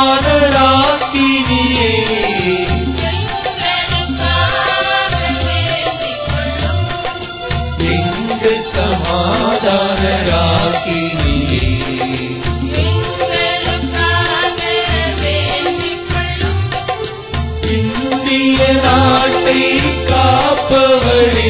ராக்கினியே எங்கள் சமாதான ராக்கினியே இந்திய நாட்டை காப்பவரே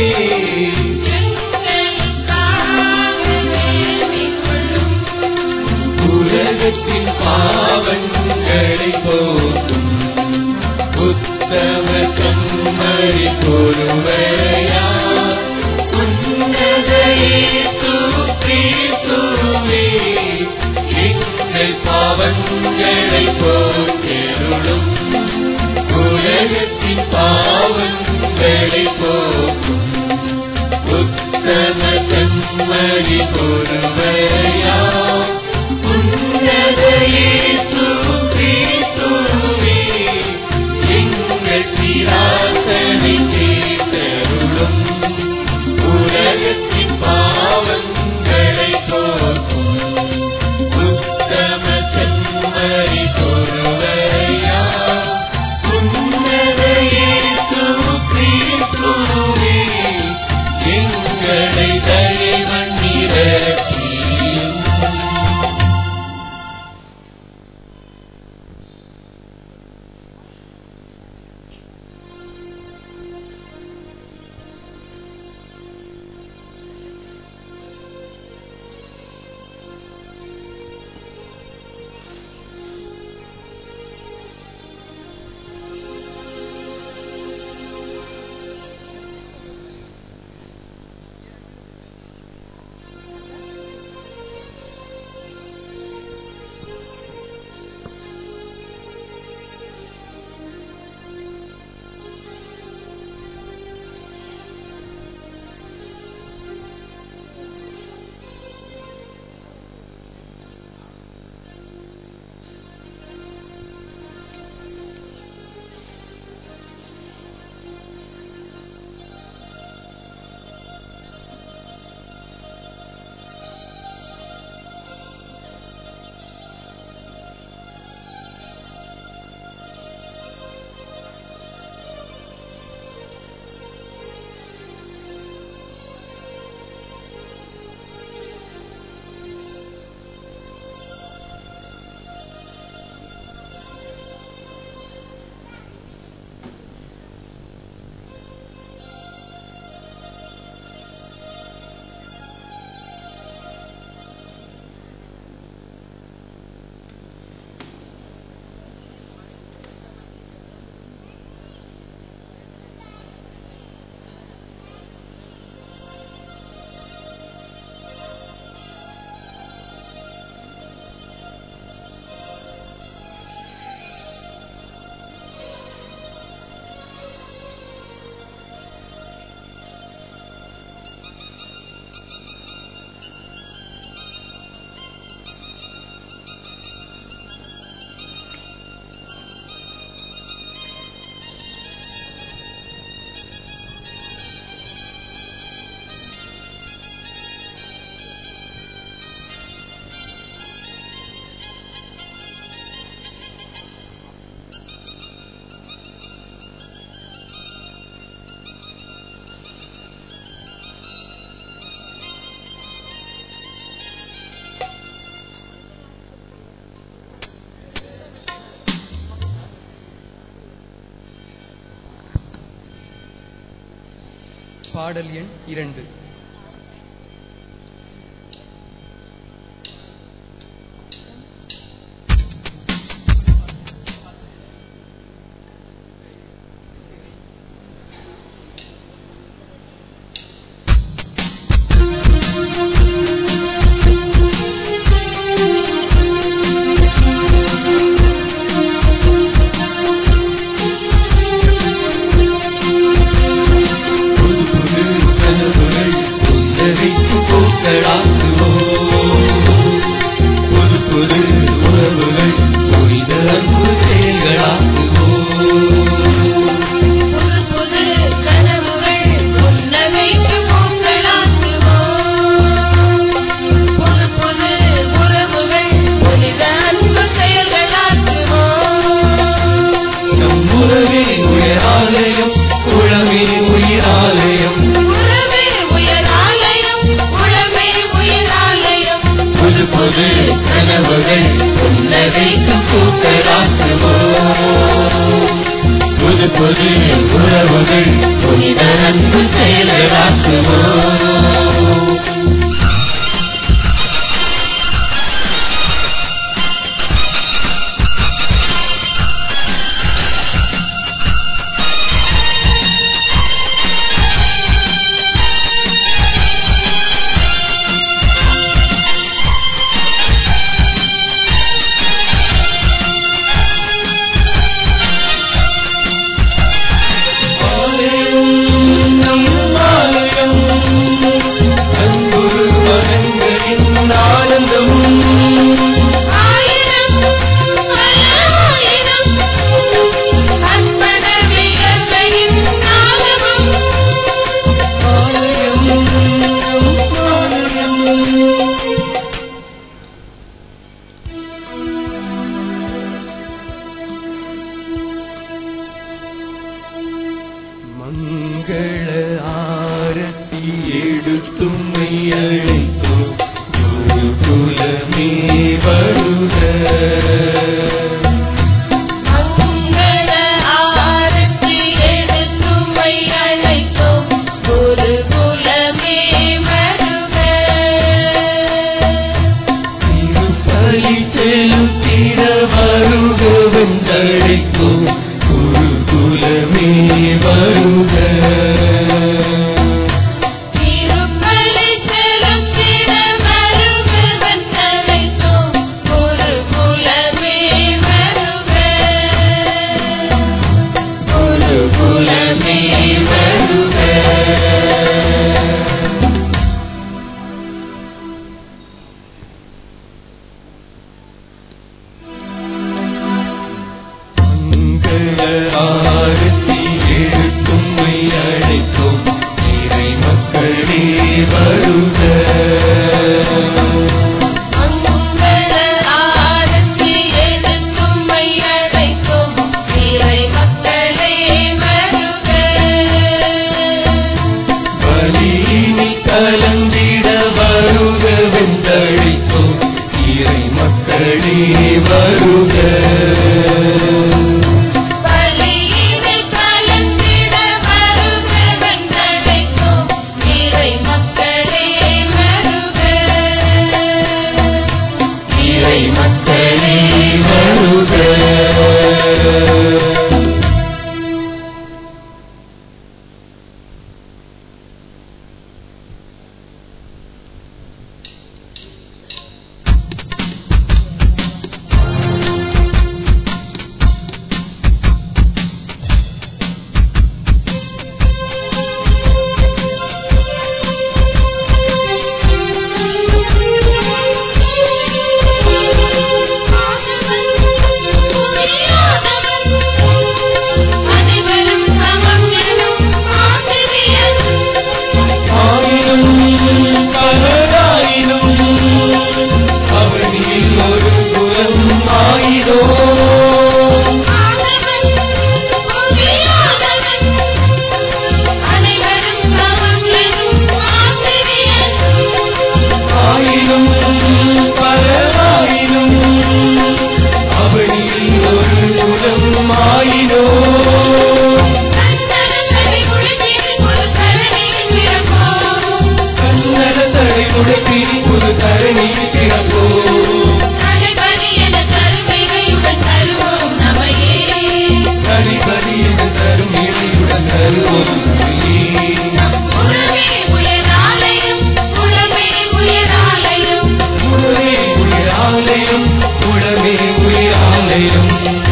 உலகத்தின் பாவங்களை போக்கும் உத்தம கம்மறி பொறுவரையா உன்னத இயேசு கிறிஸ்துவே எங்கள் பாவங்களை போக்கெருளும் உலகத்தின் பாவங்களை போக்கும் உத்தம கண்மணி பொறுமையா உன்னத இயேசு கிறிஸ்துவே எங்கள் பிரார்த்தனை கேட்டருளும் உலகத்தின் பாவங்களை போக்கும் உத்தம கண்மணி பொறுமையா உன்னத இயேசு கிறிஸ்துவே எங்களை தயவண்ணி ரட்சியும் பாடல் எண் இரண்டு புது புது கனவுகள் புது உறவுகள் புனித அன்பு செயலாக்குவோம் ஆயிரம் ஆயிரம் அற்புத வீரர்களின் நாமமும் மங்கள ஆரத்தி எடுத்தும்மை அழைத்தோம் குரு குலமே வருக மங்கள ஆரத்தி எடுத்துமை அழைத்தோம் ஒரு குலமே வருக திருப்பலி செலுத்திட வருக வென்றழைத்தோம் குரு குலமே வருக திருப்பலி செலுத்திட வருக வந்தழைத்தோம் ஒரு குலமே வருக குரு குலமே வருக மங்கள ஆரத்தி எடுத்தும்மை அழைத்தோம் இறை மக்களே வருக மங்கள ஆரத்தி எடுத்துமை அழைத்தோம் இறை மக்களே வருக பலியினி கலந்திட வருக வென்றழைத்தோம் இறை மக்களே வருக பலியினில் கலந்திட வருக வென்றழைத்தோம் இறை மக்களே வருக இறை மக்களே வருக அனைவரும் சமம் எனும் ஆசிரியர் ஆயினும் பலராயினும் அவனில் ஒரு குலம் ஆயிரோ ஆதவன் புவியாதவன் அனைவரும் சமம் எனும் ஆசிரியர் ஆயினும் பலராயினும் அவனில் ஒரு குலம் ஆயிரோ கண்ணரசனை குளிப்பில் ஒரு கரணியில் பிறப்போம் கண்ணட தடை உடைப்பி ஒரு தரணியில் பிறப்போம் தனிபதி என கருவிகையுடன் தருவோம் நமையே கரிபதி என்று தரும் இறையுடன் தருவோம் நமையே. உறவே உயராலயம் உளமே உயராலயம் உடலே உயிராலயம் உடமே உயிராலயம்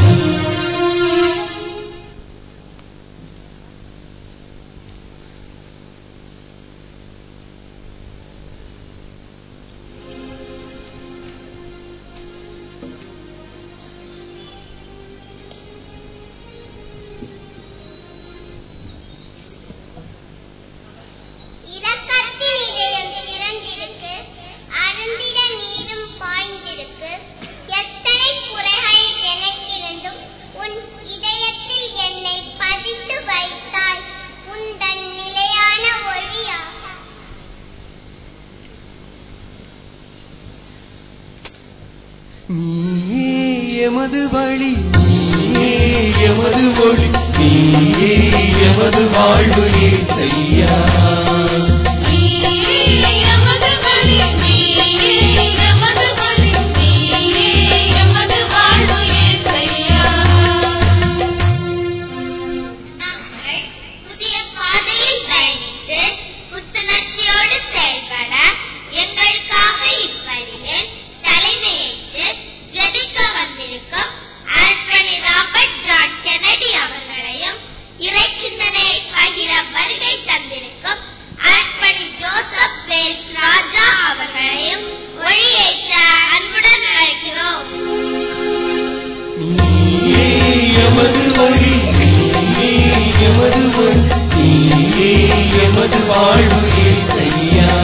இரக்கத்தின் இதயம் திறந்திருக்கு அருந்திட நீரும் பாய்ந்திருக்கு எத்தனை குறைகள் எனக்கிருந்தும் உன் இதயத்தில் என்னை பதித்து வைத்தாய் உந்தன் நிலையான ஒளியாக நீயே எமது வழி நீயே எமது ஒளி நீயே எமது வாழ்வு ஏசையா எமது வழி நீயே எமது வழி நீயே எமது வாழ்வு இயேசையா நாங்கள் புதிய பாதையில் பயணித்து புத்துணர்ச்சியோடு செயல்பட எங்களுக்காக இப்படியில் தலைமையேற்று ஜெபிக்க வந்திருக்கும் ஆல்பனி ராபர்ட் ஜான் கெனடி அவர்களையும் இறை சிந்தனையை பகிர வருகை தந்திருக்கும் ஆல்பனி ஜோசப் வேல்ஸ் ராஜா அவர்களையும் ஒளியேற்ற அன்புடன் அழைக்கிறோம் நீயே எமது வழி நீயே எமது ஒளி நீயே எமது வாழ்வு ஏசையா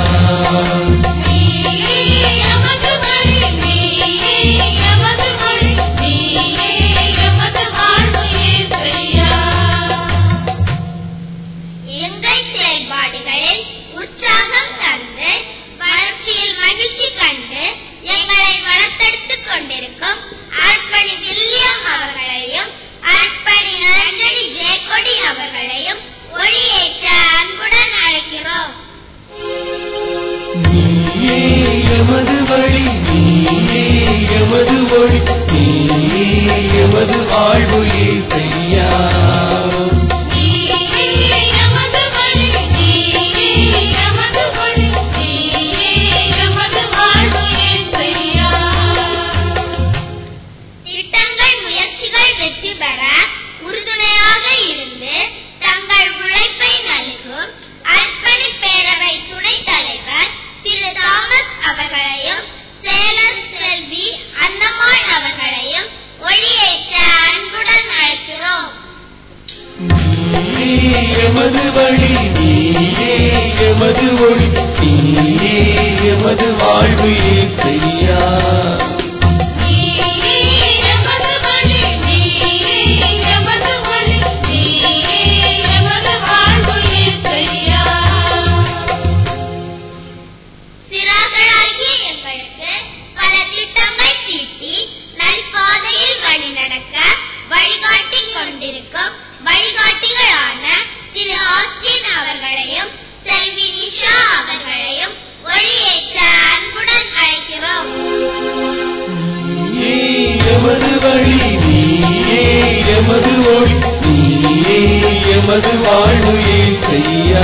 நீயே எமது வழி நீயே எமது வழி நீயே எமது வாழ்வு இயேசையா எங்கள் செயல்பாடுகளில் உற்சாகம் தந்து வளர்ச்சியில் மகிழ்ச்சி கண்டு எங்களை வளர்த்தெடுத்துக் கொண்டிருக்கும் ஆட்பணி வில்லியம் அவர்களையும் ஆட்பணி ஆண்டனி ஜேகொடி அவர்களையும் ஒளியேற்ற அன்புடன் அழைக்கிறோம் நீயே எமது வழி நீயே எமது ஒளி நீயே எமது வாழ்வு ஏசையா நீயே எமது வழி நீயே எமது வழி நீயே எமது வாழ்வு இயேசையா திட்டங்கள் முயற்சிகள் வெற்றி பெற உறுதுணையாக இருந்து தங்கள் உழைப்பை நல்கும் அர்ப்பணி பேரவை துணைத் தலைவர் திரு தாமஸ் அவர்களையும் சேலம் செல்வி அன்னம்மாள் அவர்களையும் ஒளியேற்ற அன்புடன் அழைக்கிறோம் நீயே எமது வழி நீயே எமது ஒளி நீயே எமது வாழ்வு ஏசையா நீயே எமது வழி நீயே எமது வழி நீயே எமது வாழ்வு இயேசையா சிறார்களாகிய எங்களுக்கு பல திட்டங்கள் தீட்டி நல்பாதையில் வழிநடக்க வழிகாட்டிக் கொண்டிருக்கும் வழிகாட்டிகளான திரு ஆஸ்டின் அவர்களையும் செல்வி நிஷா அவர்களையும் ஒளியேற்ற அன்புடன் அழைக்கிறோம் நீயே எமது வழி நீயே எமது ஒளி நீயே எமது வாழ்வு ஏசையா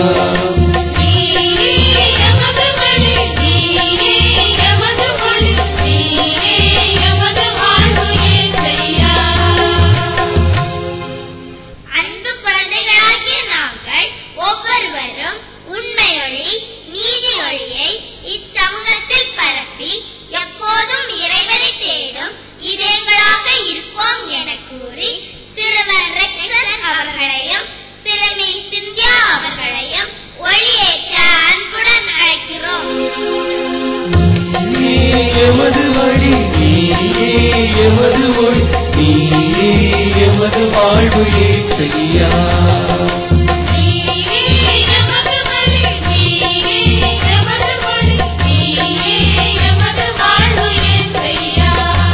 நீயே எமது வழி நீயே எமது வழி நீயே எமது வாழ்வு இயேசையா அன்பு குழந்தைகளாகிய நாங்கள் ஒவ்வொருவரும் உண்மையொளி நீதி ஒளியை இச்சமூகத்தில் பரப்பி எப்போதும் இறைவனை தேடும் இதயங்களாக இருப்போம் என கூறி திருவர் ரெக்ஸன் அவர்களையும் திருமி சிந்தியா அவர்களையும் ஒளியேற்ற அன்புடன் அழைக்கிறோம் நீயே எமது வழி நீயே எமது ஒளி நீயே எமது வாழ்வு ஏசையா நீயே எமது வழி நீயே எமது வழி நீயே எமது வாழ்வு இயேசையா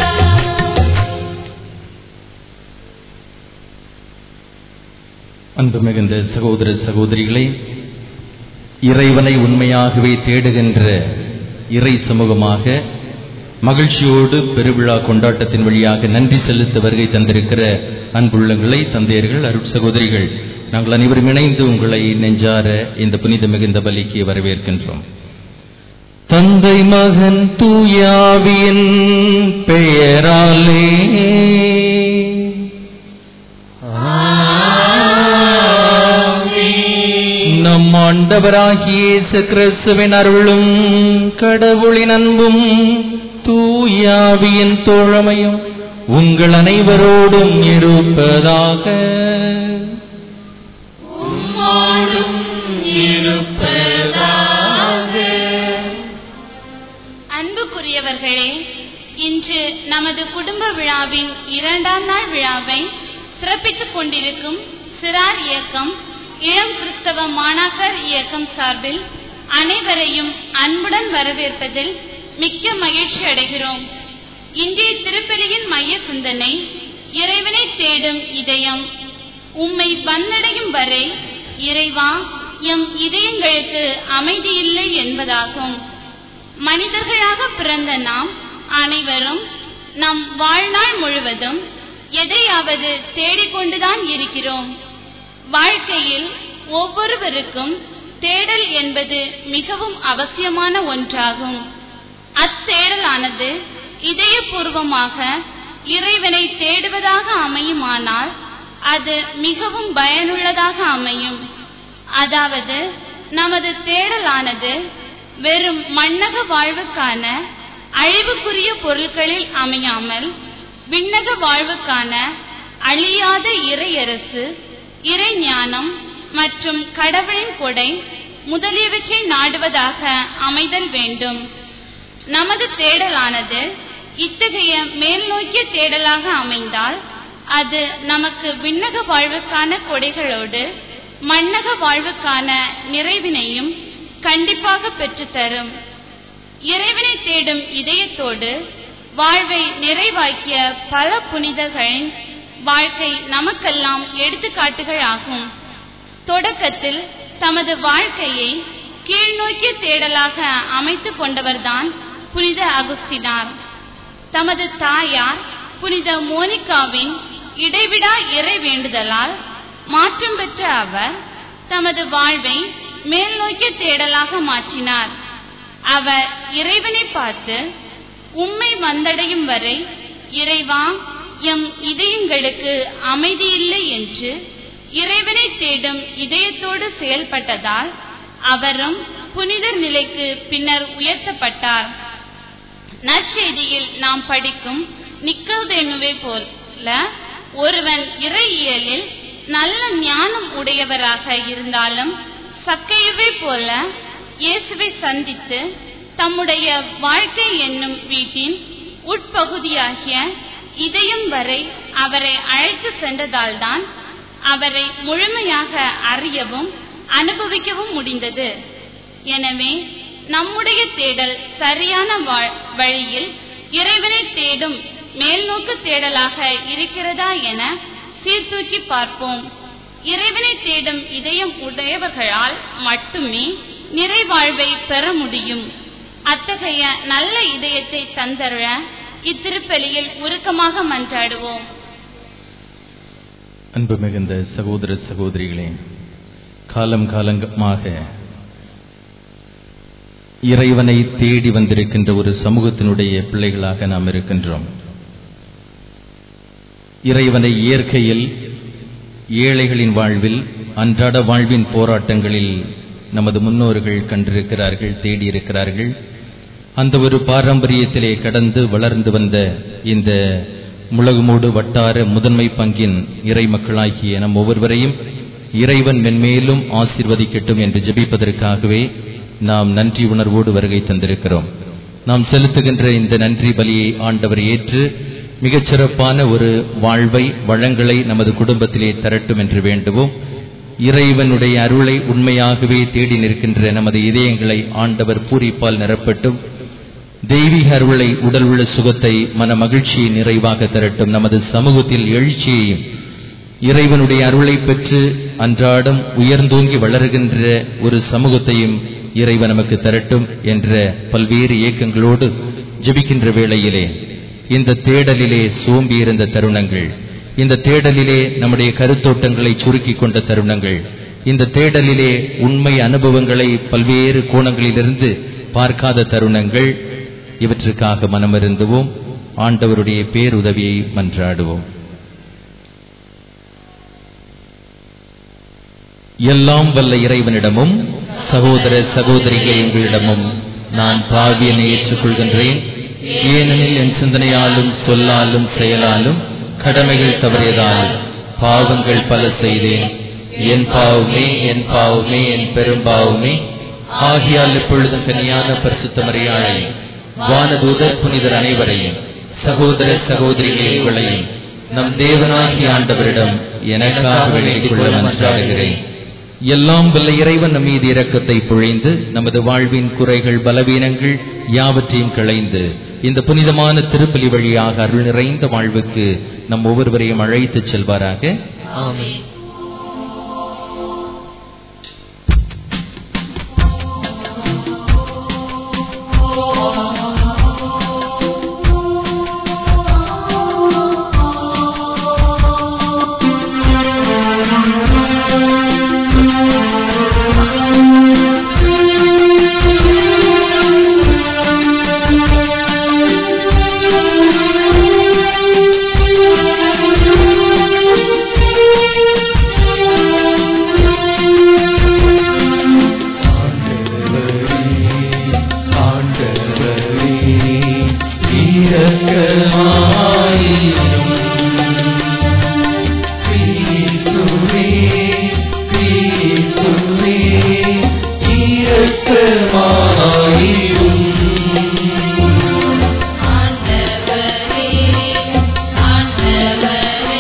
அன்பு மிகுந்த சகோதர சகோதரிகளே இறைவனை உண்மையாகவே தேடுகின்ற இறை சமூகமாக மகிழ்ச்சியோடு பெருவிழா கொண்டாட்டத்தின் வழியாக நன்றி செலுத்த வருகை தந்திருக்கிற அன்புள்ளங்களை தந்தையர்கள் அருட் சகோதரிகள் நாங்கள் அனைவரும் இணைந்து உங்களை நெஞ்சார இந்த புனித மிகுந்த பலிக்கு வரவேற்கின்றோம் தந்தை மகன் தூயாவியின் பெயராலே நம் ஆண்டவராகிய இயேசு கிறிஸ்துவின் அருளும் கடவுளின் அன்பும் தூயாவியின் தோழமையும் உங்கள் அனைவரோடும் இருப்பதாக அன்புக்குரியவர்களே இன்று நமது குடும்ப விழாவின் இரண்டாம் நாள் விழாவை சிறப்பித்துக் கொண்டிருக்கும் சிறார் இயக்கம் இளம் கிறிஸ்தவ மாணாக்கர் இயக்கம் சார்பில் அனைவரையும் அன்புடன் வரவேற்பதில் மிக்க மகிழ்ச்சி அடைகிறோம் இன்றைய திருப்பலியின் மைய சிந்தனை இறைவனை தேடும் இதயம் உம்மை வந்தடையும் வரை இறைவா எம் இதயங்களுக்கு அமைதியில்லை என்பதாகும் மனிதர்களாக பிறந்த நாம் அனைவரும் நம் வாழ்நாள் முழுவதும் எதையாவது தேடிக்கொண்டுதான் இருக்கிறோம் வாழ்க்கையில் ஒவ்வொருவருக்கும் தேடல் என்பது மிகவும் அவசியமான ஒன்றாகும் அத்தேடலானது இதயபூர்வமாக இறைவனை தேடுவதாக அமையுமானால் அது மிகவும் பயனுள்ளதாக அமையும் அதாவது நமது தேடலானது வெறும் மண்ணக வாழ்வுக்கான அழிவுக்குரிய பொருட்களில் அமையாமல் விண்ணக வாழ்வுக்கான அழியாத இறையரசு இறை ஞானம் மற்றும் கடவுளின் கொடை முதலியவற்றை நாடுவதாக அமைதல் வேண்டும் நமது தேடலானது இத்தகைய மேல்நோக்கிய தேடலாக அமைந்தால் அது நமக்கு விண்ணக வாழ்வுக்கான கொடைகளோடு மண்ணக வாழ்வுக்கான நிறைவினையும் கண்டிப்பாக பெற்றுத்தரும் இறைவனை தேடும் இதயத்தோடு வாழ்வை நிறைவாக்கிய பல புனிதர்களின் வாழ்க்கை நமக்கெல்லாம் எடுத்துக்காட்டுகள் ஆகும் தொடக்கத்தில் தமது வாழ்க்கையை கீழ்நோக்கிய தேடலாக அமைத்துக் கொண்டவர்தான் புனித அகுஸ்தினார் தமது தாயார் புனித மோனிகாவின் இடைவிடா இறை வேண்டுதலால் மாற்றம் பெற்ற அவர் தமது வாழ்வை மேல்நோக்கிய தேடலாக மாற்றினார் அவர் இறைவனை பார்த்து உம்மை வந்தடையும் வரை இறைவா எம் இதயங்களுக்கு அமைதியில்லை என்று இறைவனை தேடும் இதயத்தோடு செயல்பட்டதால் அவரும் புனிதர் நிலைக்கு பின்னர் உயர்த்தப்பட்டார் நற்செய்தியில் நாம் படிக்கும் நிக்கோதேமுவை போல ஒருவன் இறையியலில் நல்ல ஞானம் உடையவராக இருந்தாலும் சக்கையுவை போல இயேசுவை சந்தித்து தம்முடைய வாழ்க்கை என்னும் வீட்டின் உட்பகுதியாகிய இதயம் வரை அவரை அழைத்து சென்றதால்தான் அவரை முழுமையாக அறியவும் அனுபவிக்கவும் முடிந்தது எனவே நம்முடைய தேடல் சரியான வா- வழியில் இறைவனை தேடும் மேல்நோக்கு தேடலாக இருக்கிறதா என சீர்தூக்கி பார்ப்போம் இறைவனை தேடும் இதயம் உடையவர்களால் மட்டுமே நிறைவாழ்வை பெற முடியும் அத்தகைய நல்ல இதயத்தை தந்தருள இத்திருப்பலியில் உருக்கமாக மன்றாடுவோம் அன்பு மிகுந்த சகோதர சகோதரிகளே காலம் காலமாக இறைவனை தேடி வந்திருக்கின்ற ஒரு சமூகத்தினுடைய பிள்ளைகளாக நாம் இருக்கின்றோம் இறைவனை இயற்கையில் ஏழைகளின் வாழ்வில் அன்றாட வாழ்வின் போராட்டங்களில் நமது முன்னோர்கள் கண்டிருக்கிறார்கள் தேடியிருக்கிறார்கள் அந்த ஒரு பாரம்பரியத்திலே கடந்து வளர்ந்து வந்த இந்த முழகுமூடு வட்டார முதன்மை பங்கின் இறை மக்களாகிய நம் ஒவ்வொருவரையும் இறைவன் மென்மேலும் ஆசீர்வதிக்கட்டும் என்று ஜெபிப்பதற்காகவே நாம் நன்றி உணர்வோடு வருகை தந்திருக்கிறோம் நாம் செலுத்துகின்ற இந்த நன்றி பலியை ஆண்டவர் ஏற்று மிகச் சிறப்பான ஒரு வாழ்வை வளங்களை நமது குடும்பத்திலே தரட்டும் என்று வேண்டுவோம் இறைவனுடைய அருளை உண்மையாகவே தேடி நிற்கின்ற நமது இதயங்களை ஆண்டவர் பூரிப்பால் நிரப்பட்டும் தெய்வீக அருளை உடல் உள்ள சுகத்தை மன மகிழ்ச்சியை நிறைவாக தரட்டும் நமது சமூகத்தில் எழுச்சியையும் இறைவனுடைய அருளை பெற்று அன்றாடம் உயர்ந்தோங்கி வளருகின்ற ஒரு சமூகத்தையும் இறைவன் நமக்கு தரட்டும் என்ற பல்வேறு இயக்கங்களோடு ஜெபிக்கின்ற வேளையிலே இந்த தேடலிலே சோம்பியிருந்த தருணங்கள் இந்த தேடலிலே நம்முடைய கருத்தோட்டங்களை சுருக்கிக் கொண்ட தருணங்கள் இந்த தேடலிலே உண்மை அனுபவங்களை பல்வேறு கோணங்களிலிருந்து பார்க்காத தருணங்கள் இவற்றுக்காக மனமிருந்துவோம் ஆண்டவருடைய பேருதவியை மன்றாடுவோம் எல்லாம் வல்ல இறைவனிடமும் சகோதர சகோதரிகளே உங்களிடமும் நான் பாவியனை ஏற்றுக்கொள்கின்றேன் ஏனெனில் என் சிந்தனையாலும் சொல்லாலும் செயலாலும் கடமைகள் தவறியதால் பாவங்கள் பல செய்தேன் என் பாவமே என் பாவமே என் பெரும்பாவமே ஆகியால் இப்பொழுதும் கனியான பரிசுத்த மரியாதை வானதூதர் புனிதர் அனைவரையும் சகோதர சகோதரிகளே உங்களையும் நம் தேவனாகிய ஆண்டவரிடம் எனக்காக வேண்டிக் கொள்ள மன்றாடுகிறேன் எல்லாம் வல்ல இறைவன் நம் மீது இரக்கத்தை பொழிந்து நமது வாழ்வின் குறைகள் பலவீனங்கள் யாவற்றையும் களைந்து இந்த புனிதமான திருப்பலி வழியாக அருள் நிறைந்த வாழ்வுக்கு நம் ஒவ்வொருவரையும் அழைத்துச் செல்வாராக ஆமென் ஆண்டவரே இரக்கமாயிரும் கிறிஸ்துவே கிறிஸ்துவே இரக்கமாயிரும் ஆண்டவரே ஆண்டவரே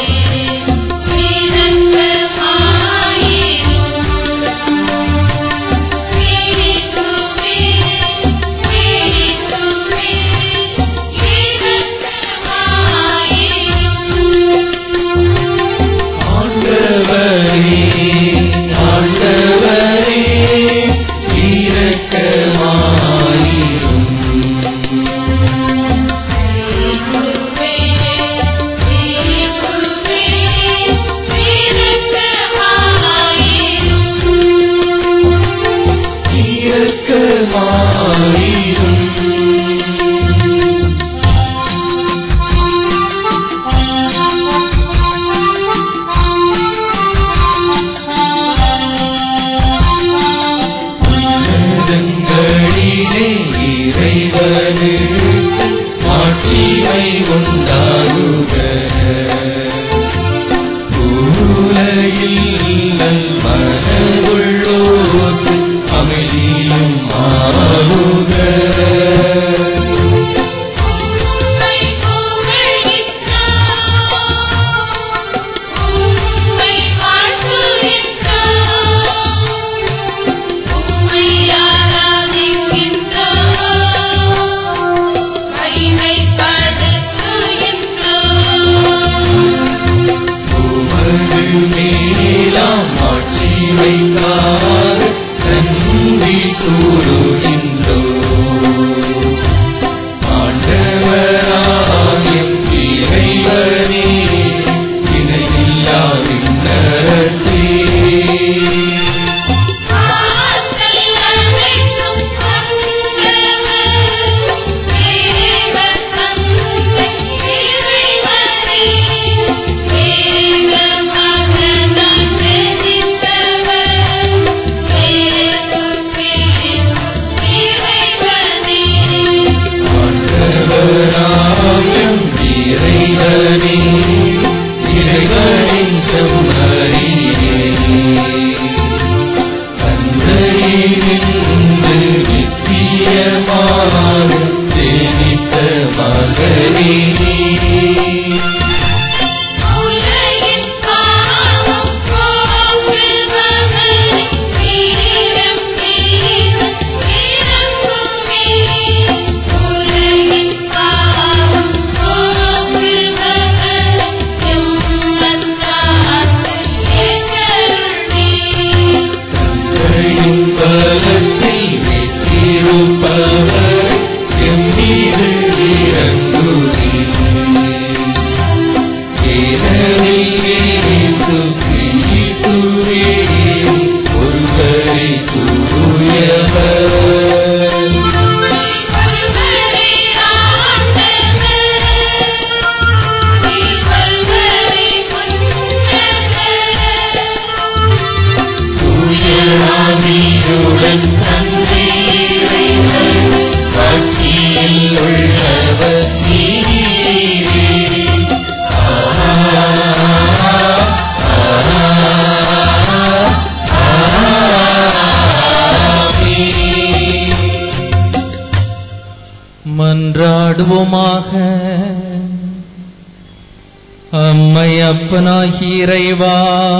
இரக்கமாயிரும் கிறிஸ்துவே கிறிஸ்துவே இரக்கமாயிரும் ஆண்டவரே ஆண்டவரே இரக்கமாயிரும் கிறிஸ்துவே கிறிஸ்துவே இரக்கமாயிரும் இரக்கமாயிரும் உன்னதங்களிலே இறைவனுக்கு மாட்சிமை உண்டாகுக உலகில் நல்மனதுள்ளோர்க்கு அமைதியும் ஆகுக உம்மை புகழ்கின்றோம் உம்மை வாழ்த்துகின்றோம் உம்மை ஆராதிக்கின்றோம் மகிமைப்படுத்துகின்றோம் உமது மேலாம் ஆட்சி வைத்தார் நன்றி கூறுகின்றோ ஆண்டவராயும் இறைவனே இணையில்லா விண்ணரசே ஆற்றல் அனைத்தும் கொண்டவர் தேவ தந்தை இறைவனே தேவ மகனாய் பிரதித்தவர் இயேசு கிறிஸ்து இறைவனே ஆண்டவராயும் இறைவனே இறைவனின் செம்மறியே தந்தையினின்று நித்தியமாக சேமித்த மகனே உலகின் பாவம் போக்குபவரே, வீரம் வீரம் இறங்குமே. உலகின் பாவம் போக்குபவரே, எம்மன்றாட்டு எங்களுடைய தந்தையின் பலத்தில் வீற்றிருப்பவர் எம் மீது இறங்குகிறேன் ஏனெனில் இயேசு கிறிஸ்துவே ஒருவரே தூயவர் ஒருவரே ஆண்டவர், நீர் ஒருவரே உன்னதர். தூயாவியுடன் தந்தை இறைவன் ஆட்சியில் உள்ளவர் நீரே. மன்றாடுவோமாக அம்மை அப்பனாகி இறைவா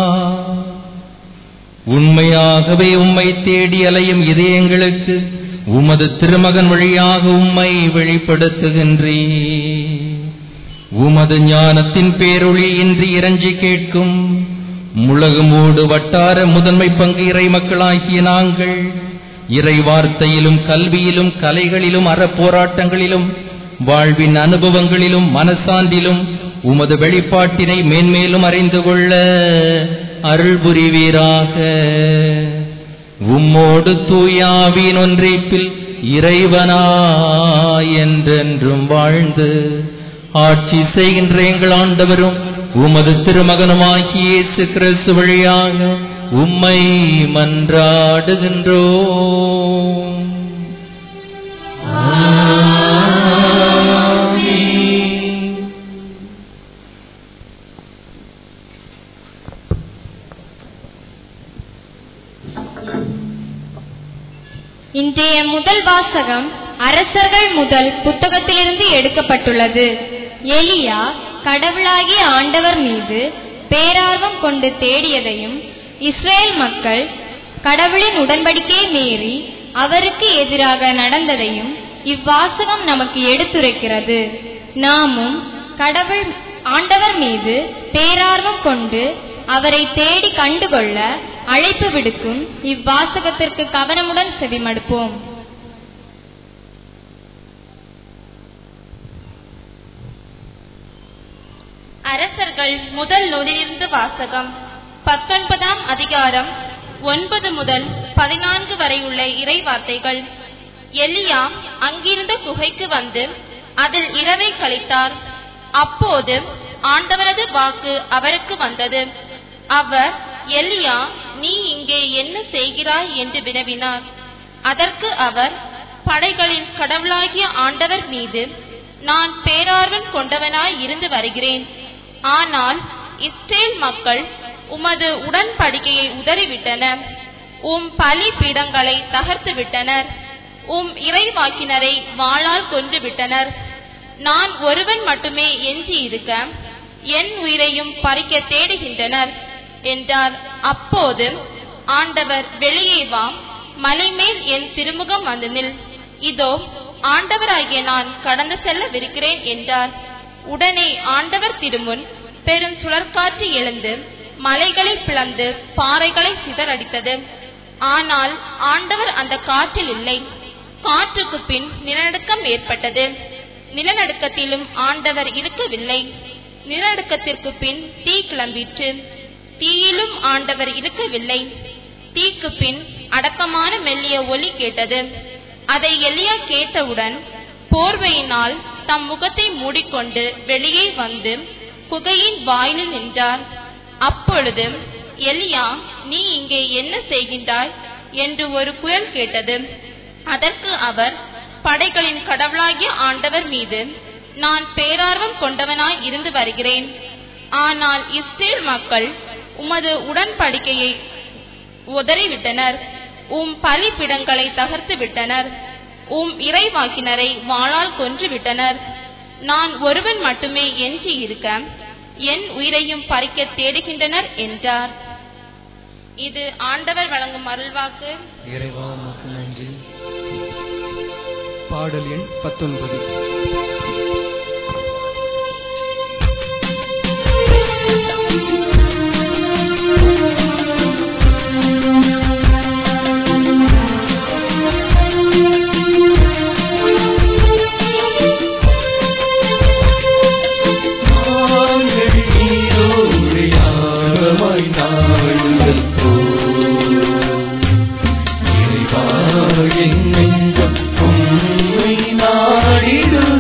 உண்மையாகவே உம்மை தேடி அலையும் இதயங்களுக்கு உமது திருமகன் வழியாக உம்மை வெளிப்படுத்துகின்றே உமது ஞானத்தின் பேரொளி இன்றி இறஞ்சி கேட்கும் முழகுமூடு வட்டார முதன்மை பங்கு இறை மக்களாகிய நாங்கள் இறை வார்த்தையிலும் கல்வியிலும் கலைகளிலும் அறப்போராட்டங்களிலும் வாழ்வின் அனுபவங்களிலும் மனசான்றிலும் உமது வெளிப்பாட்டினை மேன்மேலும் அறிந்து கொள்ள அருள் புரிவீராக உம்மோடு தூயாவின் ஒன்றிப்பில் இறைவனா என்றென்றும் வாழ்ந்து ஆட்சி செய்கின்ற எங்கள் ஆண்டவரும் உமது திருமகனுமாகிய இயேசு கிறிஸ்து வழியாக உம்மை மன்றாடுகின்றோம் இன்றைய முதல் வாசகம் அரசர்கள் முதல் புத்தகத்திலிருந்து எடுக்கப்பட்டுள்ளது எலியா கடவுளாகிய ஆண்டவர் மீது பேரார்வம் கொண்டு தேடியதையும் இஸ்ரேல் மக்கள் கடவுளின் உடன்படிக்கையை மீறி அவருக்கு எதிராக நடந்ததையும் இவ்வாசகம் நமக்கு எடுத்துரைக்கிறது நாமும் கடவுள் ஆண்டவர் மீது பேரார்வம் கொண்டு அவரை தேடி கண்டுகொள்ள அழைப்பு விடுக்கும் இவ்வாசகத்திற்கு கவனமுடன் செவிமடுப்போம் அரசர்கள் முதல் நூலிலிருந்து வாசகம் பத்தொன்பதாம் அதிகாரம் ஒன்பது முதல் பதினான்கு வரை உள்ள இறை வார்த்தைகள் எலியா அங்கிருந்த குகைக்கு வந்து அதில் இரவை கழித்தார் அப்போது ஆண்டவரது வாக்கு அவருக்கு வந்தது அவர் எலியா நீ இங்கே என்ன செய்கிறாய் என்று வினவினார் அதற்கு அவர் படைகளின் கடவுளாகிய ஆண்டவர் மீது நான் பேரார்வம் கொண்டவனாய் இருந்து வருகிறேன் ஆனால் இஸ்ரேல் மக்கள் உமது உடன்படிக்கையை உதறிவிட்டனர் உம் பலி பீடங்களை தகர்த்து விட்டனர் உம் இறைவாக்கினரை வாளால் கொன்று விட்டனர் நான் ஒருவன் மட்டுமே எஞ்சி இருக்க என் உயிரையும் பறிக்க தேடுகின்றனர் என்றார் அப்போது ஆண்டவர் வெளியே வா மலைமேல் என் திருமுகம் வந்து நில் இதோ ஆண்டவராகிய நான் கடந்து செல்லவிருக்கிறேன் என்றார் உடனே ஆண்டவர் திருமுன் பெரும் சுழற்காற்று எழுந்து மலைகளை பிளந்து பாறைகளை சிதறடித்தது ஆனால் ஆண்டவர் அந்த காற்றில் இல்லை காற்றுக்கு பின் நிலநடுக்கம் ஏற்பட்டது நிலநடுக்கத்திலும் ஆண்டவர் இருக்கவில்லை நிலநடுக்கத்திற்கு பின் தீ கிளம்பிற்று தீயிலும் ஆண்டவர் இருக்கவில்லை தீக்கு பின் அடக்கமான மெல்லிய ஒலி கேட்டது அதை எலியா கேட்டவுடன் போர்வையினால் தம் முகத்தை மூடிக்கொண்டு வெளியே வந்து குகையின் வாயிலில் நின்றார் அப்பொழுது எலியா நீ இங்கே என்ன செய்கின்றாய் என்று ஒரு குரல் கேட்டது அதற்கு அவர் படைகளின் கடவுளாகிய ஆண்டவர் மீது நான் பேரார்வம் கொண்டவனாய் இருந்து வருகிறேன் ஆனால் இஸ்ரேல் மக்கள் உமது உடன்படிக்கையை உதறிவிட்டனர் உம் பலிப்பிடங்களை தகர்த்து விட்டனர் உம் இறைவாக்கினரை வாளால் கொன்று விட்டனர் நான் ஒருவன் மட்டுமே எஞ்சி இருக்க என் உயிரையும் பறிக்க தேடுகின்றனர் என்றார் இது ஆண்டவர் வழங்கும் அருள்வாக்கு இறைவா உமக்கு நன்றி பாடல் எண் பத்தொன்பது நாங்கள் நீரோடு யாகமாய் நாடுதல் போல் இறைவா என் நெஞ்சம் உம்மை நாடிடுதே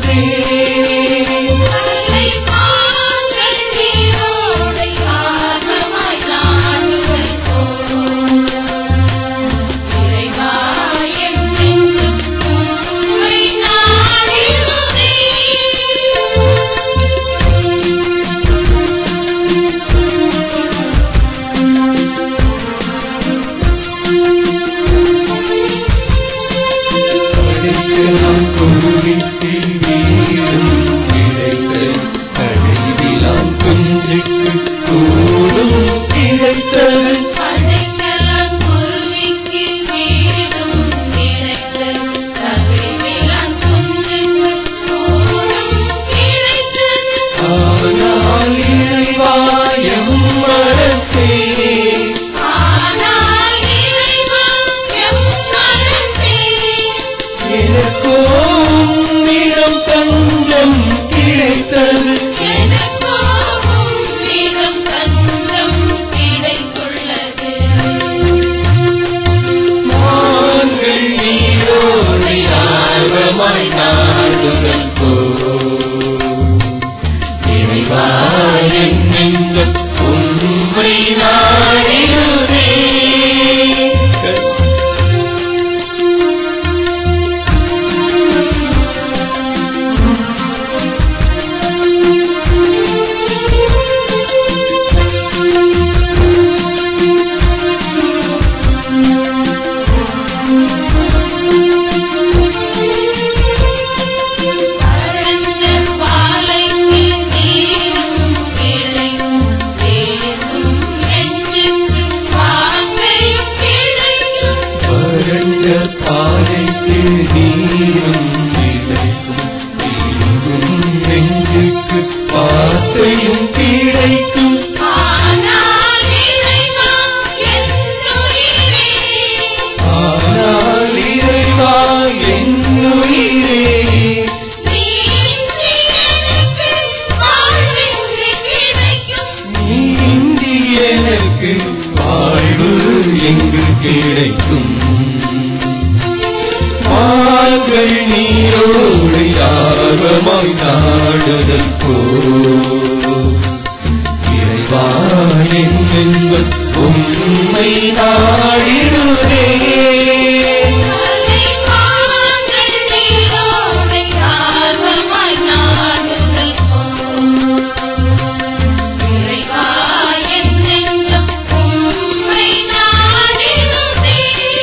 அனைத்தையும் கிடைக்கும் ஆனால் இறைவா என்னுயிரே ஆனால் இறைவா என்னுயிரே நீ இன்றி எனக்கு வாழ்வின்றி கிடைக்கும் நீ இன்றி எனக்கு வாழ்வு எங்கு கிடைக்கும் மார்கள் நீரோடு யாகமாய் நாடுதல் போ இறைவா எங்கள் உண்மை நாடிடுதே அலைவாங்கள் நீரோடை ஆர்வமாய் நாடுதல் போல். இறைவா என் நெஞ்சம் உம்மை நாடிடுதே.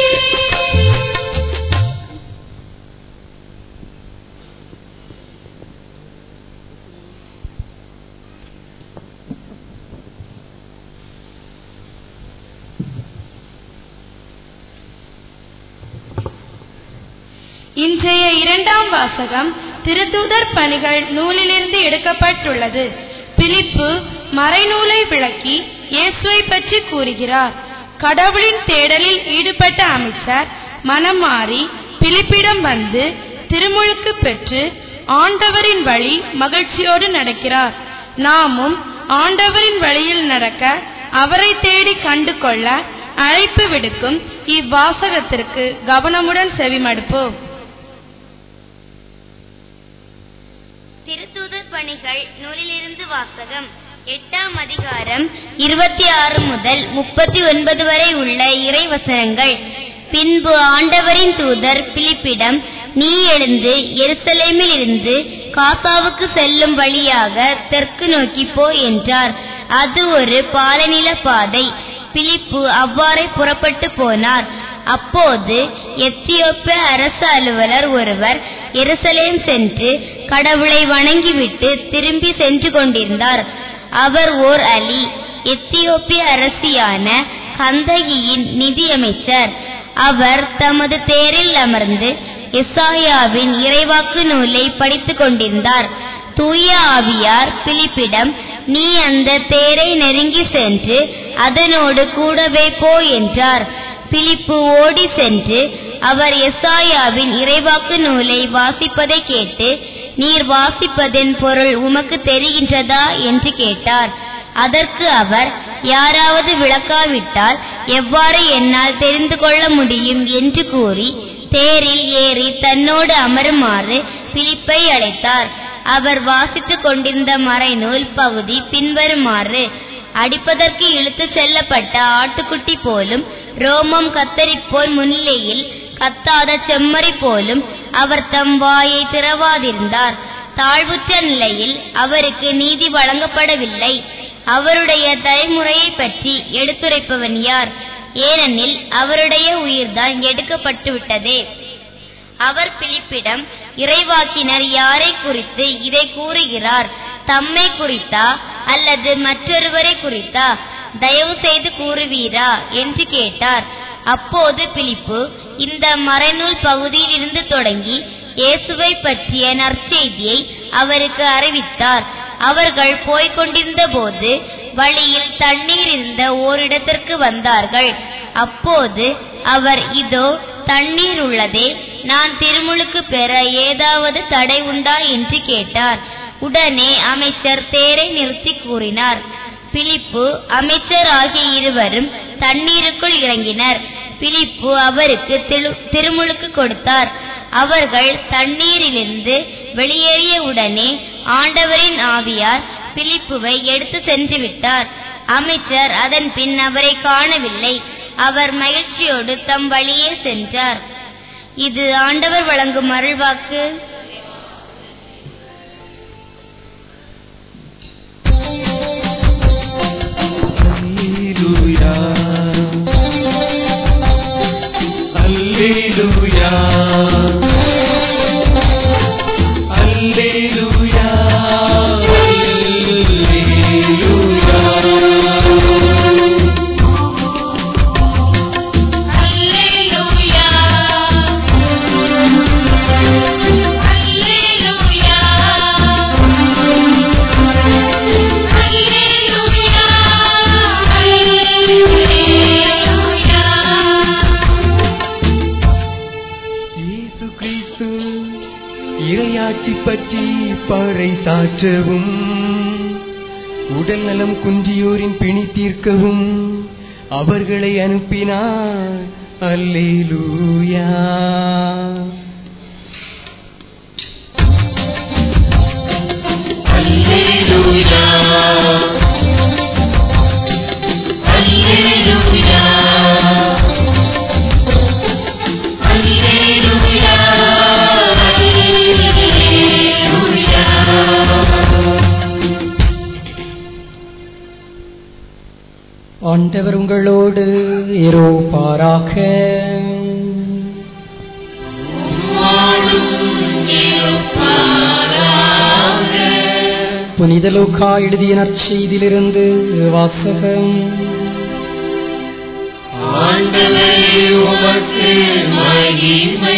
இன்றைய இரண்டாம் வாசகம் திருத்தூதர் பணிகள் நூலிலிருந்து எடுக்கப்பட்டுள்ளது பிலிப்பு மறைநூலை விளக்கி இயேசுவை பற்றி கூறுகிறார் கடவுளின் தேடலில் ஈடுபட்ட அமைச்சர் மனம் மாறி பிலிப்பிடம் வந்து திருமுழுக்கு பெற்று ஆண்டவரின் வழி மகிழ்ச்சியோடு நடக்கிறார் நாமும் ஆண்டவரின் வழியில் நடக்க அவரை தேடி கண்டு கொள்ள அழைப்பு விடுக்கும் இவ்வாசகத்திற்கு கவனமுடன் செவிமடுப்போம் திருத்தூதர் பணிகள் நூலிலிருந்து வாசகம் எட்டாம் அதிகாரம் இருபத்தி ஆறு முதல் முப்பத்தி ஒன்பது வரை உள்ள இறைவசனங்கள் பின்பு ஆண்டவரின் தூதர் பிலிப்பிடம் நீ எழுந்து எருசலேமில் இருந்து காசாவுக்கு செல்லும் வழியாக தெற்கு நோக்கி போ என்றார் அது ஒரு பாலநில பாதை பிலிப்பு அவ்வாறே புறப்பட்டு போனார் அப்போது எத்தியோப்பிய அரசு அலுவலர் ஒருவர் எருசலேம் சென்று கடவுளை வணங்கிவிட்டு திரும்பி சென்று கொண்டிருந்தார் அவர் ஓர் அலி எத்தியோப்பிய அரசியான கந்தகியின் நிதியமைச்சர் அவர் தமது தேரில் அமர்ந்து எஸ்ஆயாவின் இறைவாக்கு நூலை படித்துக் கொண்டிருந்தார் தூய ஆவியார் பிலிப்பிடம் நீ அந்த தேரை நெருங்கி சென்று அதனோடு கூடவே போ என்றார் பிலிப்பு ஓடி சென்று அவர் எஸ்ஆயாவின் இறைவாக்கு நூலை வாசிப்பதை கேட்டு நீர் வாசிப்பதன் பொருள் உமக்கு தெரிகின்றதா என்று கேட்டார் அதற்கு அவர் யாராவது விளக்காவிட்டால் எவ்வாறு என்னால் தெரிந்து கொள்ள முடியும் என்று கூறி தேரில் ஏறி தன்னோடு அமருமாறு பிலிப்பை அழைத்தார் அவர் வாசித்துக் கொண்டிருந்த மறைநூல் பகுதி பின்வருமாறு அடிப்பதற்கு இழுத்துச் செல்லப்பட்ட ஆட்டுக்குட்டி போலும் ரோமம் கத்தரிப்போல் முன்னிலையில் கத்தாத செம்மறி போலும் அவர் தம் வாயை திறவாதிருந்தார் தாழ்வுற்ற நிலையில் அவருக்கு நீதி வழங்கப்படவில்லை அவருடைய தலைமுறையை பற்றி எடுத்துரைப்பவன் யார் ஏனெனில் அவருடைய உயிர்தான் எடுக்கப்பட்டு விட்டதே அவர் பிலிப்பிடம் இறைவாக்கினர் யாரை குறித்து இதை கூறுகிறார் தம்மை குறித்தா அல்லது மற்றொருவரை குறித்தா தயவு செய்து கூறுவீரா என்று கேட்டார் அப்போது பிலிப்பு இந்த மறைநூல் பகுதியில் இருந்து தொடங்கி இயேசுவை பற்றிய நற்செய்தியை அவருக்கு அறிவித்தார் அவர்கள் போய்க் கொண்டிருந்த போது வழியில் தண்ணீர் இருந்த ஓரிடத்திற்கு வந்தார்கள் அப்போது அவர் இதோ தண்ணீர் உள்ளதே நான் திருமுழுக்கு பெற ஏதாவது தடை உண்டா என்று கேட்டார் உடனே அமைச்சர் தேரை நிறுத்தி கூறினார் பிலிப்பு அமைச்சர் ஆகிய இருவரும் தண்ணீருக்குள் இறங்கினர் பிலிப்பு அவருக்கு திரு- திருமுழுக்கு கொடுத்தார் அவர்கள் தண்ணீரிலிருந்து வெளியேறிய உடனே ஆண்டவரின் ஆவியார் பிலிப்புவை எடுத்து சென்று விட்டார் அமைச்சர் அதன் பின் அவரை காணவில்லை அவர் மகிழ்ச்சியோடு தம் வழியே சென்றார் இது ஆண்டவர் வழங்கும் அருள்வாக்கு Alleluia. Alleluia. Alleluia. அல்லேலூயா பற்றி பாறை சாற்றவும் உடல் நலம் குன்றியோரின் பிணி தீர்க்கவும் அவர்களை அனுப்பினார் அல்லேலூயா ஆண்டவர் உங்களோடு இருப்பாராக புனித லூக்கா எழுதிய நற்செய்தியிலிருந்து வாசகம் ஆண்டவரே உமக்கு மகிமை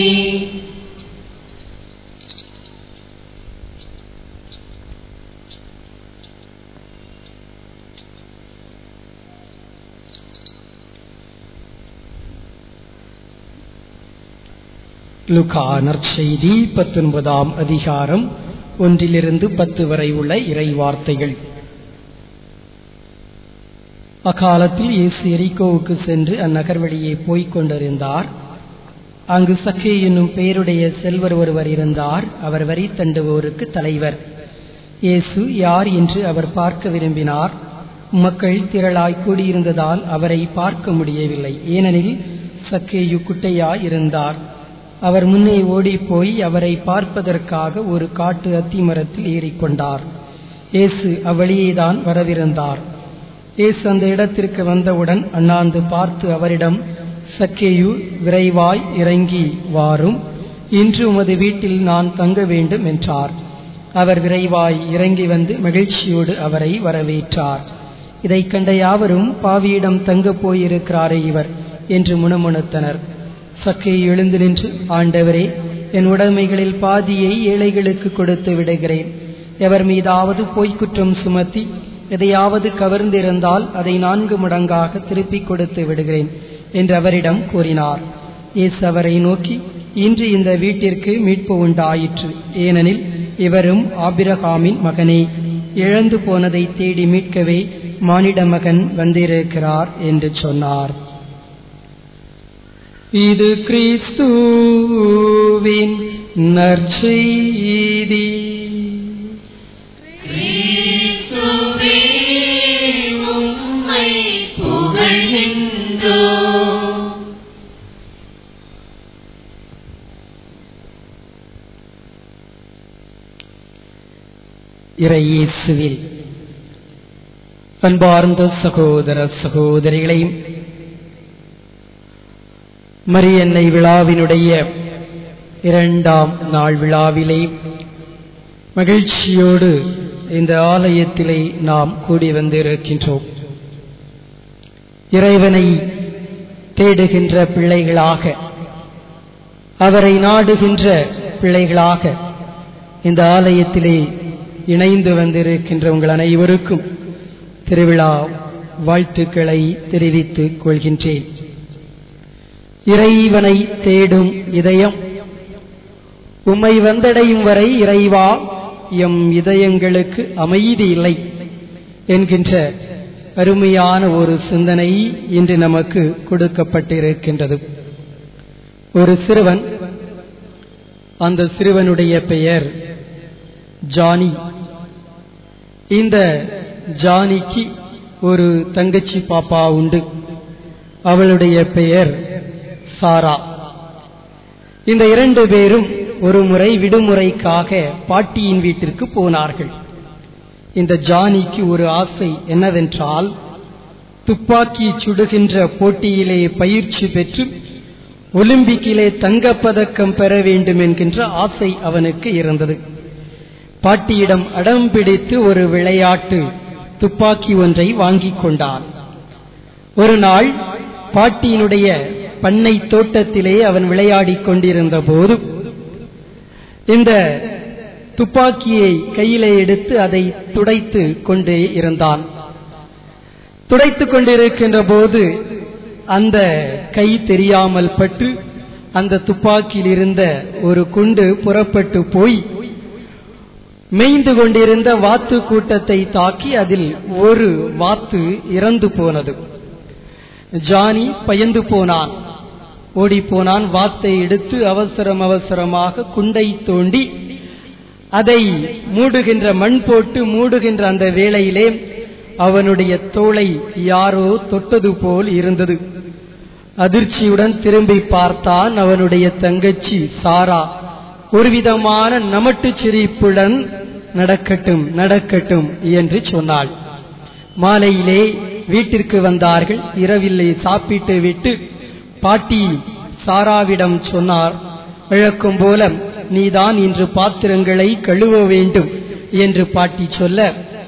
லுகா நற்செய்தி பத்தொன்பதாம் அதிகாரம் ஒன்றிலிருந்து பத்து வரை உள்ள இறை வார்த்தைகள் அக்காலத்தில் இயேசு எரிகோவுக்கு சென்று அந்நகர் வழியே போய்க் கொண்டிருந்தார் அங்கு சக்கே என்னும் பெயருடைய செல்வர் ஒருவர் இருந்தார் அவர் வரி தண்டுவோருக்கு தலைவர் இயேசு யார் என்று அவர் பார்க்க விரும்பினார் மக்கள் திரளாய் கூடியிருந்ததால் அவரை பார்க்க முடியவில்லை ஏனெனில் சக்கேயு குட்டையாய் இருந்தார் அவர் முன்னே ஓடிப்போய் அவரை பார்ப்பதற்காக ஒரு காட்டு அத்திமரத்தில் ஏறிக்கொண்டார் இயேசு அவ்வழியேதான் வரவிருந்தார் இயேசு அந்த இடத்திற்கு வந்தவுடன் அண்ணாந்து பார்த்து அவரிடம் சக்கேயு விரைவாய் இறங்கி வாரும் இன்று உமது வீட்டில் நான் தங்க வேண்டும் என்றார் அவர் விரைவாய் இறங்கி வந்து மகிழ்ச்சியோடு அவரை வரவேற்றார் இதைக் கண்ட யாவரும் பாவியிடம் தங்கப் போயிருக்கிறாரே இவர் என்று முணுமுணுத்தனர் சக்கை எழுந்து நின்று ஆண்டவரே என் உடைமைகளில் பாதியை ஏழைகளுக்கு கொடுத்து விடுகிறேன் எவர் மீதாவது பொய்க்குற்றம் சுமத்தி எதையாவது கவர்ந்திருந்தால் அதை நான்கு மடங்காக திருப்பிக் கொடுத்து விடுகிறேன் என்று அவரிடம் கூறினார் இயேசு அவரை நோக்கி இன்று இந்த வீட்டிற்கு மீட்பு உண்டாயிற்று ஏனெனில் இவரும் ஆபிரகாமின் மகனே இழந்து போனதை தேடி மீட்கவே மானிட மகன் வந்திருக்கிறார் என்று சொன்னார் இது கிறிஸ்துவின் நற்செய்தி கிறிஸ்துவே உம்மை புகழ்கின்றோம் இறையேசுவில் அன்பார்ந்த சகோதர சகோதரிகளையும் மரியன்னை விழாவினுடைய இரண்டாம் நாள் விழாவிலே மகிழ்ச்சியோடு இந்த ஆலயத்திலே நாம் கூடி வந்திருக்கின்றோம் இறைவனை தேடுகின்ற பிள்ளைகளாக அவரை நாடுகின்ற பிள்ளைகளாக இந்த ஆலயத்திலே இணைந்து வந்திருக்கின்ற உங்கள் அனைவருக்கும் திருவிழா வாழ்த்துக்களை தெரிவித்துக் கொள்கின்றேன் இறைவனை தேடும் இதயம் உம்மை வந்தடையும் வரை இறைவா எம் இதயங்களுக்கு அமைதி இல்லை என்கின்ற அருமையான ஒரு சிந்தனை இன்று நமக்கு கொடுக்கப்பட்டிருக்கின்றது ஒரு சிறுவன் அந்த சிறுவனுடைய பெயர் ஜானி இந்த ஜானிக்கு ஒரு தங்கச்சி பாப்பா உண்டு அவளுடைய பெயர் சாரா இந்த இரண்டு பேரும் ஒரு முறை விடுமுறைக்காக பாட்டியின் வீட்டிற்கு போனார்கள் இந்த ஜானிக்கு ஒரு ஆசை என்னவென்றால் துப்பாக்கி சுடுகின்ற போட்டியிலே பயிற்சி பெற்று ஒலிம்பிக்கிலே தங்கப்பதக்கம் பெற வேண்டும் என்கின்ற ஆசை அவனுக்கு இருந்தது பாட்டியிடம் அடம் பிடித்து ஒரு விளையாட்டு துப்பாக்கி ஒன்றை வாங்கிக் கொண்டான் ஒரு நாள் பாட்டியினுடைய பண்ணை தோட்டத்திலே அவன் விளையாடிக் கொண்டிருந்த போது இந்த துப்பாக்கியை கையிலே எடுத்து அதை துடைத்து கொண்டே இருந்தான் துடைத்துக் கொண்டிருக்கின்ற போது அந்த கை தெரியாமல் பட்டு அந்த துப்பாக்கியில் இருந்த ஒரு குண்டு புறப்பட்டு போய் மேய்ந்து கொண்டிருந்த வாத்து கூட்டத்தை தாக்கி அதில் ஒரு வாத்து இறந்து போனது ஜானி பயந்து போனான் ஓடிப்போனான் வாத்தை எடுத்து அவசரம் அவசரமாக குண்டை தோண்டி அதை மூடுகின்ற மண் போட்டு மூடுகின்ற அந்த வேளையிலே அவனுடைய தோளை யாரோ தொட்டது போல் இருந்தது அதிர்ச்சியுடன் திரும்பி பார்த்தான் அவனுடைய தங்கச்சி சாரா ஒருவிதமான நமட்டு சிரிப்புடன் நடக்கட்டும் நடக்கட்டும் என்று சொன்னாள் மாலையிலே வீட்டிற்கு வந்தார்கள் இரவில்லை சாப்பிட்டு விட்டு பாட்டி சாராவிடம் சொன்னார் வழக்கம் போல நீதான் இன்று பாத்திரங்களை கழுவ வேண்டும் என்று பாட்டி சொல்ல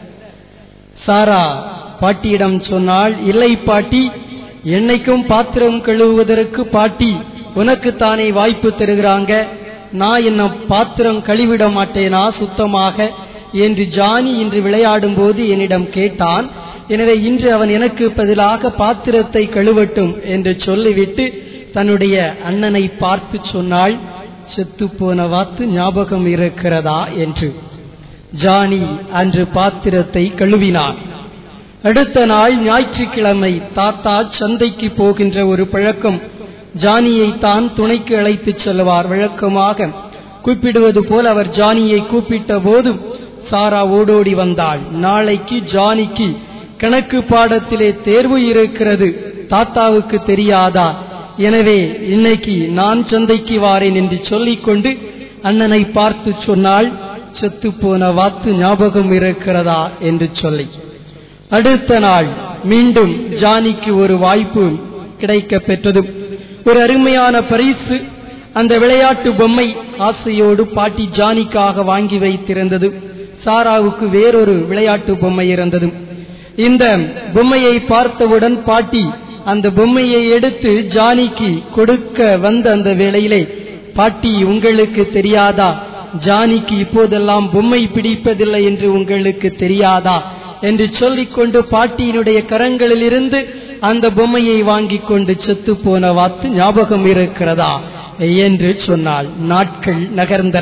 சாரா பாட்டியிடம் சொன்னாள் இல்லை பாட்டி என்னைக்கும் பாத்திரம் கழுவுவதற்கு பாட்டி உனக்கு தானே வாய்ப்பு தருகிறாங்க நான் என்ன பாத்திரம் கழுவிட மாட்டேனா சுத்தமாக என்று ஜானி இன்று விளையாடும் போது என்னிடம் கேட்டான் எனவே இன்று அவன் எனக்கு பதிலாக பாத்திரத்தை கழுவட்டும் என்று சொல்லிவிட்டு தன்னுடைய அண்ணனை பார்த்து சொன்னாள் செத்துப்போன வாத்து ஞாபகம் இருக்கிறதா என்று ஜானி அன்று பாத்திரத்தை கழுவினான் அடுத்த நாள் ஞாயிற்றுக்கிழமை தாத்தா சந்தைக்கு போகின்ற ஒரு பழக்கம் ஜானியை தான் துணைக்கு அழைத்துச் செல்வார் வழக்கமாக கூப்பிடுவது போல் அவர் ஜானியை கூப்பிட்ட போது சாரா ஓடோடி வந்தாள் நாளைக்கு ஜானிக்கு கணக்கு பாடத்திலே தேர்வு இருக்கிறது தாத்தாவுக்கு தெரியாதா எனவே இன்னைக்கு நான் சந்தைக்கு வாரேன் என்று சொல்லிக்கொண்டு அண்ணனை பார்த்து சொன்னாள் செத்துப்போன வாத்து ஞாபகம் இருக்கிறதா என்று சொல்லி அடுத்த நாள் மீண்டும் ஜானிக்கு ஒரு வாய்ப்பு கிடைக்க பெற்றது ஒரு அருமையான பரிசு அந்த விளையாட்டு பொம்மை ஆசையோடு பாட்டி ஜானிக்காக வாங்கி வைத்திருந்தது சாராவுக்கு வேறொரு விளையாட்டு பொம்மை இருந்தது இந்த பொம்மையை பார்த்தவுடன் பாட்டி அந்த பொம்மையை எடுத்து ஜானிக்கு கொடுக்க வந்த அந்த வேளையிலே பாட்டி உங்களுக்கு தெரியாதா ஜானிக்கு இப்போதெல்லாம் பொம்மை பிடிப்பதில்லை என்று உங்களுக்கு தெரியாதா என்று சொல்லிக்கொண்டு பாட்டியினுடைய கரங்களிலிருந்து அந்த பொம்மையை வாங்கிக் கொண்டு செத்து போன வாத்து ஞாபகம் இருக்கிறதா என்று சொன்னாள் நாட்கள் நகர்ந்தன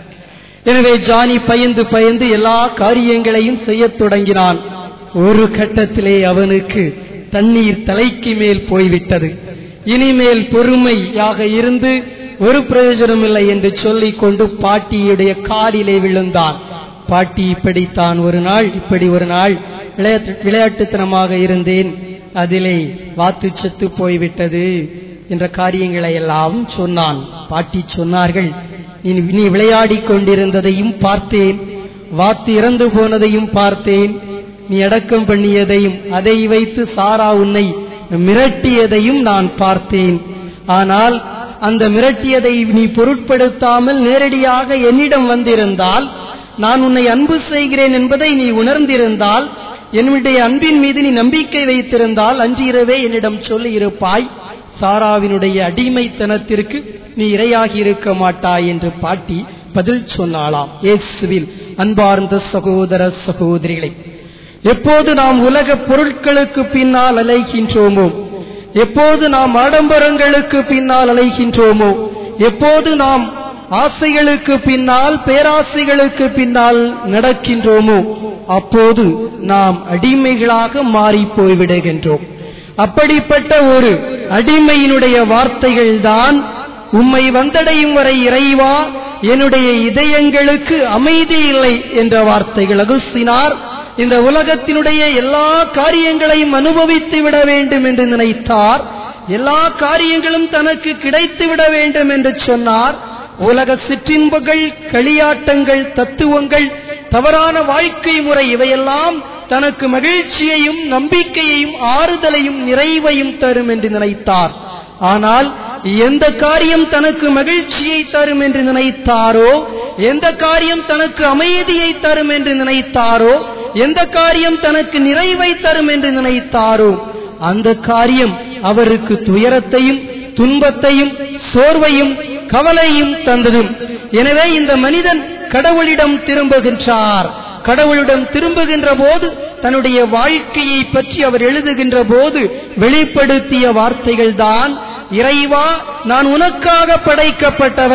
எனவே ஜானி பயந்து பயந்து எல்லா காரியங்களையும் செய்யத் தொடங்கினான் ஒரு கட்டத்திலே அவனுக்கு தண்ணீர் தலைக்கு மேல் போய்விட்டது இனிமேல் பொறுமையாக இருந்து ஒரு பிரயோஜனம் இல்லை என்று சொல்லிக் கொண்டு பாட்டியுடைய காலிலே விழுந்தான் பாட்டி இப்படித்தான் ஒரு நாள் இப்படி ஒரு நாள் விளையாட்டு விளையாட்டுத்தனமாக இருந்தேன் அதிலே வாத்து செத்து போய்விட்டது என்ற காரியங்களை எல்லாம் சொன்னான் பாட்டி சொன்னார்கள் நீ நீ விளையாடிக் கொண்டிருந்ததையும் பார்த்தேன் வாத்து இறந்து போனதையும் பார்த்தேன் நீ அடக்கம் பண்ணியதையும் அதை வைத்து சாரா உன்னை மிரட்டியதையும் நான் பார்த்தேன் ஆனால் அந்த மிரட்டியதை நீ பொருட்படுத்தாமல் நேரடியாக என்னிடம் வந்திருந்தால் நான் உன்னை அன்பு செய்கிறேன் என்பதை நீ உணர்ந்திருந்தால் என்னுடைய அன்பின் மீது நீ நம்பிக்கை வைத்திருந்தால் அன்று இரவே என்னிடம் சொல்லி இருப்பாய் சாராவினுடைய அடிமைத்தனத்திற்கு நீ இரையாகி இருக்க மாட்டாய் என்று பாட்டி பதில் சொன்னாளாம் இயேசுவில் அன்பார்ந்த சகோதர சகோதரிகளை எப்போது நாம் உலக பொருட்களுக்கு பின்னால் அலைகின்றோமோ எப்போது நாம் ஆடம்பரங்களுக்கு பின்னால் அலைகின்றோமோ எப்போது நாம் ஆசைகளுக்கு பின்னால் பேராசைகளுக்கு பின்னால் நடக்கின்றோமோ அப்போது நாம் அடிமைகளாக மாறி போய்விடுகின்றோம் அப்படிப்பட்ட ஒரு அடிமையினுடைய வார்த்தைகள் தான் உம்மை வந்தடையும் வரை இறைவா என்னுடைய இதயங்களுக்கு அமைதி இல்லை என்ற வார்த்தைகள் அகுசினார் இந்த உலகத்தினுடைய எல்லா காரியங்களையும் அனுபவித்து விட வேண்டும் என்று நினைத்தார் எல்லா காரியங்களும் தனக்கு கிடைத்து விட வேண்டும் என்று சொன்னார் உலக சிற்றின்பங்கள் களியாட்டங்கள் தத்துவங்கள் தவறான வாழ்க்கை முறை இவையெல்லாம் தனக்கு மகிழ்ச்சியையும் நம்பிக்கையையும் ஆறுதலையும் நிறைவையும் தரும் என்று நினைத்தார் ஆனால் எந்த காரியம் தனக்கு மகிழ்ச்சியை தரும் என்று நினைத்தாரோ எந்த காரியம் தனக்கு அமைதியை தரும் என்று நினைத்தாரோ எந்த காரியம் தனக்கு நிறைவை தரும் என்று நினைத்தாரோ அந்த காரியம் அவருக்கு துயரத்தையும் துன்பத்தையும் சோர்வையும் கவலையும் தந்ததும் எனவே இந்த மனிதன் கடவுளிடம் திரும்புகின்றார் கடவுளிடம் திரும்புகின்ற போது தன்னுடைய வாழ்க்கையை பற்றி அவர் எழுதுகின்ற போது வெளிப்படுத்திய வார்த்தைகள் தான் இறைவா நான் உனக்காக படைக்கப்பட்டவன்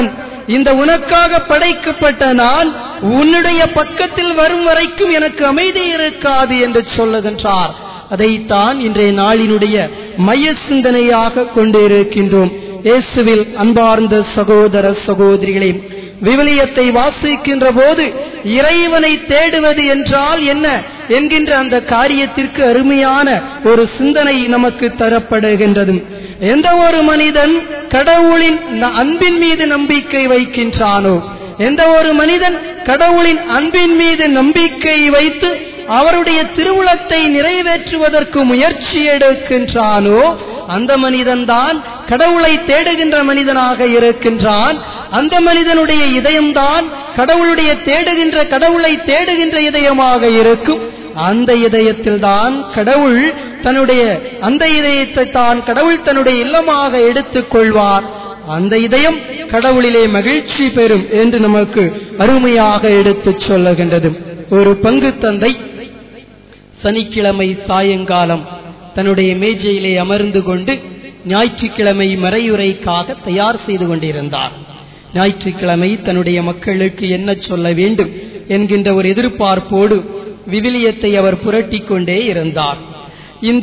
இந்த உனக்காக படைக்கப்பட்ட நான் உன்னுடைய பக்கத்தில் வரும் வரைக்கும் எனக்கு அமைதி இருக்காது என்று சொல்லுகின்றார் அதைத்தான் இன்றைய நாளினுடைய மைய சிந்தனையாக கொண்டிருக்கின்றோம் இயேசுவில் அன்பார்ந்த சகோதர சகோதரிகளே விவிலியத்தை வாசிக்கின்ற போது இறைவனை தேடுவது என்றால் என்ன என்கின்ற அந்த காரியத்திற்கு அருமையான ஒரு சிந்தனை நமக்கு தரப்படுகின்றது எந்த ஒரு மனிதன் கடவுளின் ந- அன்பின் மீது நம்பிக்கை வைக்கின்றானோ எந்த ஒரு மனிதன் கடவுளின் அன்பின் மீது நம்பிக்கை வைத்து அவருடைய திருவுளத்தை நிறைவேற்றுவதற்கு முயற்சி எடுக்கின்றானோ அந்த மனிதன்தான் கடவுளை தேடுகின்ற மனிதனாக இருக்கின்றான் அந்த மனிதனுடைய இதயம்தான் கடவுளுடைய தேடுகின்ற கடவுளை தேடுகின்ற இதயமாக இருக்கும் அந்த இதயத்தில் தான் கடவுள் தன்னுடைய அந்த இதயத்தை தான் கடவுள் தன்னுடைய இல்லமாக எடுத்துக் கொள்வார் அந்த இதயம் கடவுளிலே மகிழ்ச்சி பெறும் என்று நமக்கு அருமையாக எடுத்துச் சொல்லுகின்றது ஒரு பங்கு தந்தை சனிக்கிழமை சாயங்காலம் தன்னுடைய மேஜையிலே அமர்ந்து கொண்டு ஞாயிற்றுக்கிழமை மறையுரைக்காக தயார் செய்து கொண்டிருந்தார் ஞாயிற்றுக்கிழமை தன்னுடைய மக்களுக்கு என்ன சொல்ல வேண்டும் என்கின்ற ஒரு எதிர்பார்ப்போடு விவிலியத்தை அவர் புரட்டிக் கொண்டே இருந்தார் இந்த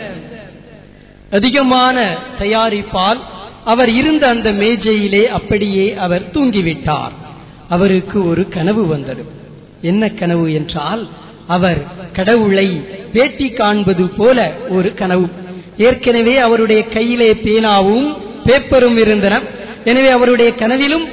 அதிகமான தயாரிப்பால் அவர் இருந்த அந்த மேஜையிலே அப்படியே அவர் தூங்கிவிட்டார் அவருக்கு ஒரு கனவு வந்தது என்ன கனவு என்றால் அவர் கடவுளை பேட்டி காண்பது போல ஒரு கனவு ஏற்கனவே அவருடைய கையிலே பேனாவும் பேப்பரும் இருந்தன எனவே அவருடைய கனவிலும்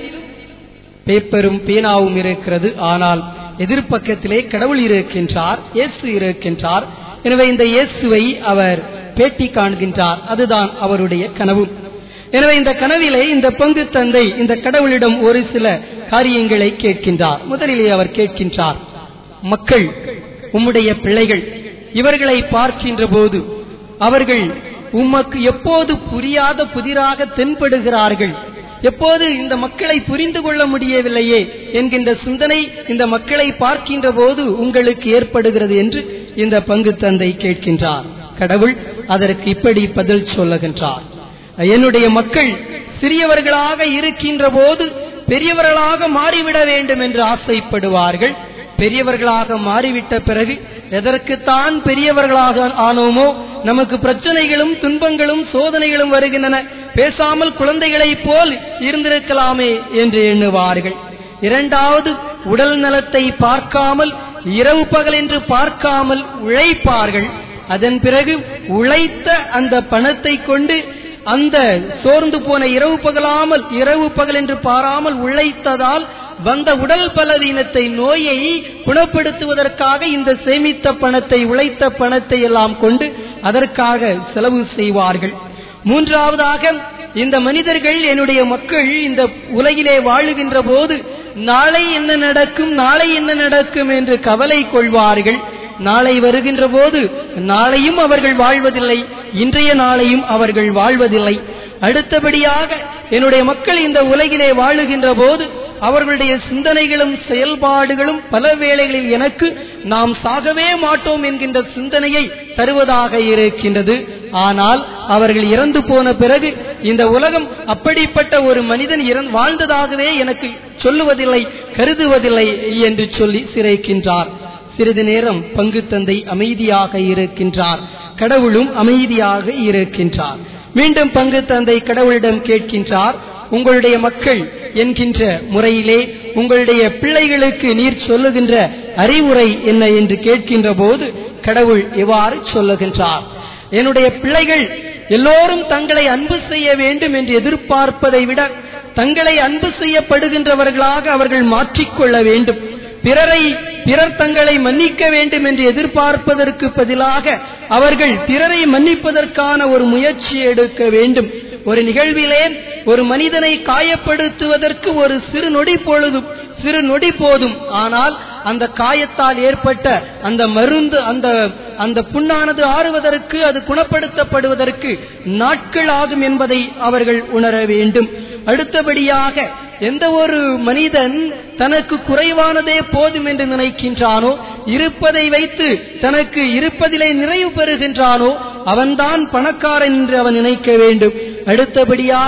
பேப்பரும் பேனாவும் இருக்கிறது ஆனால் எதிர்ப்பக்கத்திலே கடவுள் இருக்கின்றார் இயேசு இருக்கின்றார் எனவே இந்த இயேசுவை அவர் பேட்டி காண்கின்றார் அதுதான் அவருடைய கனவு எனவே இந்த கனவிலே இந்த பங்கு தந்தை இந்த கடவுளிடம் ஒரு சில காரியங்களை கேட்கின்றார் முதலிலே அவர் கேட்கின்றார் மக்கள் உம்முடைய பிள்ளைகள் இவர்களை பார்க்கின்ற போது அவர்கள் உமக்கு எப்போது புரியாத புதிராக தென்படுகிறார்கள் எப்போது இந்த மக்களை புரிந்து கொள்ள முடியவில்லையே என்கின்ற சிந்தனை இந்த மக்களை பார்க்கின்ற போது உங்களுக்கு ஏற்படுகிறது என்று இந்த பங்கு தந்தை கேட்கின்றார் கடவுள் அதற்கு இப்படி பதில் சொல்லுகின்றார் என்னுடைய மக்கள் சிறியவர்களாக இருக்கின்ற போது பெரியவர்களாக மாறிவிட வேண்டும் என்று ஆசைப்படுவார்கள் பெரியவர்களாக மாறிவிட்ட பிறகு எதற்குத்தான் பெரியவர்களாக ஆனோமோ நமக்கு பிரச்சனைகளும் துன்பங்களும் சோதனைகளும் வருகின்றன பேசாமல் குழந்தைகளைப் போல் இருந்திருக்கலாமே என்று எண்ணுவார்கள் இரண்டாவது உடல் நலத்தை பார்க்காமல் இரவு பகல் என்று பார்க்காமல் உழைப்பார்கள் அதன் பிறகு உழைத்த அந்த பணத்தை கொண்டு அந்த சோர்ந்து போன இரவு பகலாமல் இரவு பகல் என்று பாராமல் உழைத்ததால் வந்த உடல் பலவீனத்தை நோயை குணப்படுத்துவதற்காக இந்த சேமித்த பணத்தை உழைத்த பணத்தை எல்லாம் கொண்டு அதற்காக செலவு செய்வார்கள் மூன்றாவதாக இந்த மனிதர்கள் என்னுடைய மக்கள் இந்த உலகிலே வாழுகின்ற போது நாளை என்ன நடக்கும் நாளை என்ன நடக்கும் என்று கவலை கொள்வார்கள் நாளை வருகின்ற போது நாளையும் அவர்கள் வாழ்வதில்லை இன்றைய நாளையும் அவர்கள் வாழ்வதில்லை அடுத்தபடியாக என்னுடைய மக்கள் இந்த உலகிலே வாழுகின்ற போது அவர்களுடைய சிந்தனைகளும் செயல்பாடுகளும் பல வேளைகளில் எனக்கு நாம் சாகவே மாட்டோம் என்கின்ற சிந்தனையை தருவதாக இருக்கின்றது ஆனால் அவர்கள் இறந்து போன பிறகு இந்த உலகம் அப்படிப்பட்ட ஒரு மனிதன் இறந் வாழ்ந்ததாகவே எனக்கு சொல்லுவதில்லை கருதுவதில்லை என்று சொல்லி சிறைக்கின்றார் சிறிது நேரம் பங்கு தந்தை அமைதியாக இருக்கின்றார் கடவுளும் அமைதியாக இருக்கின்றார் மீண்டும் பங்கு தந்தை கடவுளிடம் கேட்கின்றார் உங்களுடைய மக்கள் என்கின்ற முறையிலே உங்களுடைய பிள்ளைகளுக்கு நீர் சொல்லுகின்ற அறிவுரை என்ன என்று கேட்கின்ற போது கடவுள் இவ்வாறு சொல்லுகின்றார் என்னுடைய பிள்ளைகள் எல்லோரும் தங்களை அன்பு செய்ய வேண்டும் என்று எதிர்பார்ப்பதை விட தங்களை அன்பு செய்யப்படுகின்றவர்களாக அவர்கள் மாற்றிக்கொள்ள வேண்டும் பிறரை பிறர் தங்களை மன்னிக்க வேண்டும் என்று எதிர்பார்ப்பதற்கு பதிலாக அவர்கள் பிறரை மன்னிப்பதற்கான ஒரு முயற்சி எடுக்க வேண்டும் ஒரு நிகழ்விலே ஒரு மனிதனை காயப்படுத்துவதற்கு ஒரு சிறு நொடி பொழுதும் சிறு நொடி போதும் ஆனால் அந்த காயத்தால் ஏற்பட்ட அந்த மருந்து அந்த அந்த புண்ணானது ஆறுவதற்கு அது குணப்படுத்தப்படுவதற்கு நாட்கள் ஆகும் என்பதை அவர்கள் உணர வேண்டும் அடுத்தபடியாக எந்த ஒரு மனிதன் தனக்கு குறைவானதே போதும் என்று நினைக்கின்றானோ இருப்பதை வைத்து தனக்கு இருப்பதிலே நிறைவு பெறுகின்றானோ அவன்தான் பணக்காரன் என்று அவன் நினைக்க வேண்டும் அடுத்தபடியாக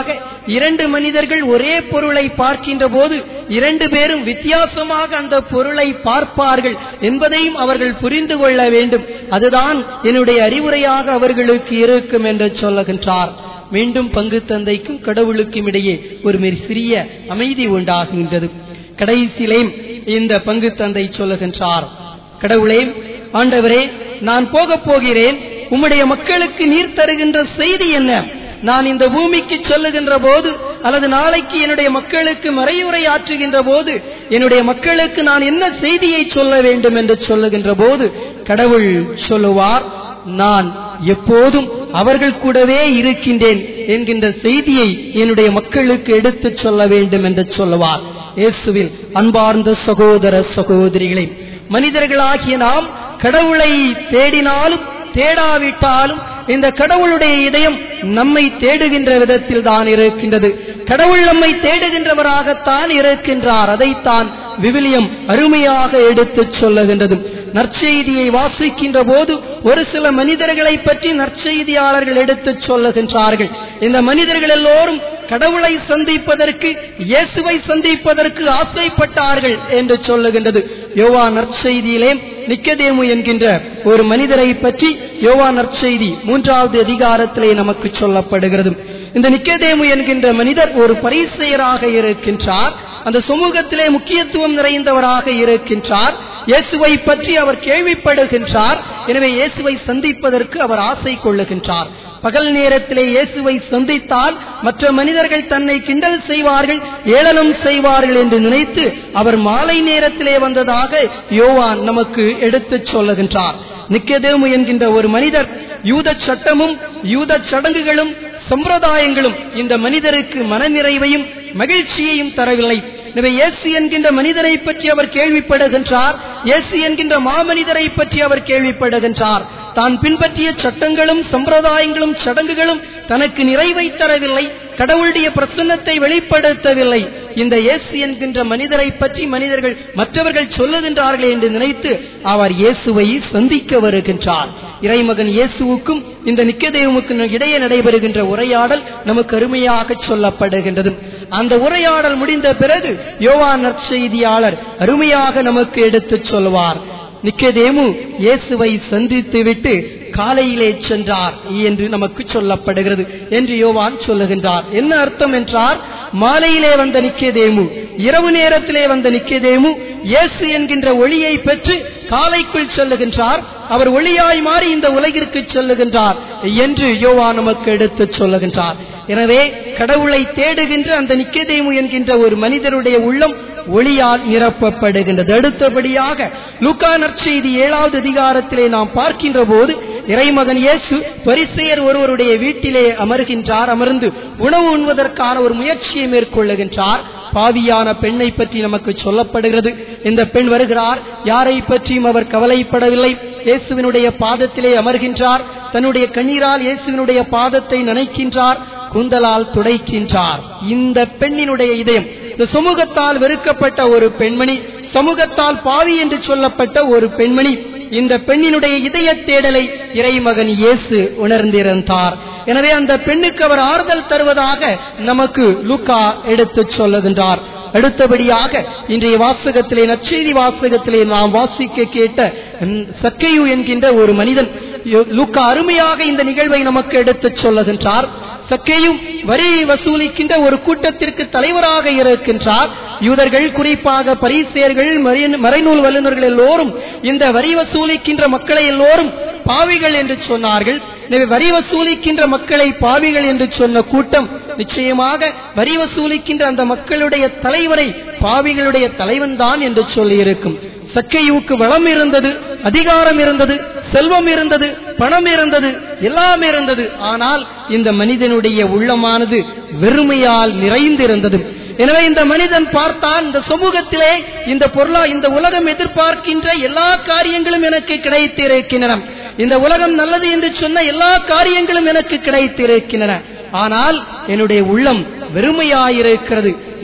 இரண்டு மனிதர்கள் ஒரே பொருளை பார்க்கின்ற போது இரண்டு பேரும் வித்தியாசமாக அந்த பொருளை பார்ப்பார்கள் என்பதையும் அவர்கள் புரிந்து கொள்ள வேண்டும் அதுதான் என்னுடைய அறிவுரையாக அவர்களுக்கு இருக்கும் என்று சொல்லுகின்றார் மீண்டும் பங்கு தந்தைக்கும் கடவுளுக்கும் இடையே ஒரு மிக சிறிய அமைதி உண்டாகின்றது கடைசியிலே இந்த பங்கு தந்தை சொல்லுகின்றார் கடவுளே ஆண்டவரே நான் போகப் போகிறேன் உம்முடைய மக்களுக்கு நீர் தருகின்ற செய்தி என்ன நான் இந்த பூமிக்கு சொல்லுகின்ற போது அல்லது நாளைக்கு என்னுடைய மக்களுக்கு மறையுரை ஆற்றுகின்ற போது என்னுடைய மக்களுக்கு நான் என்ன செய்தியை சொல்ல வேண்டும் என்று சொல்லுகின்ற போது கடவுள் சொல்லுவார் நான் எப்போதும் அவர்கள் கூடவே இருக்கின்றேன் என்கின்ற செய்தியை என்னுடைய மக்களுக்கு எடுத்துச் சொல்ல வேண்டும் என்று சொல்லுவார் இயேசுவில் அன்பார்ந்த சகோதர சகோதரிகளே மனிதர்களாகிய நாம் கடவுளை தேடினாலும் தேடாவிட்டாலும் இந்த கடவுளுடைய இதயம் நம்மை தேடுகின்ற விதத்தில் தான் இருக்கின்றது கடவுள் நம்மை தேடுகின்றவராகத்தான் இருக்கின்றார் அதைத்தான் விவிலியம் அருமையாக எடுத்துச் சொல்லுகின்றது நற்செய்தியை வாசிக்கின்ற போது ஒரு சில மனிதர்களை பற்றி நற்செய்தியாளர்கள் எடுத்துச் சொல்லுகின்றார்கள் இந்த மனிதர்கள் எல்லோரும் கடவுளை சந்திப்பதற்கு இயேசுவை சந்திப்பதற்கு ஆசைப்பட்டார்கள் என்று சொல்லுகின்றது யோவா நற்செய்தியிலே நிக்கதேமு என்கின்ற ஒரு மனிதரை பற்றி யோவா நற்செய்தி மூன்றாவது அதிகாரத்திலே நமக்கு சொல்லப்படுகிறது இந்த நிக்கதேமு என்கின்ற மனிதர் ஒரு பரிசெயராக இருக்கின்றார் அந்த சமூகத்திலே முக்கியத்துவம் நிறைந்தவராக இருக்கின்றார் இயேசுவை பற்றி அவர் கேள்விப்படுகின்றார் எனவே இயேசுவை சந்திப்பதற்கு அவர் ஆசை கொள்ளுகின்றார் பகல் நேரத்திலே இயேசுவை சந்தித்தால் மற்ற மனிதர்கள் தன்னை கிண்டல் செய்வார்கள் ஏளனம் செய்வார்கள் என்று நினைத்து அவர் மாலை நேரத்திலே வந்ததாக யோவான் நமக்கு எடுத்துச் சொல்லுகின்றார் நிக்கதேமு என்கின்ற ஒரு மனிதர் யூத சட்டமும் யூத சடங்குகளும் சம்பிரதாயங்களும் இந்த மனிதருக்கு மனநிறைவையும் மகிழ்ச்சியையும் தரவில்லை எனவே இயேசு என்கின்ற மனிதரை பற்றி அவர் கேள்விப்படுகின்றார் இயேசு என்கின்ற மாமனிதரை பற்றி அவர் கேள்விப்படுகின்றார் தான் பின்பற்றிய சட்டங்களும் சம்பிரதாயங்களும் சடங்குகளும் தனக்கு நிறைவை தரவில்லை கடவுளுடைய பிரசன்னத்தை வெளிப்படுத்தவில்லை இந்த இயேசு என்கின்ற மனிதரை பற்றி மனிதர்கள் மற்றவர்கள் சொல்லுகின்றார்கள் என்று நினைத்து அவர் இயேசுவை சந்திக்க வருகின்றார் இறைமகன் இயேசுவுக்கும் இந்த நிக்கதேவமுக்கும் இடையே நடைபெறுகின்ற உரையாடல் நமக்கு அருமையாக சொல்லப்படுகின்றது அந்த உரையாடல் முடிந்த பிறகு யோவான் நற்செய்தியாளர் அருமையாக நமக்கு எடுத்துச் சொல்வார் நிக்கதேமு இயேசுவை சந்தித்து விட்டு காலையிலே சென்றார் என்று நமக்கு சொல்லப்படுகிறது என்று யோவான் சொல்லுகின்றார் என்ன அர்த்தம் என்றால் மாலையிலே வந்த நிக்கதேமு இரவு நேரத்திலே வந்த நிக்கதேமு இயேசு என்கின்ற ஒளியை பெற்று காலைக்குள் செல்லுகின்றார் அவர் ஒளியாய் மாறி இந்த உலகிற்கு செல்லுகின்றார் என்று யோவா நமக்கு எடுத்துச் சொல்லுகின்றார் எனவே கடவுளை தேடுகின்ற அந்த நிக்கதேமு என்கின்ற ஒரு மனிதருடைய உள்ளம் ஒளியால் நிரப்பப்படுகின்றது அடுத்தபடியாக லூக்கா நற்செய்தி ஏழாவது அதிகாரத்திலே நாம் பார்க்கின்ற போது இறைமகன் இயேசு பரிசெயர் ஒருவருடைய வீட்டிலே அமர்கின்றார் அமர்ந்து உணவு உண்வதற்கான ஒரு முயற்சியை மேற்கொள்ளுகின்றார் பாவியான பெண்ணை பற்றி நமக்கு சொல்லப்படுகிறது இந்த பெண் வருகிறார் யாரை பற்றியும் அவர் கவலைப்படவில்லை இயேசுவினுடைய பாதத்திலே அமர்கின்றார் தன்னுடைய கண்ணீரால் இயேசுவினுடைய பாதத்தை நனைக்கின்றார் கூந்தலால் துடைக்கின்றார் இந்த பெண்ணினுடைய இதயம் இந்த சமூகத்தால் வெறுக்கப்பட்ட ஒரு பெண்மணி சமூகத்தால் பாவி என்று சொல்லப்பட்ட ஒரு பெண்மணி இந்த பெண்ணினுடைய இதய தேடலை இறைமகன் இயேசு உணர்ந்திருந்தார் எனவே அந்த பெண்ணுக்கு அவர் ஆறுதல் தருவதாக நமக்கு லூக்கா எடுத்துச் சொல்லுகின்றார் அடுத்தபடியாக இன்றைய வாசகத்திலே நற்செய்தி வாசகத்திலே நாம் வாசிக்க கேட்ட ம், சக்கையு என்கின்ற ஒரு மனிதன் யோ- லூக்கா அருமையாக இந்த நிகழ்வை நமக்கு எடுத்துச் சொல்லுகின்றார் சக்கையும் வரி வசூலிக்கின்ற ஒரு கூட்டத்திற்கு தலைவராக இருக்கின்றார் யூதர்கள் குறிப்பாக பரிசேர்கள் மறை- மறைநூல் வல்லுநர்கள் எல்லோரும் இந்த வரி வசூலிக்கின்ற மக்களை எல்லோரும் பாவிகள் என்று சொன்னார்கள் எனவே வரி வசூலிக்கின்ற மக்களை பாவிகள் என்று சொன்ன கூட்டம் நிச்சயமாக வரி வசூலிக்கின்ற அந்த மக்களுடைய தலைவரை பாவிகளுடைய தலைவன் தான் என்று சொல்லியிருக்கும் சக்கையுவுக்கு வளம் இருந்தது அதிகாரம் இருந்தது செல்வம் இருந்தது பணம் இருந்தது எல்லாம் இருந்தது ஆனால் இந்த மனிதனுடைய உள்ளமானது வெறுமையால் நிறைந்திருந்தது எனவே இந்த மனிதன் பார்த்தான் இந்த சமூகத்திலே இந்த பொருளா இந்த உலகம் எதிர்பார்க்கின்ற எல்லா காரியங்களும் எனக்கு கிடைத்திருக்கின்றன இந்த உலகம் நல்லது என்று சொன்ன எல்லா காரியங்களும் எனக்கு கிடைத்திருக்கின்றன ஆனால் என்னுடைய உள்ளம் வெறுமையாயிருக்கிறது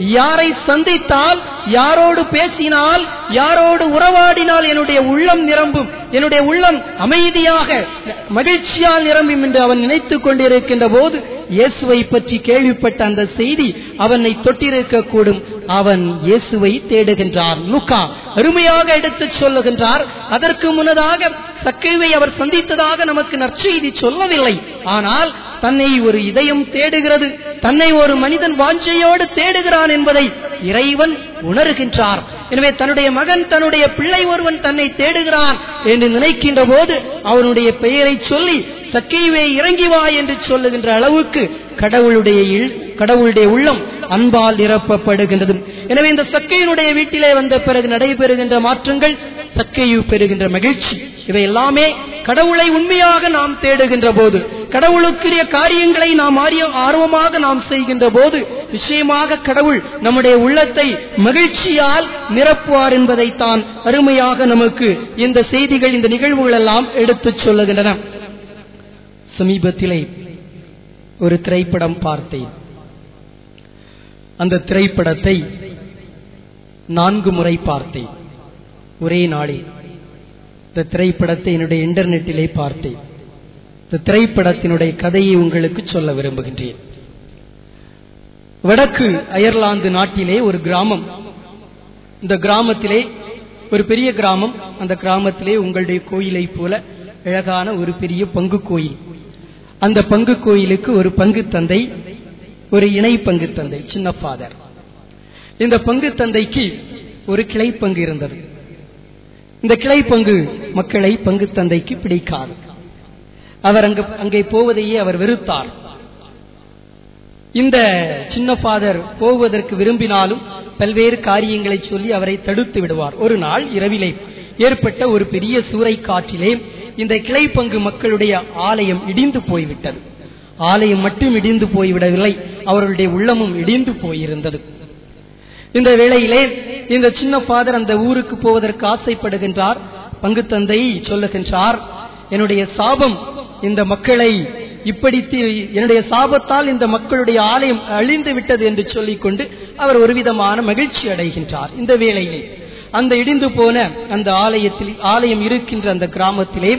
யாரை சந்தித்தால் யாரோடு பேசினால் யாரோடு உறவாடினால் என்னுடைய உள்ளம் நிரம்பும் என்னுடைய உள்ளம் அமைதியாக மகிழ்ச்சியால் நிரம்பும் என்று அவன் நினைத்துக் கொண்டிருக்கின்ற போது இயேசுவை பற்றி கேள்விப்பட்ட அந்த செய்தி அவனை தொட்டிருக்க கூடும் அவன் இயேசுவை தேடுகின்றார் லுக்கா அருமையாக எடுத்துச் சொல்லுகின்றார் அதற்கு முன்னதாக சக்கைவை அவர் சந்தித்ததாக நமக்கு நற்செய்தி சொல்லவில்லை ஆனால் தன்னை ஒரு இதயம் தேடுகிறது தன்னை ஒரு மனிதன் வாஞ்சையோடு தேடுகிறான் என்பதை இறைவன் உணர்கின்றார் எனவே தன்னுடைய மகன் தன்னுடைய பிள்ளை ஒருவன் தன்னை தேடுகிறான் என்று நினைக்கின்ற போது அவனுடைய பெயரை சொல்லி சக்கைவே இறங்கி வா என்று சொல்லுகின்ற அளவுக்கு கடவுளுடைய இல்- கடவுளுடைய உள்ளம் அன்பால் நிரப்பப்படுகின்றது எனவே இந்த சக்கையினுடைய வீட்டிலே வந்த பிறகு நடைபெறுகின்ற மாற்றங்கள் சக்கையு பெறுகின்ற மகிழ்ச்சி இவை எல்லாமே கடவுளை உண்மையாக நாம் தேடுகின்ற போது கடவுளுக்குரிய காரியங்களை நாம் ஆரிய ஆர்வமாக நாம் செய்கின்ற போது நிச்சயமாக கடவுள் நம்முடைய உள்ளத்தை மகிழ்ச்சியால் நிரப்புவார் என்பதைத்தான் அருமையாக நமக்கு இந்த செய்திகள் இந்த நிகழ்வுகள் எல்லாம் எடுத்துச் சொல்லுகின்றன சமீபத்திலே ஒரு திரைப்படம் பார்த்தேன் அந்த திரைப்படத்தை நான்கு முறை பார்த்தேன் ஒரே நாளில் இந்த திரைப்படத்தை என்னுடைய இன்டர்நெட்டிலே பார்த்தேன் இந்த திரைப்படத்தினுடைய கதையை உங்களுக்கு சொல்ல விரும்புகின்றேன் வடக்கு அயர்லாந்து நாட்டிலே ஒரு கிராமம் இந்த கிராமத்திலே ஒரு பெரிய கிராமம் அந்த கிராமத்திலே உங்களுடைய கோயிலை போல அழகான ஒரு பெரிய பங்கு கோயில் அந்த பங்கு கோயிலுக்கு ஒரு பங்கு தந்தை ஒரு இணை பங்கு தந்தை சின்ன ஃபாதர் இந்த பங்கு தந்தைக்கு ஒரு கிளை பங்கு இருந்தது இந்த கிளை பங்கு மக்களை பங்கு தந்தைக்கு பிடிக்காது அவர் அங்கு அங்கே போவதையே அவர் வெறுத்தார் இந்த சின்ன ஃபாதர் போவதற்கு விரும்பினாலும் பல்வேறு காரியங்களை சொல்லி அவரை தடுத்து விடுவார் ஒரு நாள் இரவிலே ஏற்பட்ட ஒரு பெரிய சூறை காற்றிலே இந்த கிளை பங்கு மக்களுடைய ஆலயம் இடிந்து போய்விட்டது ஆலயம் மட்டும் இடிந்து போய்விடவில்லை அவர்களுடைய உள்ளமும் இடிந்து போயிருந்தது இந்த வேளையிலே இந்த சின்ன ஃபாதர் அந்த ஊருக்கு போவதற்கு ஆசைப்படுகின்றார் பங்கு தந்தை சொல்லுகின்றார் என்னுடைய சாபம் இந்த மக்களை இப்படி தி- என்னுடைய சாபத்தால் இந்த மக்களுடைய ஆலயம் அழிந்து விட்டது என்று சொல்லிக்கொண்டு அவர் ஒரு விதமான மகிழ்ச்சி அடைகின்றார் இந்த வேளையிலே அந்த இடிந்து போன அந்த ஆலயத்தில் ஆலயம் இருக்கின்ற அந்த கிராமத்திலே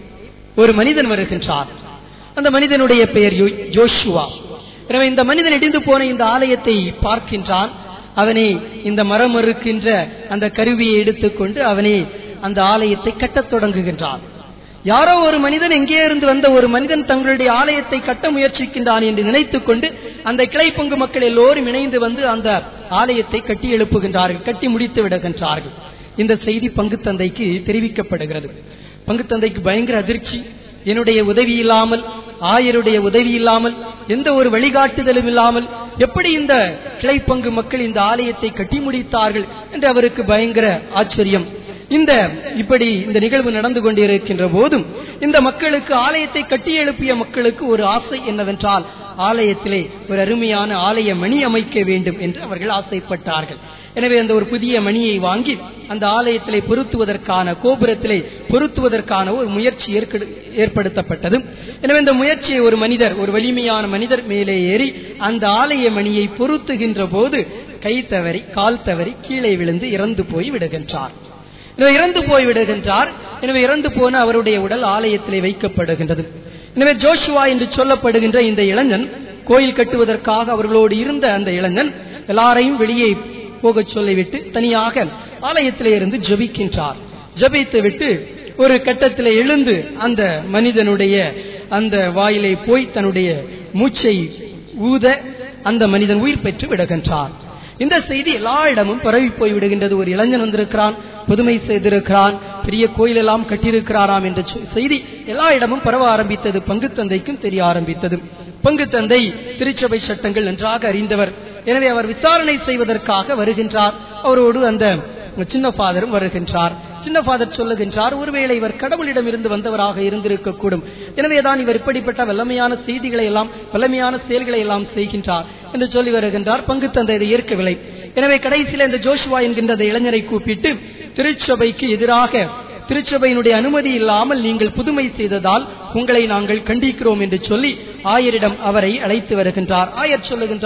ஒரு மனிதன் வருகின்றார் அந்த மனிதனுடைய பெயர் யோ- ஜோஷுவா எனவே இந்த மனிதன் இடிந்து போன இந்த ஆலயத்தை பார்க்கின்றான் அவனே இந்த மரம் இருக்கின்ற அந்த கருவியை எடுத்துக்கொண்டு அவனே அந்த ஆலயத்தை கட்டத் தொடங்குகின்றான் யாரோ ஒரு மனிதன் எங்கே இருந்து வந்த ஒரு மனிதன் தங்களுடைய ஆலயத்தை கட்ட முயற்சிக்கின்றான் என்று நினைத்துக் கொண்டு அந்த கிளை பங்கு மக்கள் எல்லோரும் இணைந்து வந்து அந்த ஆலயத்தை கட்டி எழுப்புகின்றார்கள் கட்டி முடித்து விடுகின்றார்கள் இந்த செய்தி பங்கு தந்தைக்கு தெரிவிக்கப்படுகிறது பங்கு தந்தைக்கு பயங்கர அதிர்ச்சி என்னுடைய உதவி இல்லாமல் ஆயருடைய உதவி இல்லாமல் எந்த ஒரு வழிகாட்டுதலும் இல்லாமல் எப்படி இந்த கிளை பங்கு மக்கள் இந்த ஆலயத்தை கட்டி முடித்தார்கள் என்று அவருக்கு பயங்கர ஆச்சரியம் இந்த இப்படி இந்த நிகழ்வு நடந்து கொண்டிருக்கின்ற போதும் இந்த மக்களுக்கு ஆலயத்தை கட்டி எழுப்பிய மக்களுக்கு ஒரு ஆசை என்னவென்றால் ஆலயத்திலே ஒரு அருமையான ஆலய மணி அமைக்க வேண்டும் என்று அவர்கள் ஆசைப்பட்டார்கள் எனவே அந்த ஒரு புதிய மணியை வாங்கி அந்த ஆலயத்திலே பொருத்துவதற்கான கோபுரத்திலே பொருத்துவதற்கான ஒரு முயற்சி ஏற்கடு- ஏற்படுத்தப்பட்டது எனவே இந்த முயற்சியை ஒரு மனிதர் ஒரு வலிமையான மனிதர் மேலே ஏறி அந்த ஆலய மணியை பொருத்துகின்ற போது கை தவறி கால் தவறி கீழே விழுந்து இறந்து போய் விடுகின்றார் எனவே இறந்து போய் விடுகின்றார் எனவே இறந்து போன அவருடைய உடல் ஆலயத்திலே வைக்கப்படுகின்றது எனவே ஜோஷுவா என்று சொல்லப்படுகின்ற இந்த இளைஞன் கோயில் கட்டுவதற்காக அவர்களோடு இருந்த அந்த இளைஞன் எல்லாரையும் வெளியே போகச் சொல்லிவிட்டு தனியாக ஆலயத்திலே இருந்து ஜெபிக்கின்றார் ஜெபித்து விட்டு ஒரு கட்டத்திலே எழுந்து அந்த மனிதனுடைய அந்த வாயிலே போய் தன்னுடைய மூச்சை ஊத அந்த மனிதன் உயிர் பெற்று விடுகின்றார் இந்த செய்தி எல்லா இடமும் பரவி போய் விடுகின்றது ஒரு இளைஞன் வந்திருக்கிறான் புதுமை செய்திருக்கிறான் பெரிய கோயில் எல்லாம் கட்டியிருக்கிறாராம் என்ற சொ- செய்தி எல்லா இடமும் பரவ ஆரம்பித்தது பங்கு தந்தைக்கும் தெரிய ஆரம்பித்தது பங்கு தந்தை திருச்சபை சட்டங்கள் நன்றாக அறிந்தவர் எனவே அவர் விசாரணை செய்வதற்காக வருகின்றார் அவரோடு அந்த சின்ன ஃபாதரும் வருகின்றார் சின்ன ஃபாதர் சொல்லுகின்றார் ஒருவேளை இவர் கடவுளிடம் இருந்து வந்தவராக இருந்திருக்கக்கூடும் எனவேதான் இவர் இப்படிப்பட்ட வல்லமையான செய்திகளை எல்லாம் வல்லமையான செயல்களை எல்லாம் செய்கின்றார் என்று சொல்லி வருகின்றார் பங்கு தந்தை இதை ஏற்கவில்லை எனவே கடைசியில் இந்த ஜோஷுவா என்கின்ற அந்த இளைஞரை கூப்பிட்டு திருச்சபைக்கு எதிராக திருச்சபையினுடைய அனுமதி இல்லாமல் நீங்கள் புதுமை செய்ததால் உங்களை நாங்கள் கண்டிக்கிறோம் என்று சொல்லி ஆயரிடம் அவரை அழைத்து வருகின்றார் ஆயர் சொல்லுகின்றார்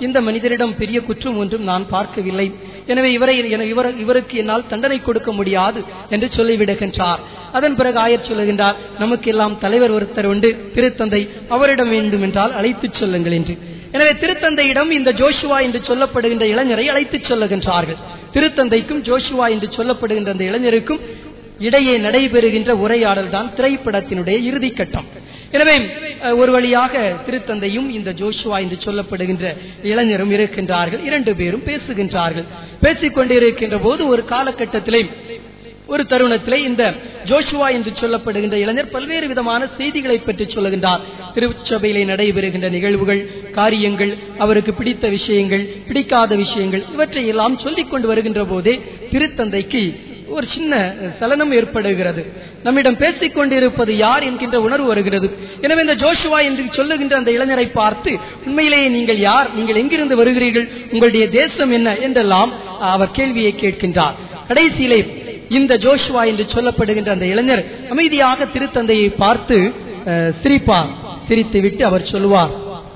இந்த மனிதரிடம் பெரிய குற்றம் ஒன்றும் நான் பார்க்கவில்லை எனவே இவரை என- இவர் இவருக்கு என்னால் தண்டனை கொடுக்க முடியாது என்று சொல்லிவிடுகின்றார் அதன் பிறகு ஆயர் சொல்லுகின்றார் நமக்கு எல்லாம் தலைவர் ஒருத்தர் உண்டு திருத்தந்தை அவரிடம் வேண்டும் என்றால் அழைத்துச் சொல்லுங்கள் என்று எனவே திருத்தந்தையிடம் இந்த ஜோஷுவா என்று சொல்லப்படுகின்ற இளைஞரை அழைத்துச் சொல்லுகின்றார்கள் திருத்தந்தைக்கும் ஜோஷுவா என்று சொல்லப்படுகின்ற அந்த இளைஞருக்கும் இடையே நடைபெறுகின்ற உரையாடல் தான் திரைப்படத்தினுடைய இறுதிக்கட்டம் எனவே அஹ், ஒரு வழியாக திருத்தந்தையும் இந்த ஜோஷுவா என்று சொல்லப்படுகின்ற இளைஞரும் இருக்கின்றார்கள் இரண்டு பேரும் பேசுகின்றார்கள் பேசிக் கொண்டிருக்கின்ற போது ஒரு காலகட்டத்திலே ஒரு தருணத்திலே இந்த ஜோஷுவா என்று சொல்லப்படுகின்ற இளைஞர் பல்வேறு விதமான செய்திகளை பற்றி சொல்லுகின்றார் திருச்சபையிலே நடைபெறுகின்ற நிகழ்வுகள் காரியங்கள் அவருக்கு பிடித்த விஷயங்கள் பிடிக்காத விஷயங்கள் இவற்றை எல்லாம் சொல்லிக் கொண்டு வருகின்ற போதே திருத்தந்தைக்கு ஒரு சின்ன சலனம் ஏற்படுகிறது நம்மிடம் பேசிக் கொண்டிருப்பது யார் என்கின்ற உணர்வு வருகிறது எனவே இந்த ஜோஷுவா என்று சொல்லுகின்ற அந்த இளைஞரை பார்த்து உண்மையிலேயே நீங்கள் யார் நீங்கள் எங்கிருந்து வருகிறீர்கள் உங்களுடைய தேசம் என்ன என்றெல்லாம் அவர் கேள்வியை கேட்கின்றார் கடைசியிலே இந்த ஜோஷுவா என்று சொல்லப்படுகின்ற அந்த இளைஞர் அமைதியாக திருத்தந்தையை பார்த்து அஹ், சிரிப்பார் சிரித்துவிட்டு அவர் சொல்லுவார்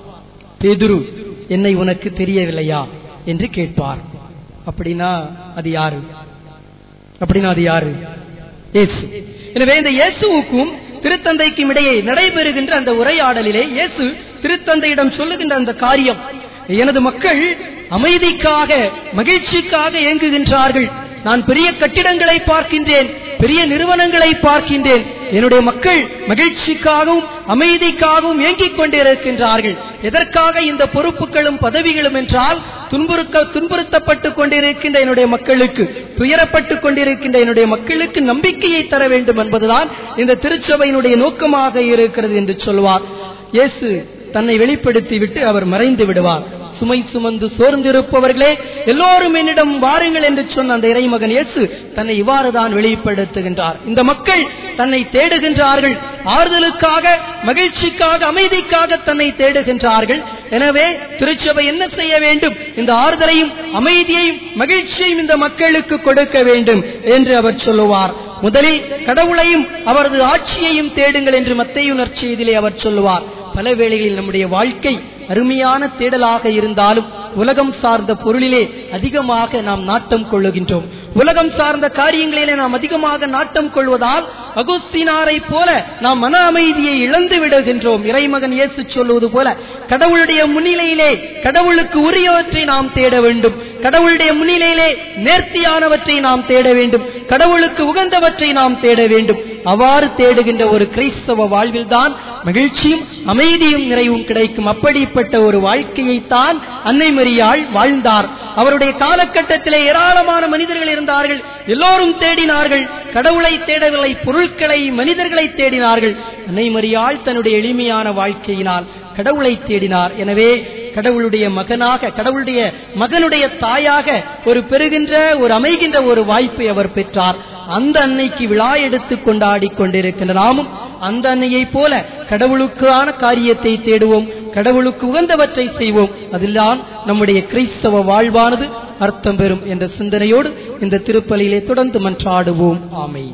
பேதுரு என்னை உனக்கு தெரியவில்லையா என்று கேட்பார் அப்படின்னா அது யாரு அப்படின்னா அது யாரு இயேசு எனவே இந்த இயேசுவுக்கும் திருத்தந்தைக்கும் இடையே நடைபெறுகின்ற அந்த உரையாடலிலே இயேசு திருத்தந்தையிடம் சொல்லுகின்ற அந்த காரியம் எனது மக்கள் அமைதிக்காக மகிழ்ச்சிக்காக இயங்குகின்றார்கள் நான் பெரிய கட்டிடங்களை பார்க்கின்றேன் பெரிய நிறுவனங்களை பார்க்கின்றேன் என்னுடைய மக்கள் மகிழ்ச்சிக்காகவும் அமைதிக்காகவும் இயங்கிக் கொண்டிருக்கின்றார்கள் எதற்காக இந்த பொறுப்புகளும் பதவிகளும் என்றால் துன்புறுக்க துன்புறுத்தப்பட்டுக் கொண்டிருக்கின்ற என்னுடைய மக்களுக்கு துயரப்பட்டுக் கொண்டிருக்கின்ற என்னுடைய மக்களுக்கு நம்பிக்கையை தர வேண்டும் என்பதுதான் இந்த திருச்சபையினுடைய நோக்கமாக இருக்கிறது என்று சொல்வார் இயேசு தன்னை வெளிப்படுத்தி விட்டு அவர் மறைந்து விடுவார் சுமை சுமந்து சோர்ந்திருப்பவர்களே எல்லோரும் என்னிடம் வாருங்கள் என்று சொன்ன அந்த இறைமகன் இயேசு தன்னை இவ்வாறு தான் வெளிப்படுத்துகின்றார் இந்த மக்கள் தன்னை தேடுகின்றார்கள் ஆறுதலுக்காக மகிழ்ச்சிக்காக அமைதிக்காக தன்னை தேடுகின்றார்கள் எனவே திருச்சபை என்ன செய்ய வேண்டும் இந்த ஆறுதலையும் அமைதியையும் மகிழ்ச்சியையும் இந்த மக்களுக்கு கொடுக்க வேண்டும் என்று அவர் சொல்லுவார் முதலில் கடவுளையும் அவரது ஆட்சியையும் தேடுங்கள் என்று மத்தேயு நற்செய்தியிலே அவர் சொல்லுவார் பல வேளைகளில் நம்முடைய வாழ்க்கை அருமையான தேடலாக இருந்தாலும் உலகம் சார்ந்த பொருளிலே அதிகமாக நாம் நாட்டம் கொள்ளுகின்றோம் உலகம் சார்ந்த காரியங்களிலே நாம் அதிகமாக நாட்டம் கொள்வதால் அகுஸ்தினாரை போல நாம் மன அமைதியை இழந்து விடுகின்றோம் இறைமகன் இயேசு சொல்லுவது போல கடவுளுடைய முன்னிலையிலே கடவுளுக்கு உரியவற்றை நாம் தேட வேண்டும் கடவுளுடைய முன்னிலையிலே நேர்த்தியானவற்றை நாம் தேட வேண்டும் கடவுளுக்கு உகந்தவற்றை நாம் தேட வேண்டும் அவ்வாறு தேடுகின்ற ஒரு கிறிஸ்தவ வாழ்வில்தான் மகிழ்ச்சியும் அமைதியும் நிறைவும் கிடைக்கும் அப்படிப்பட்ட ஒரு வாழ்க்கையைத்தான் அன்னை மரியாள் வாழ்ந்தார் அவருடைய காலகட்டத்திலே ஏராளமான மனிதர்கள் இருந்தார்கள் எல்லோரும் தேடினார்கள் கடவுளை தேடவில்லை பொருட்களை மனிதர்களை தேடினார்கள் அன்னை மரியாள் தன்னுடைய எளிமையான வாழ்க்கையினால் கடவுளை தேடினார் எனவே கடவுளுடைய மகனாக கடவுளுடைய மகனுடைய தாயாக ஒரு பெறுகின்ற ஒரு அமைகின்ற ஒரு வாய்ப்பை அவர் பெற்றார் அந்த அன்னைக்கு விழா எடுத்து கொண்டாடி கொண்டிருக்கின்ற நாமும் அந்த அன்னையைப் போல கடவுளுக்கான காரியத்தை தேடுவோம் கடவுளுக்கு உகந்தவற்றை செய்வோம் அதில்தான் நம்முடைய கிறிஸ்தவ வாழ்வானது அர்த்தம் பெறும் என்ற சிந்தனையோடு இந்த திருப்பலியிலே தொடர்ந்து மன்றாடுவோம் ஆமை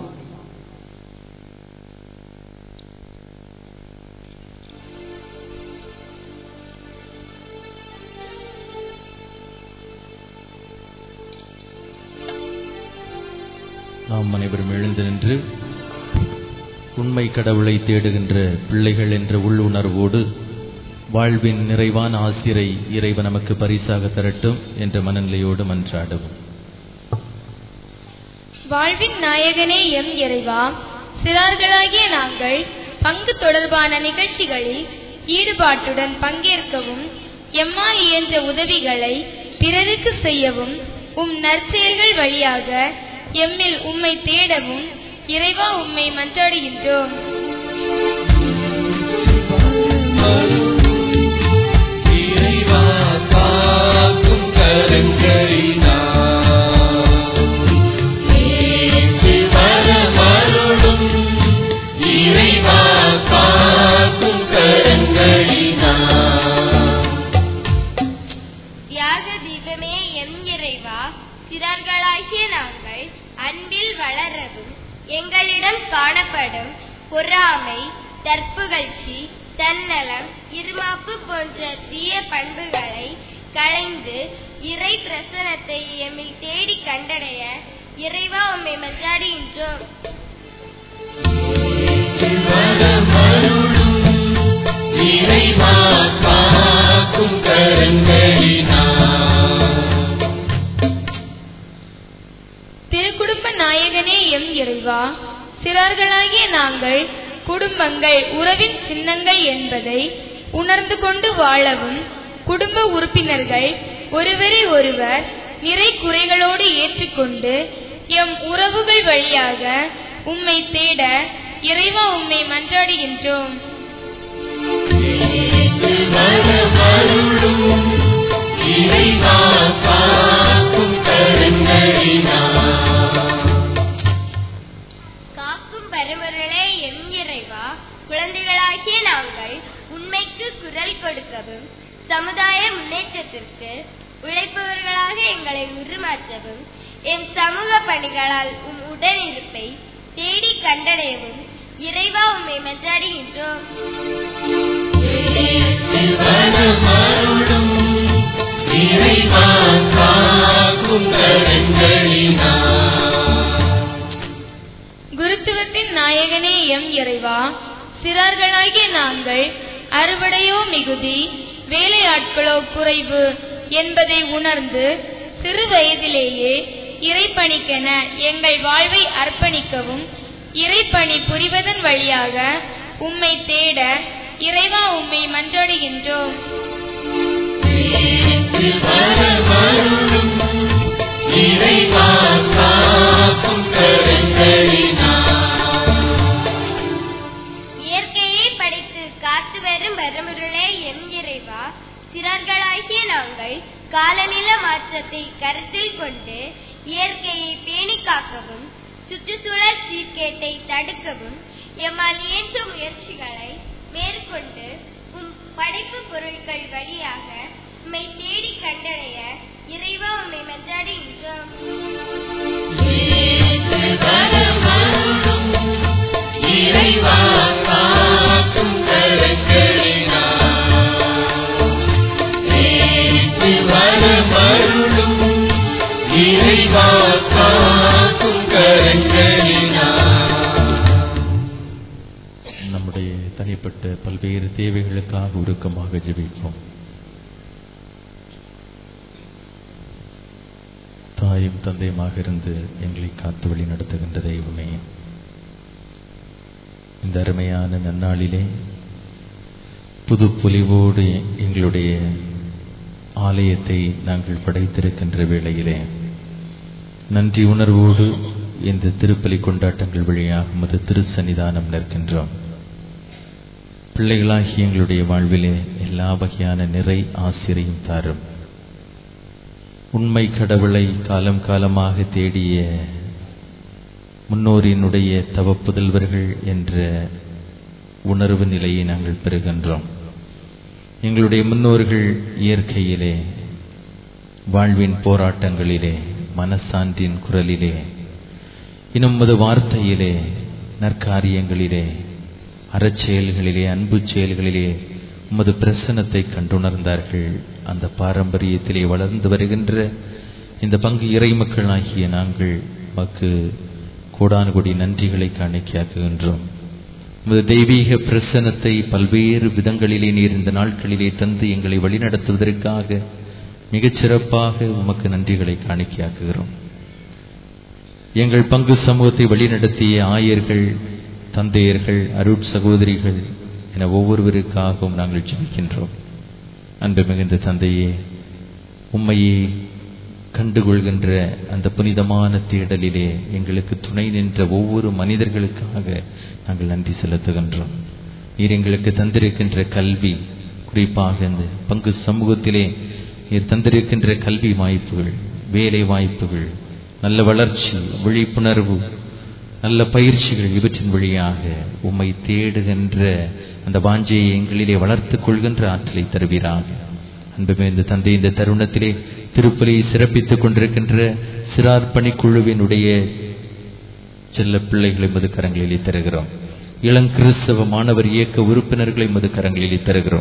நாம் அனைவரும் எழுந்து நின்று உண்மை கடவுளை தேடுகின்ற பிள்ளைகள் என்ற உள்ளுணர்வோடு வாழ்வின் நிறைவான ஆசிரை இறைவன் நமக்கு பரிசாக தரட்டும் என்ற மனநிலையோடு மன்றாடவும் வாழ்வின் நாயகனே எம் இறைவா சிறார்களாகிய நாங்கள் பங்கு தொடர்பான நிகழ்ச்சிகளில் ஈடுபாட்டுடன் பங்கேற்கவும் எம்மால் இயன்ற உதவிகளை பிறருக்கு செய்யவும் உம் நற்செயல்கள் வழியாக எம்மில் உம்மை தேடவும் இறைவா உம்மை மன்றாடுகின்றோம் இறைவா காக்கும் கரங்களினா ஏற்று வரமருளும் இறைவா காக்கும் கரங்களினா தியாக தீபமே எம் இறைவா சிறார்களாகிய நாங்கள் அன்பில் வளரவும் எங்களிடம் காணப்படும் பொறாமை தற்புகழ்ச்சி தன்னலம் இருமாப்பு போன்ற தீய பண்புகளை களைந்து இறை பிரசனத்தை எம்மில் தேடி கண்டடைய இறைவா உம்மை மன்றாடுகின்றோம் வரமருளும் இறைவா காக்கும் கரங்களினார் திருக்குடும்ப நாயகனே எம் இறைவா சிறார்களாகிய நாங்கள் குடும்பங்கள் உறவின் சின்னங்கள் என்பதை உணர்ந்து கொண்டு வாழவும் குடும்ப உறுப்பினர்கள் ஒருவரை ஒருவர் நிறை குறைகளோடு ஏற்றுக்கொண்டு எம் உறவுகள் வழியாக உம்மை தேட இறைவா உம்மை மன்றாடுகின்றோம் வரமருளும் இறைவா காக்கும் கரங்களினார் காக்கும் பரமருளே எம் இறைவா குழந்தைகளாகிய நாங்கள் உண்மைக்கு குரல் கொடுக்கவும் சமுதாய முன்னேற்றத்திற்கு உழைப்பவர்களாக எங்களை உருமாற்றவும் என் சமூக பணிகளால் உம் உடனிருப்பை தேடி கண்டடையவும் இறைவா உம்மை மன்றாடுகின்றோம் வரமருளும் இறைவா காக்கும் கரங்களினார் குருத்துவத்தின் நாயகனே எம் இறைவா சிறார்களாகிய நாங்கள் அறுவடையோ மிகுதி வேலையாட்களோ குறைவு என்பதை உணர்ந்து சிறு வயதிலேயே இறைப்பணிக்கென எங்கள் வாழ்வை அர்ப்பணிக்கவும் இறைப்பணி புரிவதன் வழியாக உம்மை தேட இறைவா உம்மை மன்றாடுகின்றோம் வரமருளும் இறைவா காக்கும் கரங்களினார் இயற்கையை படைத்து காத்து வரும் வரமுருளே எம் இறைவா சிறார்களாகிய நாங்கள் காலநில மாற்றத்தை கருத்தில் கொண்டு இயற்கையை பேணி காக்கவும் சுற்றுச்சூழல் சீர்கேட்டை தடுக்கவும் எம்மால் இயன்ற முயற்சிகளை மேற்கொண்டு உம் படைப்பு பொருட்கள் வழியாக உம்மை தேடி கண்டடைய இறைவா உம்மை மன்றாடுகின்றோம் வரமருளும் இறைவா காக்கும் கரங்களினார் வரமருளும் இறைவா காக்கும் கரங்களினார் நம்முடைய தனிப்பட்ட பல்வேறு தேவைகளுக்காக உருக்கமாக ஜெபிப்போம் தாயும் தந்தையுமாக இருந்து எங்களை காத்து வழி நடத்துகின்ற தெய்வமே இந்த அருமையான நன்னாளிலே புது பொலிவோடு எங்களுடைய ஆலயத்தை நாங்கள் படைத்திருக்கின்ற வேளையிலே நன்றி உணர்வோடு இந்த திருப்பலி கொண்டாட்டங்கள் வழியாக மது திருசன்னிதானம் நிற்கின்றோம் பிள்ளைகளாகி எங்களுடைய வாழ்விலே எல்லா வகையான நிறை ஆசிரியும் தாரும் உண்மை கடவுளை காலம் காலமாக தேடிய முன்னோரினுடைய தவப்புதல்வர்கள் என்ற உணர்வு நிலையை நாங்கள் பெறுகின்றோம் எங்களுடைய முன்னோர்கள் இயற்கையிலே வாழ்வின் போராட்டங்களிலே மனசான்றின் குரலிலே இன்னும் மது வார்த்தையிலே நற்காரியங்களிலே அறச்செயல்களிலே அன்பு செயல்களிலே உமது பிரசனத்தை கண்டுணர்ந்தார்கள் அந்த பாரம்பரியத்திலே வளர்ந்து வருகின்ற இந்த பங்கு இறை மக்களாகிய நாங்கள் மக்கு கோடானு கோடி நன்றிகளை காணிக்கையாக்குகின்றோம் உமது தெய்வீக பிரசனத்தை பல்வேறு விதங்களிலே நீர் இந்த நாட்களிலே தந்து எங்களை வழிநடத்துவதற்காக மிகச் சிறப்பாக உமக்கு நன்றிகளை காணிக்கையாக்குகிறோம் எங்கள் பங்கு சமூகத்தை வழிநடத்திய ஆயர்கள் தந்தையர்கள் அருட் சகோதரிகள் என ஒவ்வொருவருக்காகவும் நாங்கள் ஜெபிக்கின்றோம் அன்பு மிகுந்த தந்தையே உம்மையே கண்டுகொள்கின்ற அந்த புனிதமான தேடலிலே எங்களுக்கு துணை நின்ற ஒவ்வொரு மனிதர்களுக்காக நாங்கள் நன்றி செலுத்துகின்றோம் நீர் எங்களுக்கு தந்திருக்கின்ற கல்வி குறிப்பாக இந்த பங்கு சமூகத்திலே நீர் தந்திருக்கின்ற கல்வி வாய்ப்புகள் வேலை வாய்ப்புகள் நல்ல வளர்ச்சி விழிப்புணர்வு நல்ல பயிற்சிகள் இவற்றின் வழியாக உம்மை தேடுகின்ற அந்த வாஞ்சையை எங்களிலே வளர்த்துக் கொள்கின்ற ஆற்றலை தருவீராக அன்புமே இந்த தந்தை இந்த தருணத்திலே திருப்பலியை சிறப்பித்துக் கொண்டிருக்கின்ற சிறார் பணிக்குழுவினுடைய செல்ல பிள்ளைகளை மது கரங்களிலே தருகிறோம் இளங்கிறிஸ்தவ மாணவர் இயக்க உறுப்பினர்களை மது கரங்களிலே தருகிறோம்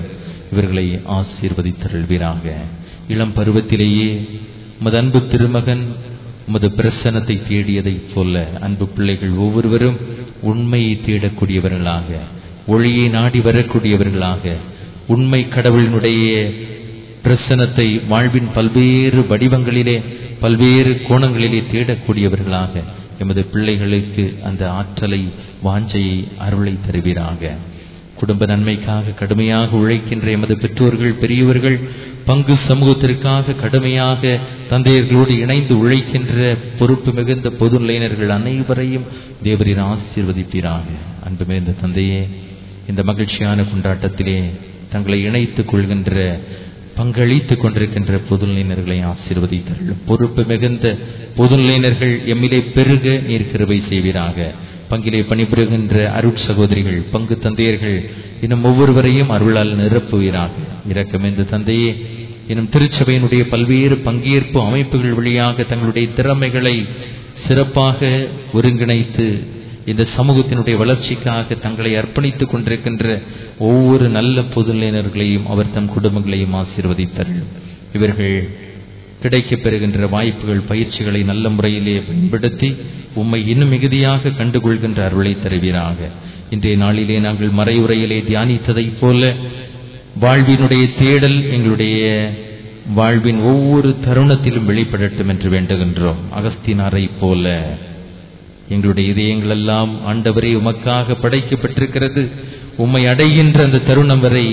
இவர்களை ஆசீர்வதித்தருள்வீராக இளம் பருவத்திலேயே உமது அன்பு திருமகன் உமது பிரசனத்தை தேடியதை சொல்ல அன்பு பிள்ளைகள் ஒவ்வொருவரும் உண்மையை தேடக்கூடியவர்களாக ஒளியை நாடி வரக்கூடியவர்களாக உண்மை கடவுளினுடைய பிரசனத்தை வாழ்வின் பல்வேறு வடிவங்களிலே பல்வேறு கோணங்களிலே தேடக்கூடியவர்களாக எமது பிள்ளைகளுக்கு அந்த ஆற்றலை வாஞ்சையை அருளை தருவீராக குடும்ப நன்மைக்காக கடுமையாக உழைக்கின்ற எமது பெற்றோர்கள் பெரியவர்கள் பங்கு சமூகத்திற்காக கடுமையாக தந்தையர்களோடு இணைந்து உழைக்கின்ற பொறுப்பு மிகுந்த பொதுநிலையினர்கள் அனைவரையும் தேவரின் ஆசீர்வதிப்பீராக அன்பு மிகுந்த தந்தையே இந்த மகிழ்ச்சியான கொண்டாட்டத்திலே தங்களை இணைத்துக் கொள்கின்ற பங்களித்துக் கொண்டிருக்கின்ற பொதுநிலையினர்களை ஆசீர்வதித்தருளும் பொறுப்பு மிகுந்த பொதுநிலையினர்கள் எம்மிலே பெருக நீர் கிருபை செய்வீராக பங்கிலே பணிபுரிகின்ற அருட் சகோதரிகள் பங்கு தந்தையர்கள் இன்னும் ஒவ்வொருவரையும் அருளால் நிரப்புவீராக இரக்கமிந்த தந்தையே இன்னும் திருச்சபையினுடைய பல்வேறு பங்கேற்பு அமைப்புகள் வழியாக தங்களுடைய திறமைகளை சிறப்பாக ஒருங்கிணைத்து இந்த சமூகத்தினுடைய வளர்ச்சிக்காக தங்களை அர்ப்பணித்துக் கொண்டிருக்கின்ற ஒவ்வொரு நல்ல பொதுநிலையினர்களையும் அவர் தம் குடும்பங்களையும் ஆசீர்வதித்தார்கள் இவர்கள் கிடைக்கப் பெறுகின்ற வாய்ப்புகள் பயிற்சிகளை நல்ல முறையிலே பயன்படுத்தி உம்மை இன்னும் மிகுதியாக கண்டுகொள்கின்ற அருளை தருவீராக இன்றைய நாளிலே நாங்கள் மறைவுரையிலே தியானித்ததைப் போல வாழ்வினுடைய தேடல் எங்களுடைய வாழ்வின் ஒவ்வொரு தருணத்திலும் வெளிப்படட்டும் என்று வேண்டுகின்றோம் அகஸ்தினாரை போல எங்களுடைய இதயங்கள் எல்லாம் ஆண்டவரே உமக்காக படைக்கப்பட்டிருக்கிறது உம்மை அடைகின்ற அந்த தருணம் வரை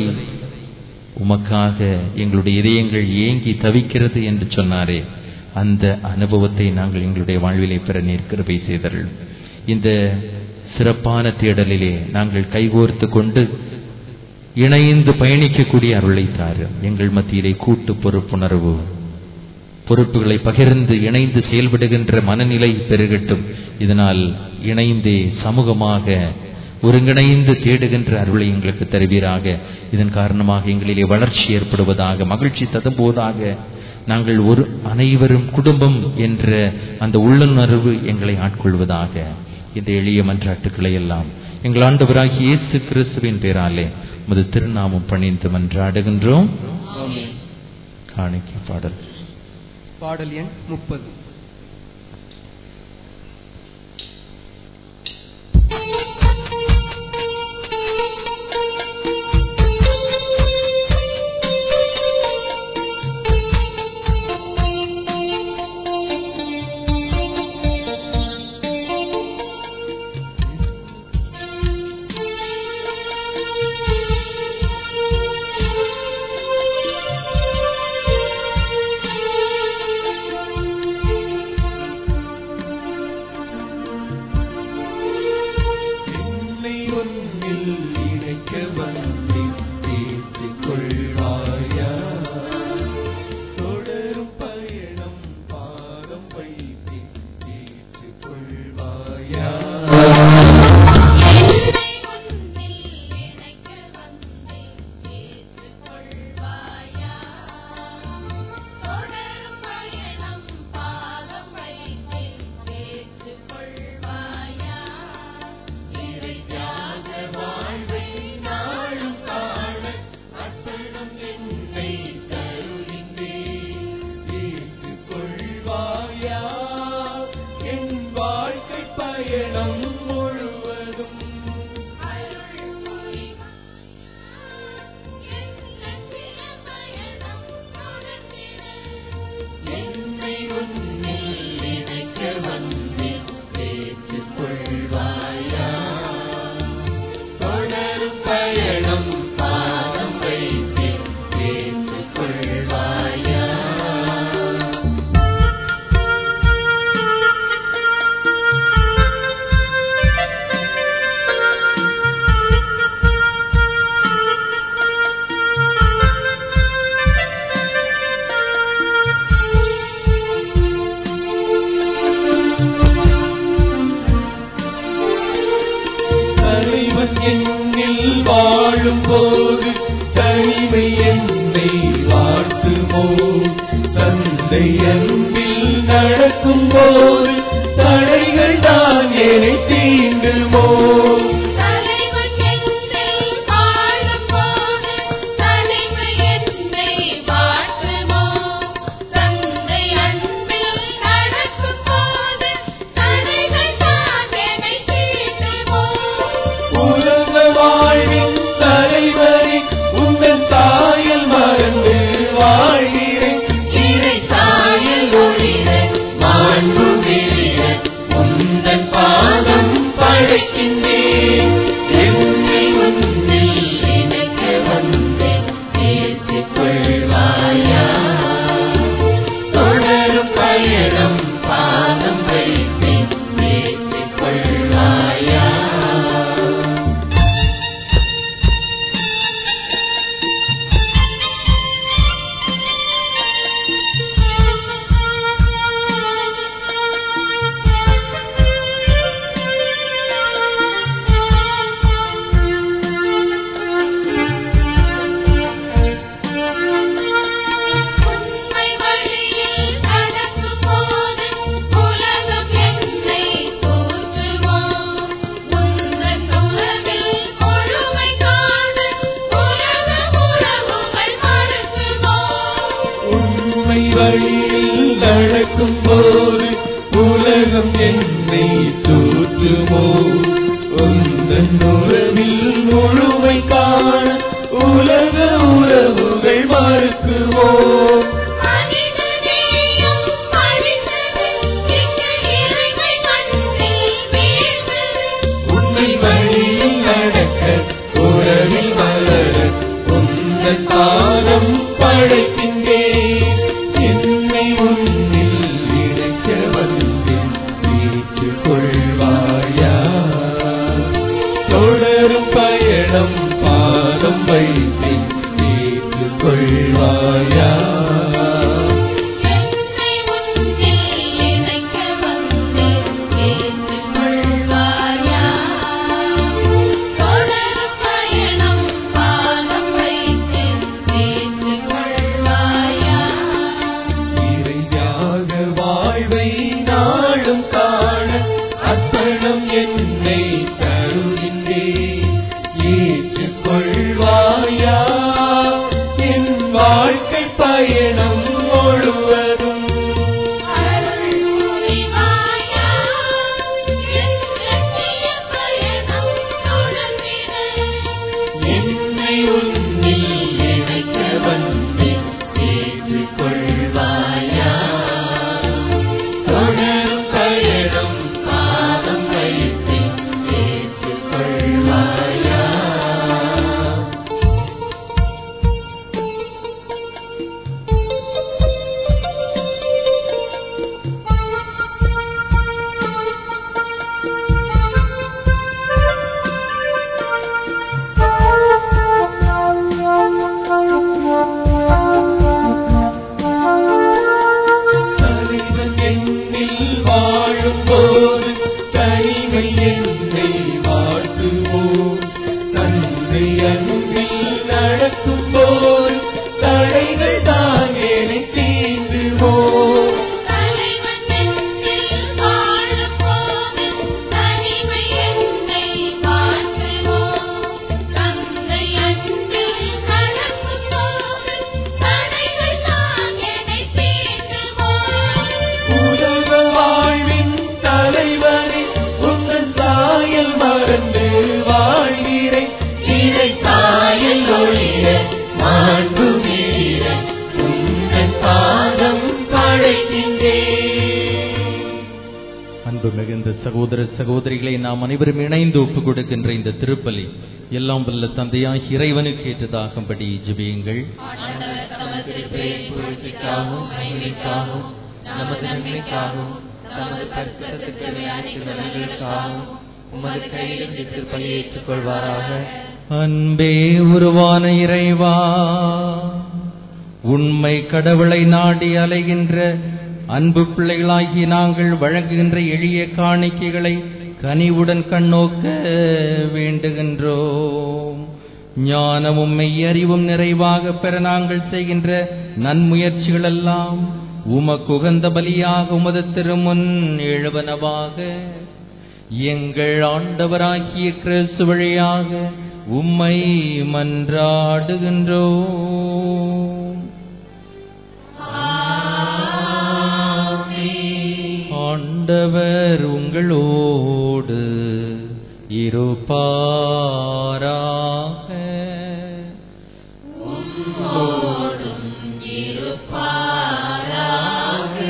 உமக்காக எங்களுடைய இதயங்கள் ஏங்கி தவிக்கிறது என்று சொன்னாரே அந்த அனுபவத்தை நாங்கள் எங்களுடைய வாழ்விலே பெற நீர் கிருபை செய்தருள் இந்த சிறப்பான தேடலிலே நாங்கள் கைகோர்த்து கொண்டு இணைந்து பயணிக்கக்கூடிய அருளை தாரும் எங்கள் மத்தியிலே கூட்டு பொறுப்புணர்வு பொறுப்புகளை பகிர்ந்து இணைந்து செயல்படுகின்ற மனநிலை பெருகட்டும் இதனால் இணைந்தே சமூகமாக ஒருங்கிணைந்து தேடுகின்ற அருளை எங்களுக்கு தருவீராக இதன் காரணமாக எங்களிலே வளர்ச்சி ஏற்படுவதாக மகிழ்ச்சி ததும்புவதாக நாங்கள் ஒரு அனைவரும் குடும்பம் என்ற அந்த உள்ளுணர்வு எங்களை ஆட்கொள்வதாக இந்த எளிய மன்றாட்டுக்களை எல்லாம் எங்கள் ஆண்டவராகிய இயேசு கிறிஸ்துவின் பேராலே முது திருநாமம் பணிந்து மன்றாடுகின்றோம் காணிக்கை பாடல் பாடல் எண் முப்பது என்னை ஒன்றில் இணைக்க வந்தேன் தேற்றிக் கொள்வாயா தொடரும் பயணம் பாதம் வைத்தேன் தேற்றிக் கொள்வாயா வாழ்வை நாளும் காண அர்ப்பணம் என்னை தருகின்றேன் ஏற்றுக் கொள்வாயா என் வாழ்க்கை பயணம் முழுவதும் என்னை உன்னில் இணைக்க வந்தேன் ஏற்றுக் கொள்வாயா தொடரும் பயணம் பாதம் வைத்தேன் ஏற்றுக் கொள்வாயா தலைவன் என்னில் வாழும் போது தனிமை என்னை வாழ்த்துமோ தந்தை அன்பில் நடக்கும் போது தடைகள் தான் என்னை தீண்டுமோ தலைவன் என்னில் வாழும்போது தனிமை படைக்கின்றேன் என்னை உன்னில் இணைக்க வந்தேன் ஏற்றுக்கொள்வாயா தொடரும் பயணம் பாதம் வைத்தேன் ஏற்றுக்கொள்வாயா உண்மை வழியில் நடக்கும் போது உலகம் என்னை போற்றுமோ உந்தன் உறவில் முழுமை காண உலக உறவுகள் மறுக்குமோ உண்மை வழியில் நடக்கும் போது உலகம் என்னை தூற்றுமோ உந்தன் உறவில் முழுமை காண உலக உறவுகள் மறுக்குமோ மனிதநேயம் அழிந்தது இங்கு இறைமை கண்ணில் வீழ்ந்தது உண்மை வழியில் நடக்க உறவில் வளர உந்தன் பாதம் படைக்கின்றேன் என்னை உன்னில் இணைக்க வந்தேன் ஏற்றுக்கொள்வாயா தொடரும் பயணம் பாதம் வைத்தேன் ஏற்றுக்கொள்வாயா என்னை உன்னில் இணைக்க வந்தேன் ஏற்றுக்கொள்வாயா தொடரும் பயணம் பாதம் வைத்தேன் ஏற்றுக்கொள்வாயா இறையாக வாழ்வை நாளும் காண அர்ப்பணம் என்னை தருகின்றேன் ஏற்றுக்கொள்வாயா என் வாழ்க்கை பயணம் முழுவதும் அருள் புரிவாயா என் லட்சிய பயணம் தொடர்ந்திட என்னை உன்னில் இணைக்க வந்தேன் ஏற்றுக்கொள்வாயா தொடரும் பயணம் பாதம் வைத்தேன் ஏற்றுக்கொள்வாயா தலைவன் என்னில் வாழும் போது தனிமை என்னை வாழ்த்துவோம் தந்தை அன்பில் நடக்கும் போது தடைகள் தான் என்னை தீர்ந்துவோம் தலைவன் என்னில் வாழும்போது தனிமை என்னை வாழ்த்துவோம் தந்தை அன்பில் நடக்கும்போது தடைகள் தான் என்னை தீர்த்துவோம் உலக வாழ்வின் தலைவனே உங்கள் சாயல் மறந்து வாழ்கிறேன் இறை சாயல் ஒழிய மாண்பு மீற உங்கள் பாதம் படைக்கின்றேன் அன்பு மிகுந்த சகோதர சகோதரிகளை நாம் அனைவரும் இணைந்து ஒப்புக் கொடுக்கின்ற இந்த திருப்பலி எல்லாம் வல்ல தந்தையாய் இறைவனுக்கு ஏற்றதாகும்படி ஜெபியுங்கள் ஆண்டவர் தமது திருப்பெயரின் புகழ்ச்சிக்காகவும் மகிமைக்காகவும் நமது நன்மைக்காகவும் தமது பரிசுத்தத்துக்கு தேவையான நலன்களுக்காகவும் உமது கையிலிருந்து திருப்பலியை ஏற்றுக்கொள்வாராக அன்பே உருவான இறைவா உண்மை கடவுளை நாடி அலைகின்ற அன்பு பிள்ளைகளாகி நாங்கள் வழங்குகின்ற எளிய காணிக்கைகளை கனிவுடன் கண்ணோக்க வேண்டுகின்றோம் ஞானமும் மெய்யறிவும் நிறைவாக பெற நாங்கள் செய்கின்ற நன்முயற்சிகள் எல்லாம் உமக்கு உகந்த பலியாக உமது திருமுன் எழுவனவாக எங்கள் ஆண்டவராகிய கிறிஸ்து வழியாக உம்மை மன்றாடுகின்றோம் ஆண்டவர் உங்களோடு இருப்பாராக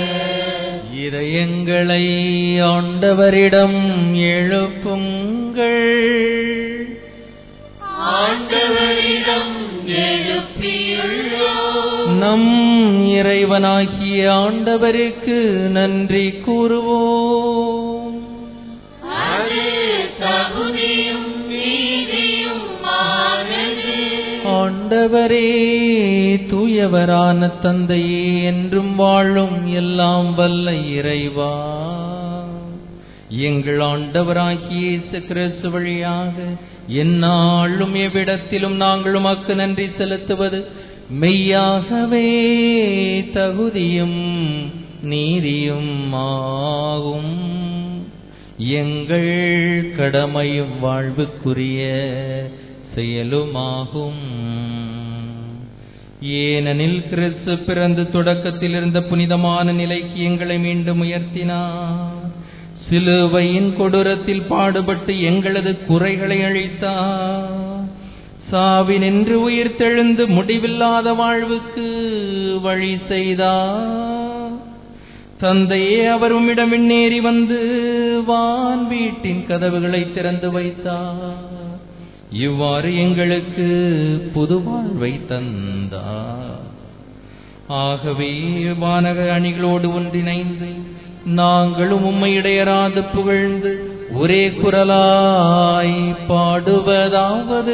இதயங்களை ஆண்டவரிடம் எழுப்புங்கள் ஆண்டவரிடம் எழுப்பியுள்ளோம் நம் இறைவனாகிய ஆண்டவருக்கு நன்றி கூறுவோம் அது தகுதியும் நீதியும் ஆனது ஆண்டவரே தூயவரான தந்தையே என்றும் வாழும் எல்லாம் வல்ல இறைவா எங்கள் ஆண்டவராகிய இயேசு கிறிஸ்து வழியாக எந்நாளும் எவ்விடத்திலும் நாங்கள் உமக்கு நன்றி செலுத்துவது மெய்யாகவே தகுதியும் நீதியும் ஆகும் எங்கள் கடமையும் வாழ்வுக்குரிய செயலுமாகும் ஏனெனில் கிறிஸ்து பிறந்து தொடக்கத்தில் இருந்த புனிதமான நிலைக்கு எங்களை மீண்டும் உயர்த்தினார் சிலுவையின் கொடூரத்தில் பாடுபட்டு எங்களது குறைகளை அழித்தார் சாவினின்று உயிர்த்தெழுந்து முடிவில்லாத வாழ்வுக்கு வழி செய்தார் தந்தையே அவர் உம்மிடம் விண்ணேறி வந்து வான் வீட்டின் கதவுகளை திறந்து வைத்தார் இவ்வாறு எங்களுக்கு புது வாழ்வை தந்தார் ஆகவே வானக அணிகளோடு ஒன்றிணைந்து நாங்களும் உம்மை இடையராது புகழ்ந்து ஒரே குரலாய் பாடுவதாவது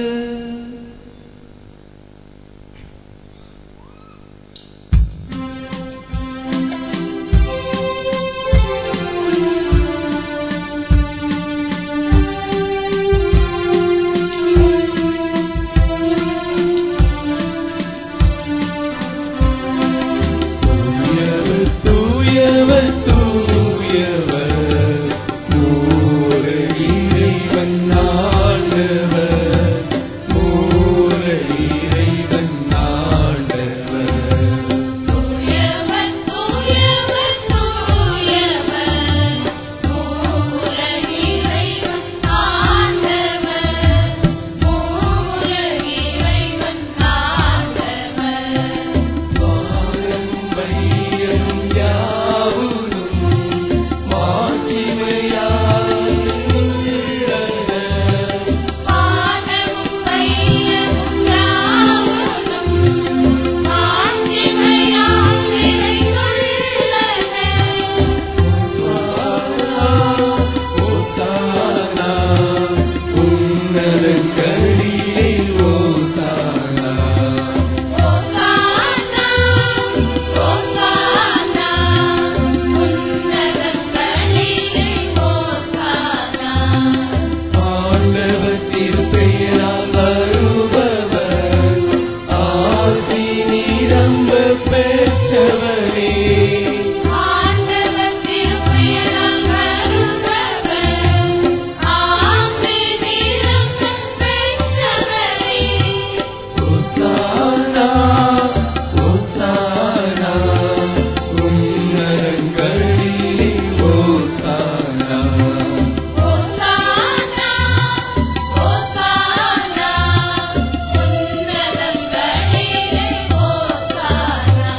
தூயவர் தூயவர் மூல இறைவன் ஆண்டவர் மூல இறைவன் ஆண்டவர் தூயவர் தூயவர் தூயவர் மூல இறைவன் ஆண்டவர் மூல இறைவன் ஆண்டவர் வானம் வையம் யாவுதும் மாட்சிமையால் உள்ளன. வானமும் வையமும் யாவரும் மாட்சிமையால் நிறைந்துள்ளன ஓசானா, உன்னதங்களிலே ஓசானா. ஓசானா ஓசானா உன்னதங்களிலே ஓசானா ஆண்டவர் திருப்பெயரால் வருபவர், ஆசி நிரம்ப பெற்றவரே. ஆண்டவர் திருப்பெயரால் வருபவர் ஆசி நிரம்பப் பெற்றவரே ஓசானா, ஓசானா, உன்னதங்களிலே ஓசானா. ஓசானா ஓசானா உன்னதங்களிலே ஓசானா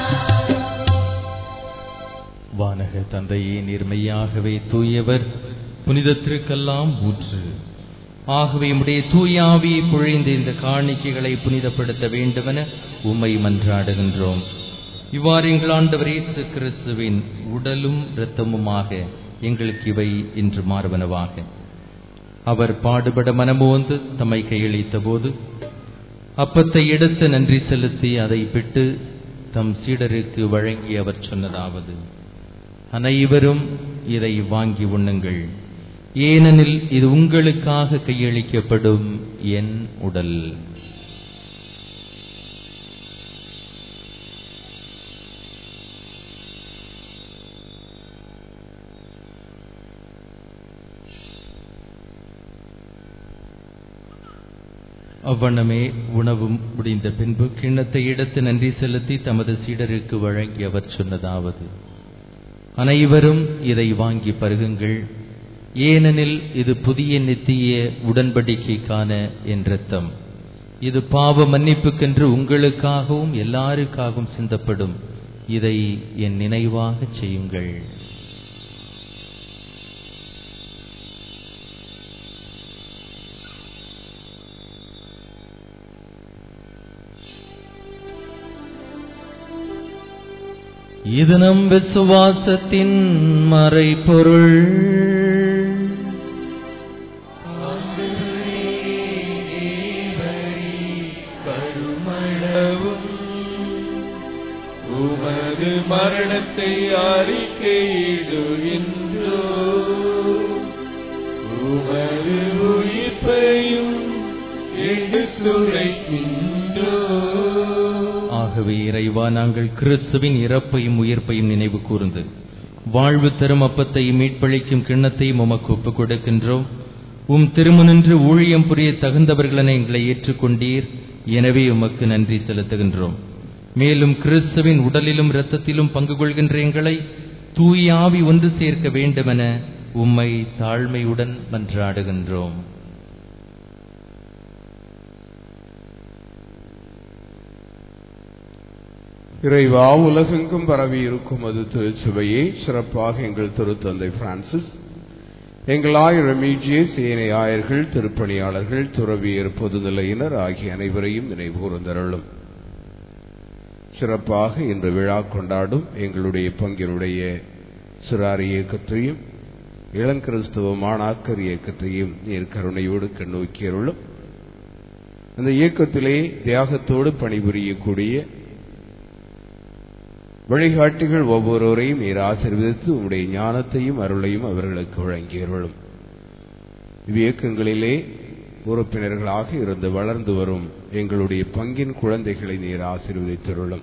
வானக தந்தையே நீர்மையாகவே தூயவர் புனிதத்திற்கெல்லாம் ஊற்று ஆகவே உம்முடைய தூய ஆவியை பொழிந்து இந்த காணிக்கைகளை புனிதப்படுத்த வேண்டுமென உம்மை மன்றாடுகின்றோம் இவ்வாறு எங்கள் ஆண்டவர் இயேசு கிறிஸ்துவின் உடலும் இரத்தமுமாக எங்களுக்கு இவை இன்று மாறுவனவாக அவர் பாடுபட மனமோந்து தம்மை கையளித்த போது அப்பத்தை எடுத்து நன்றி செலுத்தி அதை பிட்டு தம் சீடருக்கு வழங்கி அவர் சொன்னதாவது அனைவரும் இதை வாங்கி உண்ணுங்கள் ஏனெனில் இது உங்களுக்காக கையளிக்கப்படும் என் உடல் அவ்வண்ணமே உணவும் முடிந்த பின்பு கிண்ணத்தை எடுத்து நன்றி செலுத்தி தமது சீடருக்கு வழங்கி அவர் சொன்னதாவது அனைவரும் இதை வாங்கி பருகுங்கள் ஏனெனில் இது புதிய நித்திய உடன்படிக்கைக்கான என் இரத்தம் இது பாவ மன்னிப்புக்கென்று உங்களுக்காகவும் எல்லாருக்காகவும் சிந்தப்படும் இதை என் நினைவாகச் செய்யுங்கள் 「 இது நம் விசுவாசத்தின் மறைபொருள் கருமளவும் உமது மரணத்தை அறிக்கையிடுகின்றோ உமது உயிர்ப்பையும் எடுத்துரைக்கின்றோ ஆகவே இறைவா நாங்கள் கிறிஸ்துவின் இறப்பையும் உயிர்ப்பையும் நினைவு கூர்ந்து வாழ்வு தரும் அப்பத்தையும் மீட்பளிக்கும் கிண்ணத்தையும் உமக்கு ஒப்புக் கொடுக்கின்றோம் உம் திருமுனின்று ஊழியம் புரிய தகுந்தவர்களென எங்களை ஏற்றுக்கொண்டீர் எனவே உமக்கு நன்றி செலுத்துகின்றோம் மேலும் கிறிஸ்துவின் உடலிலும் இரத்தத்திலும் பங்கு கொள்கின்ற எங்களை தூய ஆவி ஒன்று சேர்க்க வேண்டுமென உம்மை தாழ்மையுடன் மன்றாடுகின்றோம் இறைவா உலகெங்கும் பரவி இருக்கும் அது திருச்சுவையே சிறப்பாக எங்கள் திருத்தந்தை பிரான்சிஸ் எங்கள் ஆயர் ரெமீஜியஸ் ஏனைய ஆயர்கள் திருப்பணியாளர்கள் துறவியர் பொதுநிலையினர் ஆகிய அனைவரையும் நினைவுகூர்ந்தருளும் சிறப்பாக இன்று விழா கொண்டாடும் எங்களுடைய பங்கினுடைய சிறார் இயக்கத்தையும் இளங்கிறிஸ்தவ மாணாக்கர் இயக்கத்தையும் நீர் கருணையோடு கண்ணோக்கியருளும் அந்த இயக்கத்திலே தியாகத்தோடு பணிபுரியக்கூடிய வழிகாட்டிகள் ஒவ்வொருவரையும் நீர் ஆசீர்வதித்து உம்முடைய ஞானத்தையும் அருளையும் அவர்களுக்கு வழங்கியருளும் இவ்வியக்கங்களிலே உறுப்பினர்களாக இருந்து வளர்ந்து வரும் எங்களுடைய பங்கின் குழந்தைகளை நீர் ஆசீர்வதித்தருளும்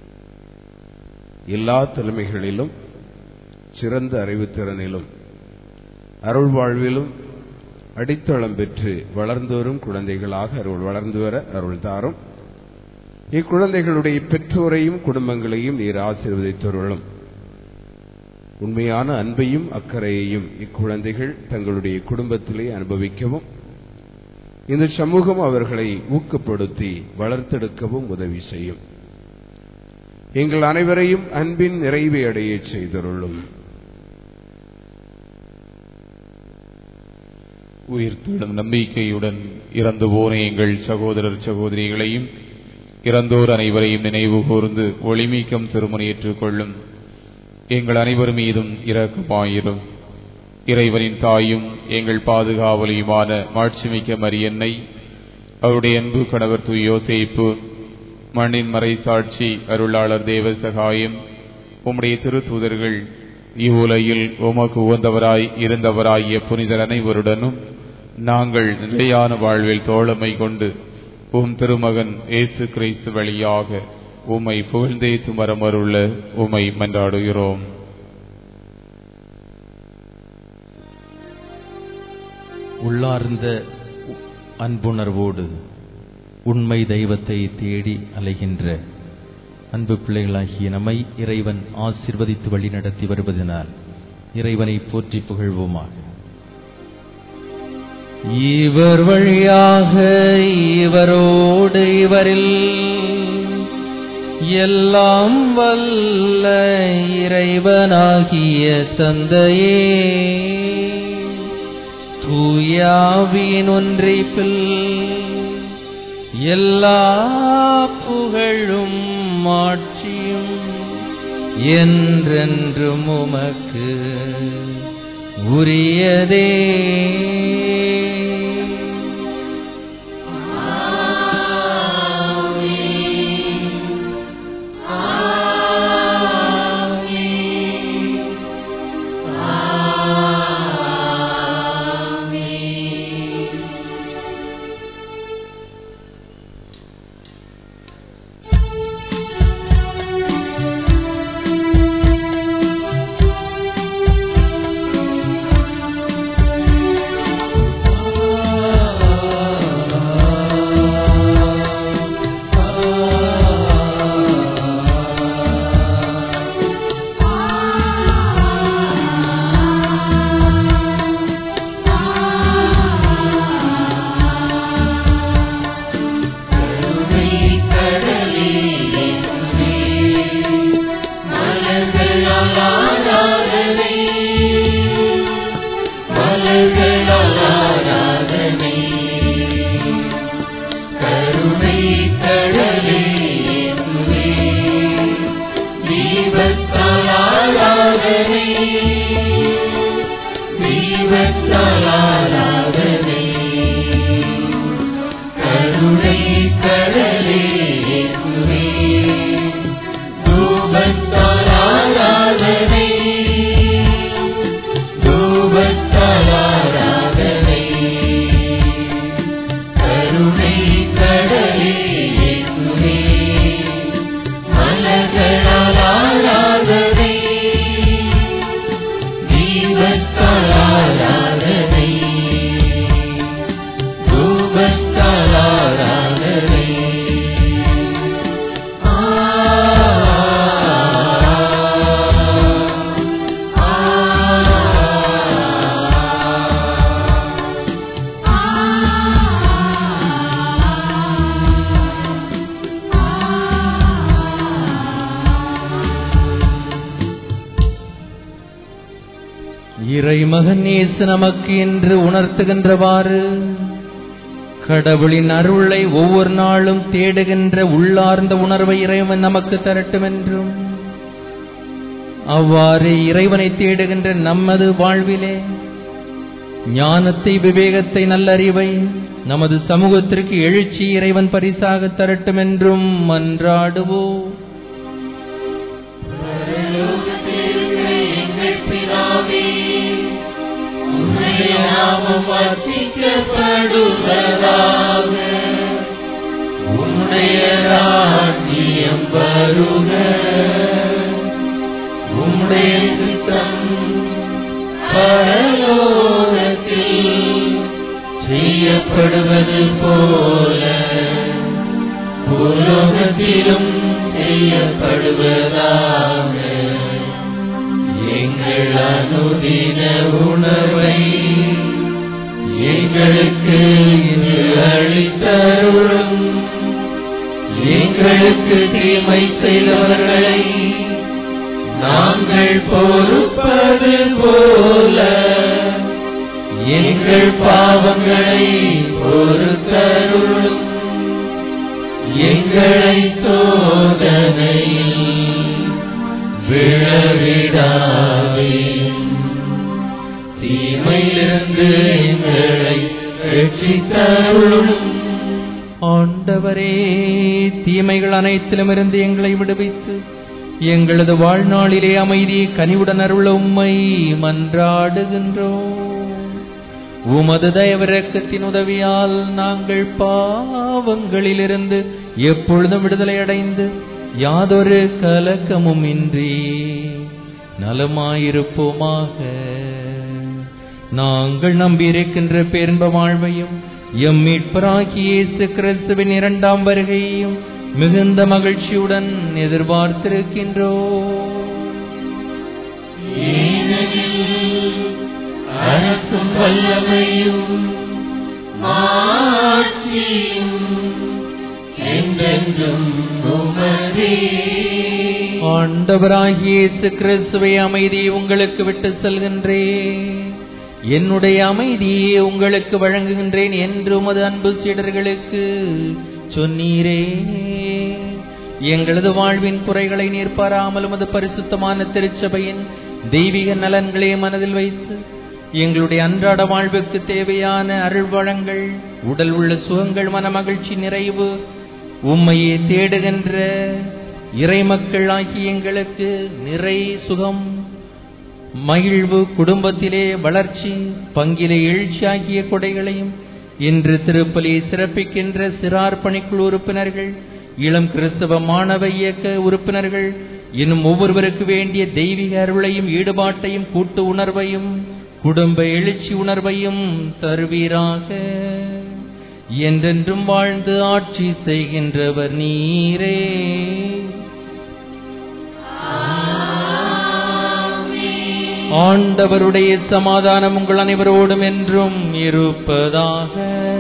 எல்லா தலைமைகளிலும் சிறந்த அறிவுத்திறனிலும் அருள் வாழ்விலும் அடித்தளம் பெற்று வளர்ந்து வரும் குழந்தைகளாக அருள் வளர்ந்து வர அருள் தாரும் இக்குழந்தைகளுடைய பெற்றோரையும் குடும்பங்களையும் நீர் ஆசீர்வதித்தருளும் உண்மையான அன்பையும் அக்கறையையும் இக்குழந்தைகள் தங்களுடைய குடும்பத்திலே அனுபவிக்கவும் இந்த சமூகம் அவர்களை ஊக்கப்படுத்தி வளர்த்தெடுக்கவும் உதவி செய்யும் எங்கள் அனைவரையும் அன்பின் நிறைவை அடையச் செய்தருளும் உயிர்த்தெழும் நம்பிக்கையுடன் இறந்து போன எங்கள் சகோதரர் சகோதரிகளையும் இறந்தோர் அனைவரையும் நினைவு கூர்ந்து ஒளிமீக்கம் திருமணியேற்றுக் கொள்ளும் எங்கள் அனைவர் மீதும் இரக்கமாயிரும் இறைவனின் தாயும் எங்கள் பாதுகாவலியுமான மாட்சிமிக்க மரியன்னை அவருடைய அன்பு கணவர் தூய் யோசேப்பு மண்ணின் மறை சாட்சி அருளாளர் தேவ சகாயம் உம்முடைய திருத்தூதர்கள் இவ்வுலகில் உமக்கு உகந்தவராய் இருந்தவராகிய புனிதர் அனைவருடனும் நாங்கள் நிலையான வாழ்வில் தோழமை கொண்டு உம் திருமகன் இயேசு கிறிஸ்து வழியாக உம்மை புகழ்ந்தேத்து மரமருள்ள உம்மை மன்றாடுகிறோம் உள்ளார்ந்த அன்புணர்வோடு உண்மை தெய்வத்தை தேடி அலைகின்ற அன்பு பிள்ளைகளாகிய நம்மை இறைவன் ஆசிர்வதித்து வழிநடத்தி வருவதனால் இறைவனை போற்றி புகழ்வோமாக இவர் வழியாக இவரோடு இவரில் எல்லாம் வல்ல இறைவனாகிய தந்தையே தூயாவின் ஒன்றிப்பில் எல்லா புகழும் மாட்சியும் என்றென்றும் உமக்கு உரியதே இறைமகன் இயேசு நமக்கு என்று உணர்த்துகின்றவாறு கடவுளின் அருளை ஒவ்வொரு நாளும் தேடுகின்ற உள்ளார்ந்த உணர்வை இறைவன் நமக்கு தரட்டும் என்றும் அவ்வாறு இறைவனை தேடுகின்ற நமது வாழ்விலே ஞானத்தை விவேகத்தை நல்லறிவை நமது சமூகத்திற்கு எழுச்சி இறைவன் பரிசாக தரட்டும் என்றும் மன்றாடுவோம் எங்கள் பிதாவே உம்முடைய நாமம் வாசிக்கப்படுவதாக உம்முடைய ராஜ்யம் வருக உம்முடைய திட்டம் பரலோகத்தில் செய்யப்படுவது போல பூலோகத்திலும் செய்யப்படுவதாக எங்கள் அனுதின உணர்வை எங்களுக்கு இன்று அளித்தருளும் எங்களுக்கு தீமை செய்தவர்களை நாங்கள் பொறுப்பது போல எங்கள் பாவங்களை பொறுத்தருளும் எங்களை சோதனையில் விழவிடாதேயும் தீமையிலிருந்து எங்களை ரட்சித்தருளும் ஆண்டவரே தீமைகள் அனைத்திலும் இருந்து எங்களை விடுவித்து எங்களது வாழ்நாளிலே அமைதியை கனிவுடன் அருள உம்மை மன்றாடுகின்றோம் உமது தயவிரக்கத்தின் உதவியால் நாங்கள் பாவங்களிலிருந்து எப்பொழுதும் விடுதலை அடைந்து யாதொரு கலக்கமும் இன்றி நலமாயிருப்போமாக நாங்கள் நம்பியிருக்கின்ற பேரின்ப வாழ்வையும் எம் மீட்பராகிய இயேசு கிறிஸ்துவின் இரண்டாம் வருகையையும் மிகுந்த மகிழ்ச்சியுடன் எதிர்பார்த்திருக்கின்றோம் அனைத்தும் வல்லமையும் மாட்சியும் என்றென்றும் உமதே ஆண்டவராகிய இயேசு கிறிஸ்துவை அமைதியை உங்களுக்கு விட்டு செல்கின்றேன் என்னுடைய அமைதியை உங்களுக்கு வழங்குகின்றேன் என்று உமது அன்பு சீடர்களுக்கு சொன்னீரே எங்களது வாழ்வின் குறைகளை நீர் பாராமல் உமது பரிசுத்தமான திருச்சபையின் தெய்வீக நலன்களை மனதில் வைத்து எங்களுடைய அன்றாட வாழ்வுக்கு தேவையான அருள் வளங்கள் உடல் உள்ள சுகங்கள் மன மகிழ்ச்சி நிறைவு உம்மையே தேடுகின்ற இறைமக்கள் ஆகிய எங்களுக்கு நிறை சுகம் மகிழ்வு குடும்பத்திலே வளர்ச்சி பங்கிலே எழுச்சி ஆகிய கொடைகளையும் இன்று திருப்பலியை சிறப்பிக்கின்ற சிறார் பணிக்குழு உறுப்பினர்கள் இளம் கிறிஸ்தவ மாணவ இயக்க உறுப்பினர்கள் இன்னும் ஒவ்வொருவருக்கு வேண்டிய தெய்வீக அருளையும் ஈடுபாட்டையும் கூட்டு உணர்வையும் குடும்ப எழுச்சி உணர்வையும் தருவீராக என்றென்றும் வாழ்ந்து ஆட்சி செய்கின்றவர் நீரே ஆண்டவருடைய சமாதானம் உங்கள் அனைவரோடும் என்றும் இருப்பதாக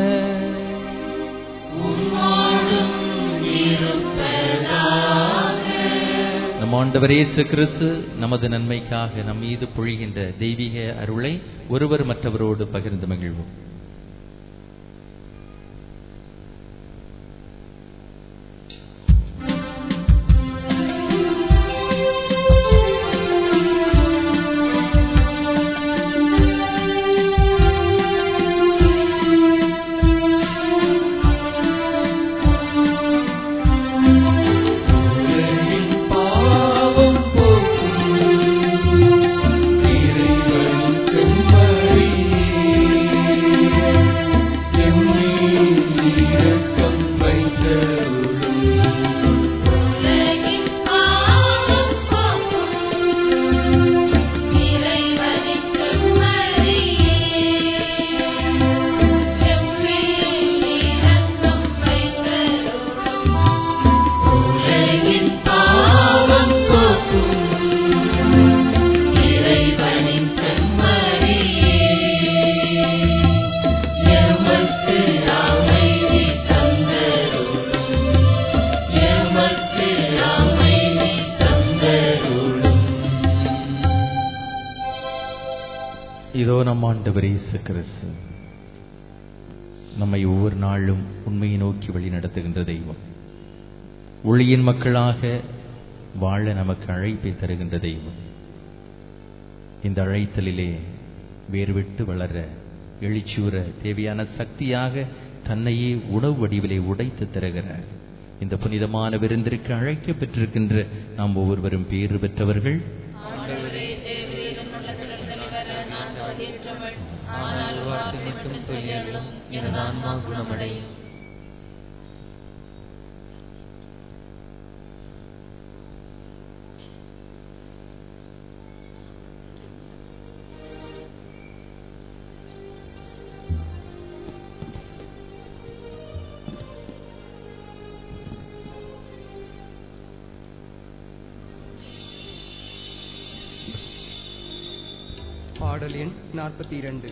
நம் ஆண்டவர் இயேசு கிறிஸ்து நமது நன்மைக்காக நம் மீது பொழிகின்ற தெய்வீக அருளை ஒருவர் மற்றவரோடு பகிர்ந்து மகிழ்வோம் பாவம் போக்கும் இறைவன் செம்மறி நம் ஆண்டவர் இயேசு கிறிஸ்து நம்மை ஒவ்வொரு நாளும் உண்மையை நோக்கி வழி நடத்துகின்ற தெய்வம் ஒளியின் மக்களாக வாழ நமக்கு அழைப்பை தருகின்ற தெய்வம் இந்த அழைத்தலிலே வேறுவிட்டு வளர எழுச்சியுற தேவையான சக்தியாக தன்னையே உணவு வடிவிலே உடைத்து தருகிறார் இந்த புனிதமான விருந்திற்கு அழைக்கப் பெற்றிருக்கின்ற நாம் ஒவ்வொருவரும் பேறு பெற்றவர்கள் ஆண்டவரே தேவரீர் என்னுள்ள திரள்களை வர நான் தகுதியற்றவள் ஆனால் ஒரு வார்த்தை மட்டும் சொல்லியருளும் எனது ஆன்மா குணமடையும் பாடல் எண் நாற்பத்தி இரண்டு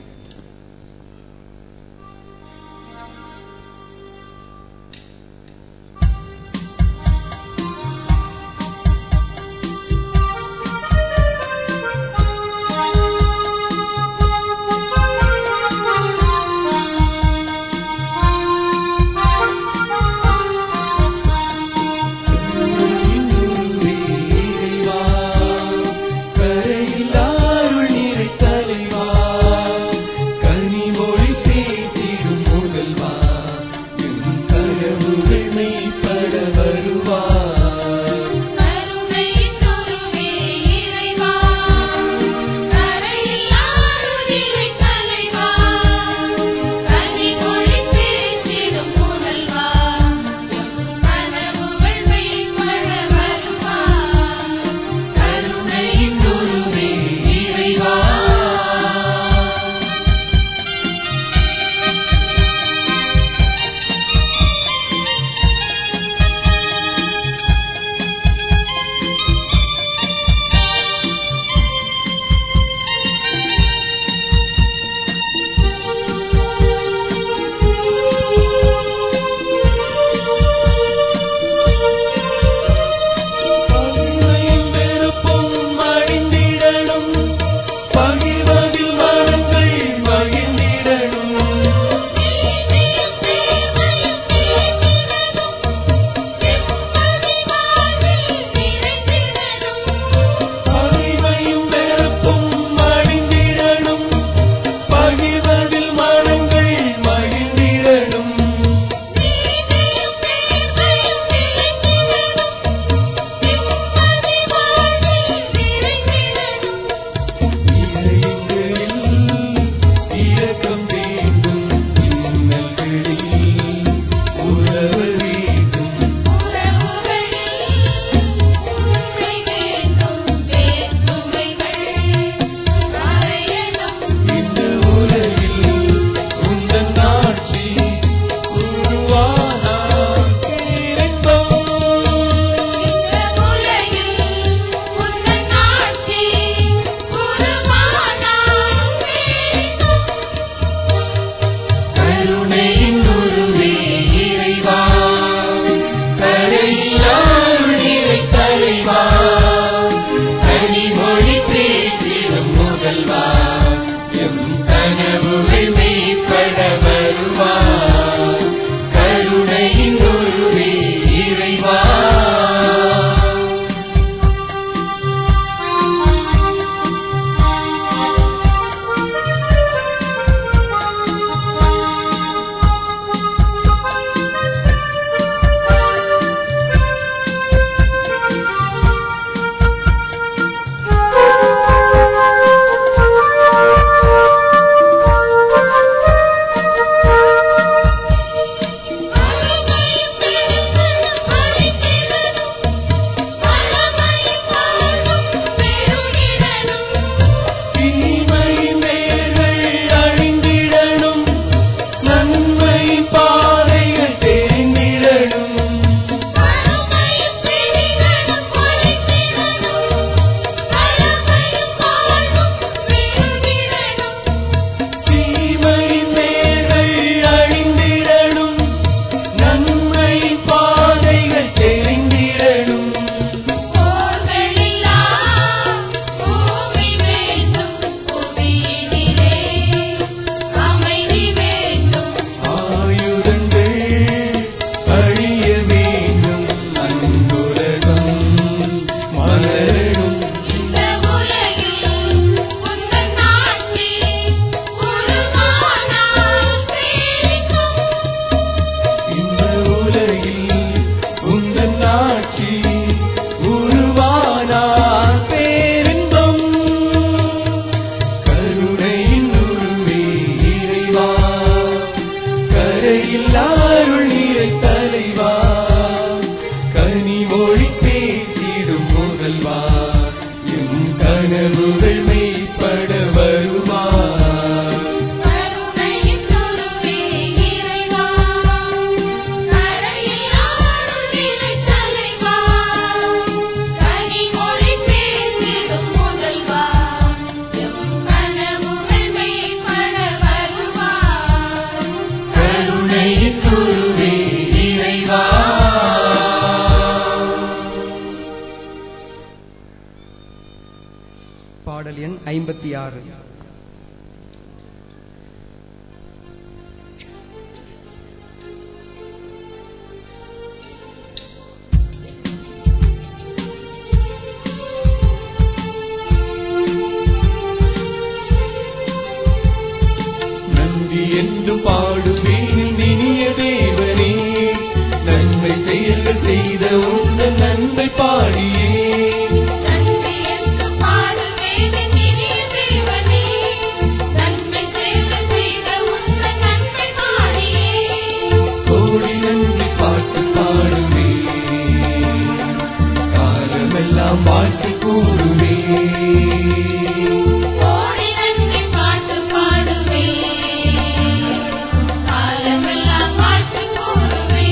கரையில்லாருள் நிறை தலைவா கனிமொழி பேசிடும் முதல்வா என் கனவுகள் மெய்ப்பட வருவா கருணையின் உருவே இறைவா பகைமையும் வெறுப்பும் அழிந்திடணும் பகிர்வதில் மனங்கள் மகிழ்ந்திடணும் பகைமையும் வெறுப்பும் அழிந்திடணும் பகிர்வதில் மனங்கள் மகிழ்ந்திடணும் இரக்கம் வேண்டும் இன்னல்களில் உறவு வேண்டும் இந்த உலகில் உந்தன் ஆட்சி உருவானால் இறைப்பம் கருணையின் உருவே இறைவா கரையில்லாருள் நிறை தலைவா கனிமொழி பேசிடும் முதல்வா எம் கனவுகள் மெய்ப்பட வருவா கருணையின் உருவே இறைவா தீமை மேல்கள் அழிந்திடணும் நன்மை பாதைகள் தெரிந்திடணும் தீமை மேல்கள் அழிந்திடணும் நன்மை பாதைகள் தெரிந்திடணும் வேண்டும் புவியினிலே கரையில்லாருள் நீரை தலைவா கனி மொழி பேசிடும் முதல்வா என் கனவுகள் மெய்ப்பட வருவார் கருணையின் குருவே இறைவா கரையிலாருள் நீரை தலைவா கனி மொழி பேசிடும் முதல்வா எம் கனவுகள் மெய்ப்பட வருவார் கருணையின் குருவே இறைவா பாடல் எண் ஐம்பத்தி ஆறு நன்றி என்று பாடுவேன் இனிய தேவனே நன்மை செயல்கள் செய்த உங்கள் நன்மை பாடியே நன்றி என்று பாடுவேன் இனிய தேவனே நன்மை செயல்கள் செய்த உந்தன் நன்மை பாடியே கோடி நன்றி பாட்டு பாடுவே காலமெல்லாம் பாட்டு கூறுவே கோடி நன்றி பாட்டு பாடுவே காலமெல்லாம் பாட்டு கூறுவே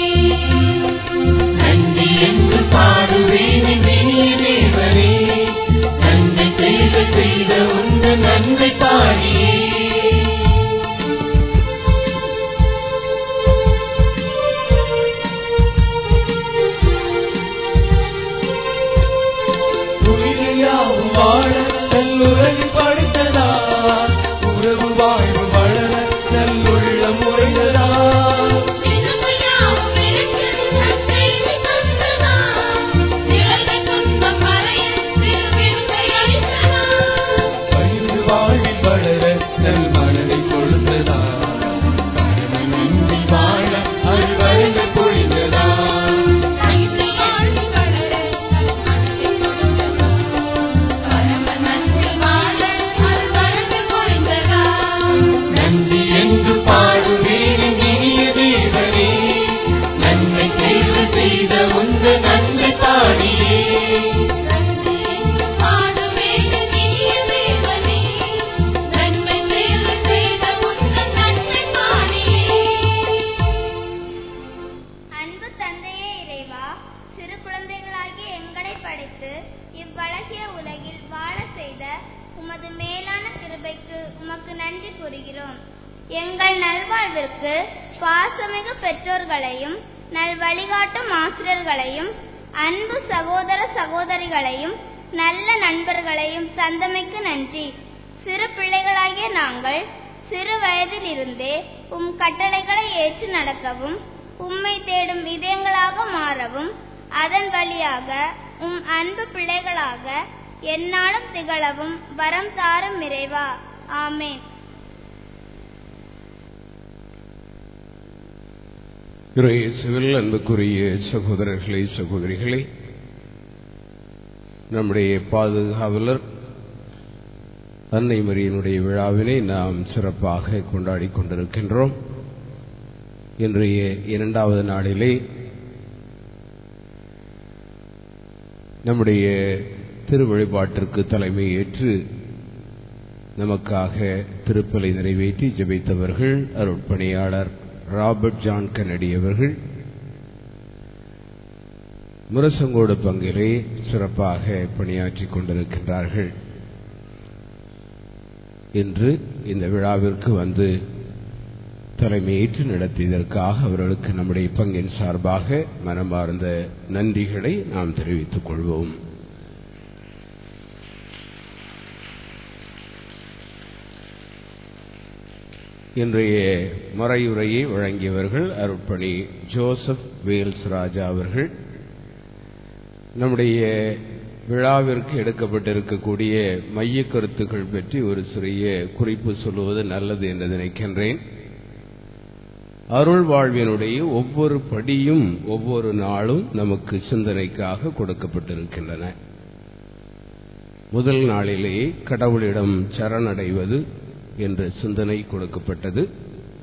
நன்றி என்று பாடுவேன் இனிய தேவனே நன்மை செயல்கள் செய்த உங்கள் நன்மை பாடியே உயிரையாவும் வாழ நல்லுறகு படுத்ததா உறவு வாழ்வு வளர நல்லுள்ள முறைததா திருமையாவும் எனக்கு நற்செய்தி தந்ததா நிழல்கள் துன்பம் மறைய திருவிருந்தை அளித்ததா பகிர்ந்து வாழ்வில் வளர நல் மனதை கொடுத்ததா பரமனின்றி வாழ அருள்வரங்கள் பொழிந்ததா நன்றி வாழ்வு வளர நன்மனதை கொடுத்ததா பரம நன்றி வாழ அருள்வரங்கள் பொழிந்ததா நன்றி என்று பாடுவேன் இனிய தேவனே நன்மை தேர்வு செய்த உந்த நன்மை பாடியே நன்றி என்று பாடுவேன் இனிய தேவனே நன்மை தேர்வு செய்த உந்தன் நன்மை பாடியே அன்பு தந்தையே இறைவா சிறு குழந்தைகளாகிய எங்களை படைத்து இவ்வழகிய உலகில் வாழ செய்த உமது மேலான கிருபைக்கு உமக்கு நன்றி கூறுகிறோம் எங்கள் நல்வாழ்விற்கு பாசமிகு பெற்றோர்களையும் நல் வழிகாட்டும் ஆசிரியர்களையும் அன்பு சகோதர சகோதரிகளையும் நல்ல நண்பர்களையும் தந்தமைக்கு நன்றி சிறு பிள்ளைகளாகிய நாங்கள் சிறு வயதில் இருந்தே உம் கட்டளைகளை ஏற்று நடக்கவும் உம்மை தேடும் இதயங்களாக மாறவும் அதன் வழியாக உம் அன்பு பிள்ளைகளாக எந்நாளும் திகழவும் வரம் தாரும் இறைவா ஆமென் இயேசுவில் அன்புக்குரிய சகோதரர்களே சகோதரிகளே நம்முடைய பாதுகாவலர் அன்னை மரியனுடைய விழாவினை நாம் சிறப்பாக கொண்டாடி கொண்டிருக்கின்றோம் இன்றைய இரண்டாவது நாளிலே நம்முடைய திருவழிபாட்டிற்கு தலைமை ஏற்று நமக்காக திருப்பலை நிறைவேற்றி ஜெபித்தவர்கள் அருட்பணியாளர் ராபர்ட் ஜான் கென்னடி அவர்கள் முரசங்கோடு பங்கிலே சிறப்பாக பணியாற்றிக் கொண்டிருக்கின்றார்கள் இன்று இந்த விழாவிற்கு வந்து தலைமையேற்று நடத்தியதற்காக அவர்களுக்கு நம்முடைய பங்கின் சார்பாக மனமார்ந்த நன்றிகளை நாம் தெரிவித்துக் கொள்வோம் இன்றைய மறையுரையை வழங்கியவர்கள் அருட்பணி ஜோசப் வேல்ஸ் ராஜா அவர்கள் நம்முடைய விழாவிற்கு எடுக்கப்பட்டிருக்கக்கூடிய மைய கருத்துக்கள் பற்றி ஒரு சிறிய குறிப்பு சொல்லுவது நல்லது என்று நினைக்கின்றேன் அருள் வாழ்வினுடைய ஒவ்வொரு படியும் ஒவ்வொரு நாளும் நமக்கு சிந்தனைக்காக கொடுக்கப்பட்டிருக்கின்றன முதல் நாளிலேயே கடவுளிடம் சரணடைவது என்ற சிந்தனை கொடுக்கப்பட்டது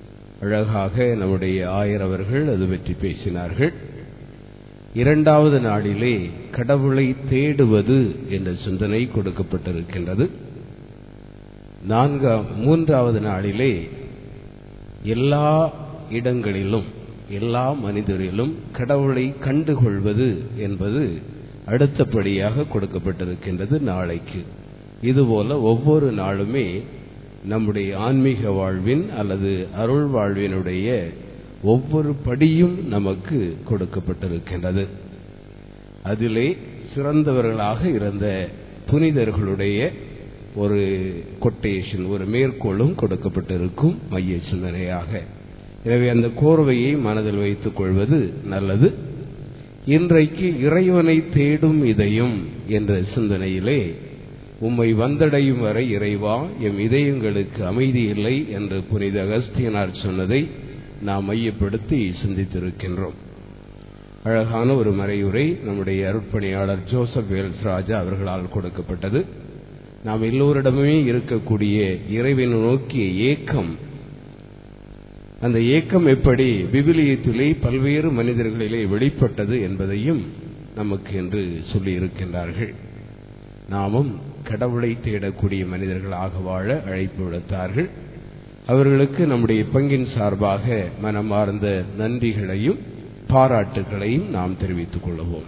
அழகாக நம்முடைய ஆயர் அவர்கள் அது பற்றி பேசினார்கள் இரண்டாவது நாளிலே கடவுளை தேடுவது என்ற சிந்தனை கொடுக்கப்பட்டிருக்கின்றது நான்காம் மூன்றாவது நாளிலே எல்லா இடங்களிலும் எல்லா மனிதரிலும் கடவுளை கண்டுகொள்வது என்பது அடுத்தபடியாக கொடுக்கப்பட்டிருக்கின்றது நாளைக்கு இதுபோல ஒவ்வொரு நாளுமே நம்முடைய ஆன்மீக வாழ்வின் அல்லது அருள் வாழ்வினுடைய ஒவ்வொரு படியும் நமக்கு கொடுக்கப்பட்டிருக்கின்றது அதிலே சிறந்தவர்களாக இருந்த புனிதர்களுடைய ஒரு கொட்டேஷன் ஒரு மேற்கோளும் கொடுக்கப்பட்டிருக்கும் மைய சிந்தனையாக எனவே அந்த கோர்வையை மனதில் வைத்துக் கொள்வது நல்லது இன்றைக்கு இறைவனை தேடும் இதயம் என்ற சிந்தனையிலே உம்மை வந்தடையும் வரை இறைவா எம் இதயங்களுக்கு அமைதி இல்லை என்று புனித அகஸ்தியனார் சொன்னதை நாம் மையப்படுத்தி சிந்தித்திருக்கின்றோம் அழகான ஒரு மறையுரை நம்முடைய அருட்பணியாளர் ஜோசப் வேல்ஸ் ராஜா அவர்களால் கொடுக்கப்பட்டது நாம் எல்லோரிடமுமே இருக்கக்கூடிய இறைவனை நோக்கிய ஏக்கம் அந்த ஏக்கம் எப்படி விவிலியத்திலே பல்வேறு மனிதர்களிலே வெளிப்பட்டது என்பதையும் நமக்கு என்று சொல்லி இருக்கின்றார்கள் நாமும் கடவுளை தேடக்கூடிய மனிதர்களாக வாழ அழைப்பு விடுத்தார்கள் அவர்களுக்கு நம்முடைய பங்கின் சார்பாக மனமார்ந்த நன்றிகளையும் பாராட்டுகளையும் நாம் தெரிவித்துக் கொள்வோம்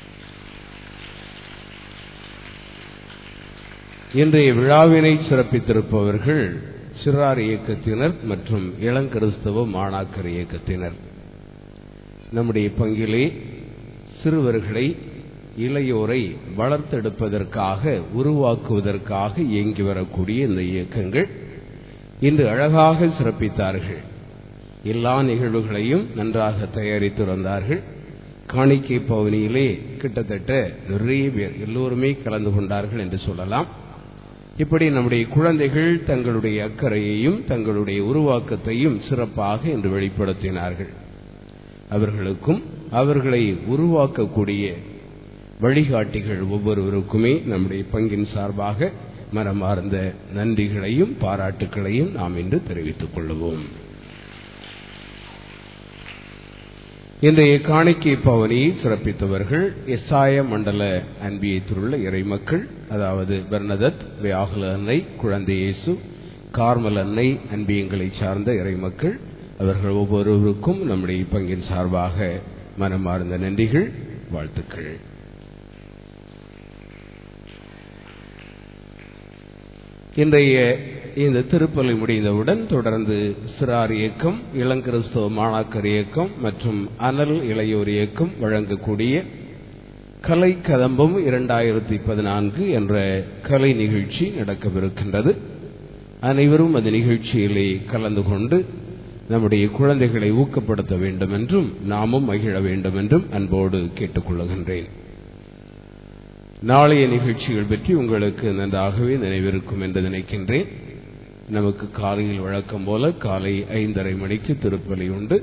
இன்றைய விழாவினை சிறப்பித்திருப்பவர்கள் சிறார் இயக்கத்தினர் மற்றும் இளங்கிறிஸ்தவ மாணாக்கர் இயக்கத்தினர் நம்முடைய பங்கிலே சிறுவர்களை இளையோரை வளர்த்தெடுப்பதற்காக உருவாக்குவதற்காக இயங்கி வரக்கூடிய இந்த இயக்கங்கள் இன்று அழகாக சிறப்பித்தார்கள் எல்லா நிகழ்வுகளையும் நன்றாக தயாரித்து வந்தார்கள் காணிக்கை பவனியிலே கிட்டத்தட்ட நிறைய பேர் எல்லோருமே கலந்து கொண்டார்கள் என்று சொல்லலாம் இப்படி நம்முடைய குழந்தைகள் தங்களுடைய அக்கறையையும் தங்களுடைய உருவாக்கத்தையும் சிறப்பாக என்று வெளிப்படுத்தினார்கள் அவர்களுக்கும் அவர்களை உருவாக்கக்கூடிய வழிகாட்டிகள் ஒவ்வொருவருக்குமே நம்முடைய பங்கின் சார்பாக மனமார்ந்த நன்றிகளையும் பாராட்டுகளையும் நாம் இன்று தெரிவித்துக் கொள்வோம் இன்றைய காணிக்கை பவனியை சிறப்பித்தவர்கள் எஸ்ஆய மண்டல அன்பியத்திலுள்ள இறைமக்கள் அதாவது பெர்னதத் வியாகுல அன்னை குழந்தை இயேசு கார்மல் அன்னை அன்பியங்களை சார்ந்த இறைமக்கள் அவர்கள் ஒவ்வொருவருக்கும் நம்முடைய பங்கின் சார்பாக மனமார்ந்த நன்றிகள் வாழ்த்துக்கள் இன்றைய இந்த திருப்பலி முடிந்தவுடன் தொடர்ந்து சிறார் இயக்கம் இளங்கிறிஸ்தவ மாணாக்கர் இயக்கம் மற்றும் அனல் இளையோர் இயக்கம் வழங்கக்கூடிய கலை கதம்பம் இரண்டாயிரத்தி பதினான்கு என்ற கலை நிகழ்ச்சி நடக்கவிருக்கின்றது அனைவரும் அந்த நிகழ்ச்சியிலே கலந்து கொண்டு நம்முடைய குழந்தைகளை ஊக்கப்படுத்த வேண்டும் என்றும் நாமும் மகிழ வேண்டும் என்றும் அன்போடு கேட்டுக்கொள்ளுகின்றேன் நாளைய நிகழ்ச்சிகள் பற்றி உங்களுக்கு நன்றாகவே நினைவிருக்கும் என்று நினைக்கின்றேன் நமக்கு காலையில் வழக்கம் போல காலை ஐந்தரை மணிக்கு திருப்பலி உண்டு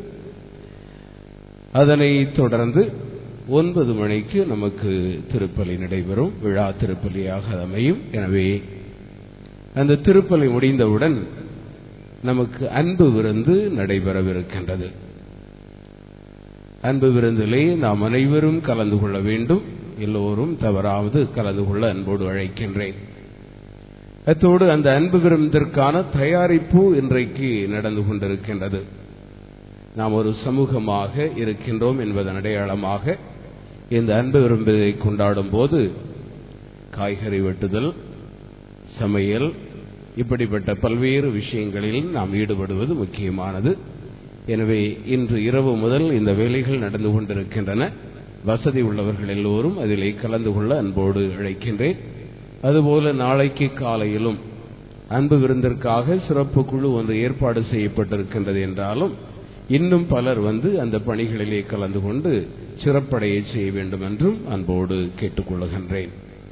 அதனை தொடர்ந்து ஒன்பது மணிக்கு நமக்கு திருப்பலி நடைபெறும் விழா திருப்பலியாக அமையும் எனவே அந்த திருப்பலி முடிந்தவுடன் நமக்கு அன்பு விருந்து நடைபெறவிருக்கின்றது அன்பு விருந்திலே நாம் அனைவரும் கலந்து கொள்ள வேண்டும் எல்லோரும் தவறாவது கலந்து கொள்ள அன்போடு அழைக்கின்றேன் அத்தோடு அந்த அன்பு விருந்திற்கான தயாரிப்பு இன்றைக்கு நடந்து கொண்டிருக்கின்றது நாம் ஒரு சமூகமாக இருக்கின்றோம் என்பதன் அடையாளமாக இந்த அன்பு விரும்பதை கொண்டாடும் போது காய்கறி வெட்டுதல் சமையல் இப்படிப்பட்ட பல்வேறு விஷயங்களில் நாம் ஈடுபடுவது முக்கியமானது எனவே இன்று இரவு முதல் இந்த வேலைகள் நடந்து கொண்டிருக்கின்றன வசதி உள்ளவர்கள் எல்லோரும் அதிலே கலந்து கொள்ள அன்போடு அழைக்கின்றேன் அதுபோல நாளைக்கு காலையிலும் அன்பு விருந்திற்காக சிறப்பு குழு ஒன்று ஏற்பாடு செய்யப்பட்டிருக்கின்றது என்றாலும் இன்னும் பலர் வந்து அந்த பணிகளிலே கலந்து கொண்டு சிறப்படைய செய்ய வேண்டும் என்றும் அன்போடு கேட்டுக்கொள்கின்றேன்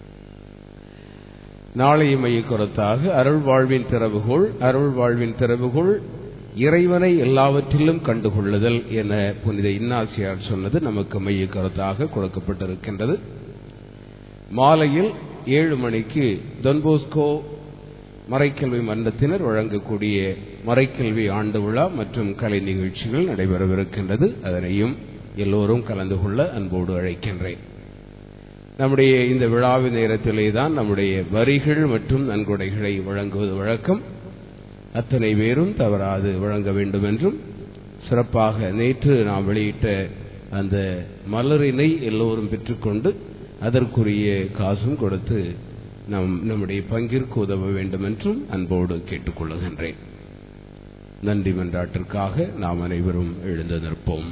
நாளைய மைய கருத்தாக அருள் வாழ்வின் திறவுகோள் அருள் வாழ்வின் திறவுகோள் இறைவனை எல்லாவற்றிலும் கண்டுகொள்ளுதல் என புனித இன்னாசியார் சொன்னது நமக்கு மைய கருத்தாக கொடுக்கப்பட்டிருக்கின்றது மாலையில் ஏழு மணிக்கு தொன்போஸ்கோ மறைக்கல்வி மன்றத்தினர் வழங்கக்கூடிய மறைக்கல்வி ஆண்டு விழா மற்றும் கலை நிகழ்ச்சிகள் நடைபெறவிருக்கின்றது அதனையும் எல்லோரும் கலந்து கொள்ள அன்போடு அழைக்கின்றேன் நம்முடைய இந்த விழாவின் நேரத்திலே தான் நம்முடைய வரிகள் மற்றும் நன்கொடைகளை வழங்குவது வழக்கம் அத்தனை பேரும் தவறாது வழங்க வேண்டும் என்றும் சிறப்பாக நேற்று நாம் வெளியிட்ட அந்த மலரினை எல்லோரும் பெற்றுக்கொண்டு அதற்குரிய காசும் கொடுத்து நம் நம்முடைய பங்கிற்கு உதவ வேண்டும் என்றும் அன்போடு கேட்டுக்கொள்ளுகின்றேன் நன்றி மன்றாட்டிற்காக நாம் அனைவரும் எழுந்து நிற்போம்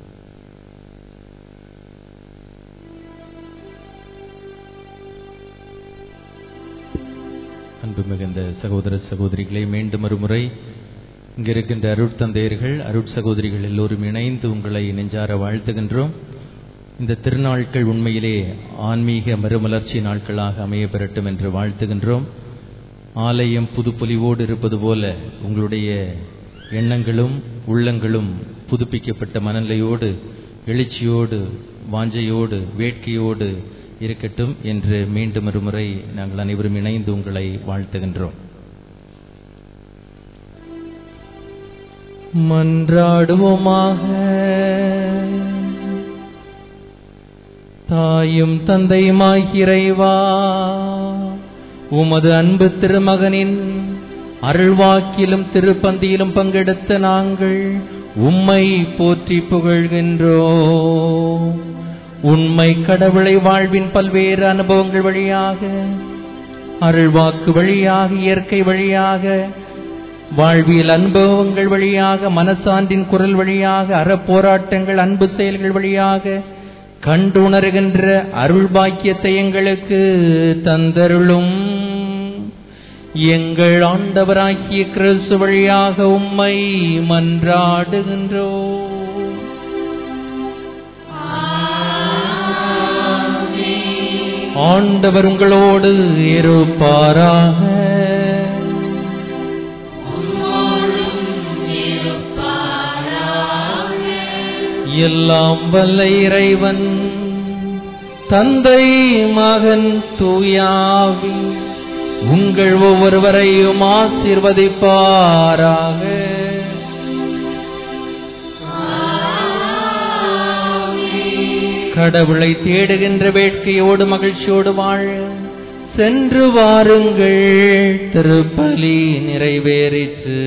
அன்பு மிகுந்த சகோதர சகோதரிகளை மீண்டும் ஒரு முறை இங்க இருக்கின்ற அருட்தந்தையர்கள் அருட் சகோதரிகள் எல்லோரும் இணைந்து உங்களை நெஞ்சார வாழ்த்துகின்றோம் இந்த திருநாட்கள் உண்மையிலே ஆன்மீக மறுமலர்ச்சி நாட்களாக அமைய பெறட்டும் என்று வாழ்த்துகின்றோம் ஆலயம் புதுப்பொலிவோடு இருப்பது போல உங்களுடைய எண்ணங்களும் உள்ளங்களும் புதுப்பிக்கப்பட்ட மனநிலையோடு எழுச்சியோடு வாஞ்சையோடு வேட்கையோடு இருக்கட்டும் என்று மீண்டும் ஒரு முறை நாங்கள் அனைவரும் இணைந்து உங்களை வாழ்த்துகின்றோம் மன்றாடுவோமாக தாயும் தந்தையுமாகிறைவா உமது அன்பு திருமகனின் அருள்வாக்கிலும் திருப்பந்தியிலும் பங்கெடுத்த நாங்கள் உம்மை போற்றி புகழ்கின்றோம் உண்மை கடவுளை வாழ்வின் பல்வேறு அனுபவங்கள் வழியாக அருள்வாக்கு வழியாக இயற்கை வழியாக வாழ்வியல் அனுபவங்கள் வழியாக மனசான்றின் குரல் வழியாக அறப்போராட்டங்கள் அன்பு செயல்கள் வழியாக கண்டுணர்கின்ற அருள் பாக்கியத்தை எங்களுக்கு தந்தருளும் எங்கள் ஆண்டவராகிய கிறிஸ்து வழியாக உம்மை மன்றாடுகின்றோம் ஆண்டவர் உங்களோடு இருப்பாராக எல்லாம் வல்ல இறைவன் தந்தை மகன் தூயாவி உங்கள் ஒவ்வொருவரையும் ஆசீர்வதிப்பாராக கடவுளை தேடுகின்ற வேட்கையோடு மகிழ்ச்சியோடு வாழ சென்று வாருங்கள் திருப்பலி நிறைவேறிற்று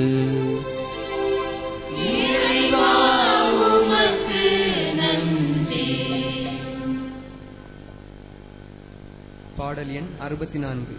பாடல் எண் அறுபத்தி நான்கு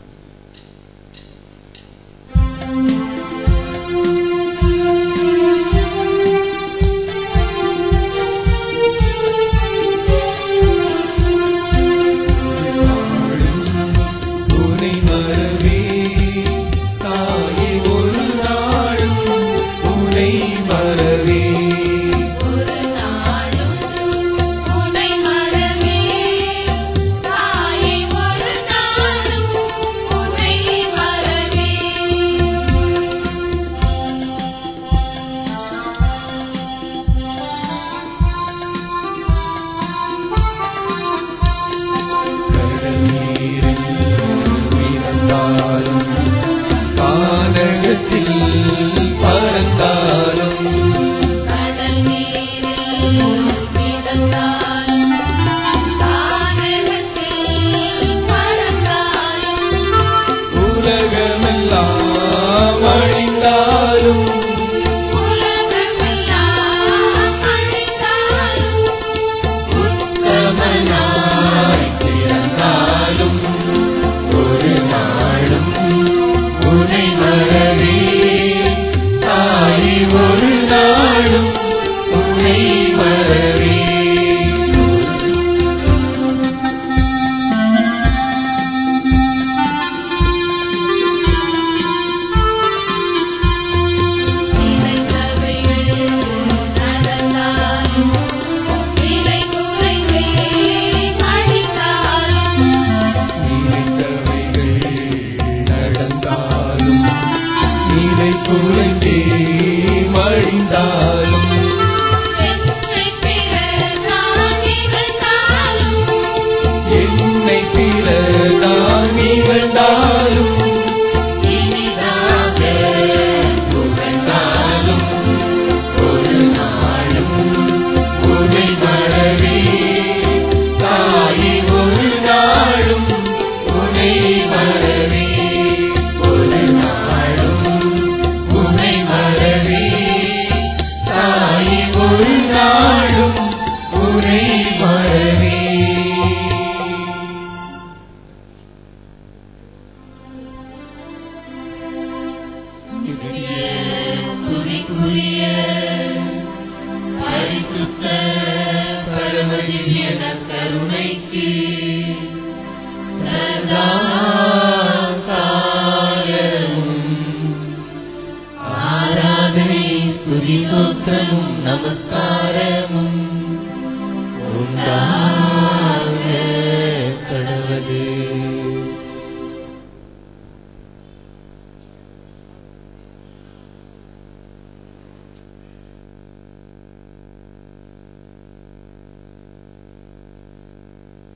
துணை மரவே தாயே ஒரு நாளும் துணை மரவே ஒரு நாளும் உன்னை மறவே தாயை ஒரு நாளும் துதிக்குரிய பரிசுத்த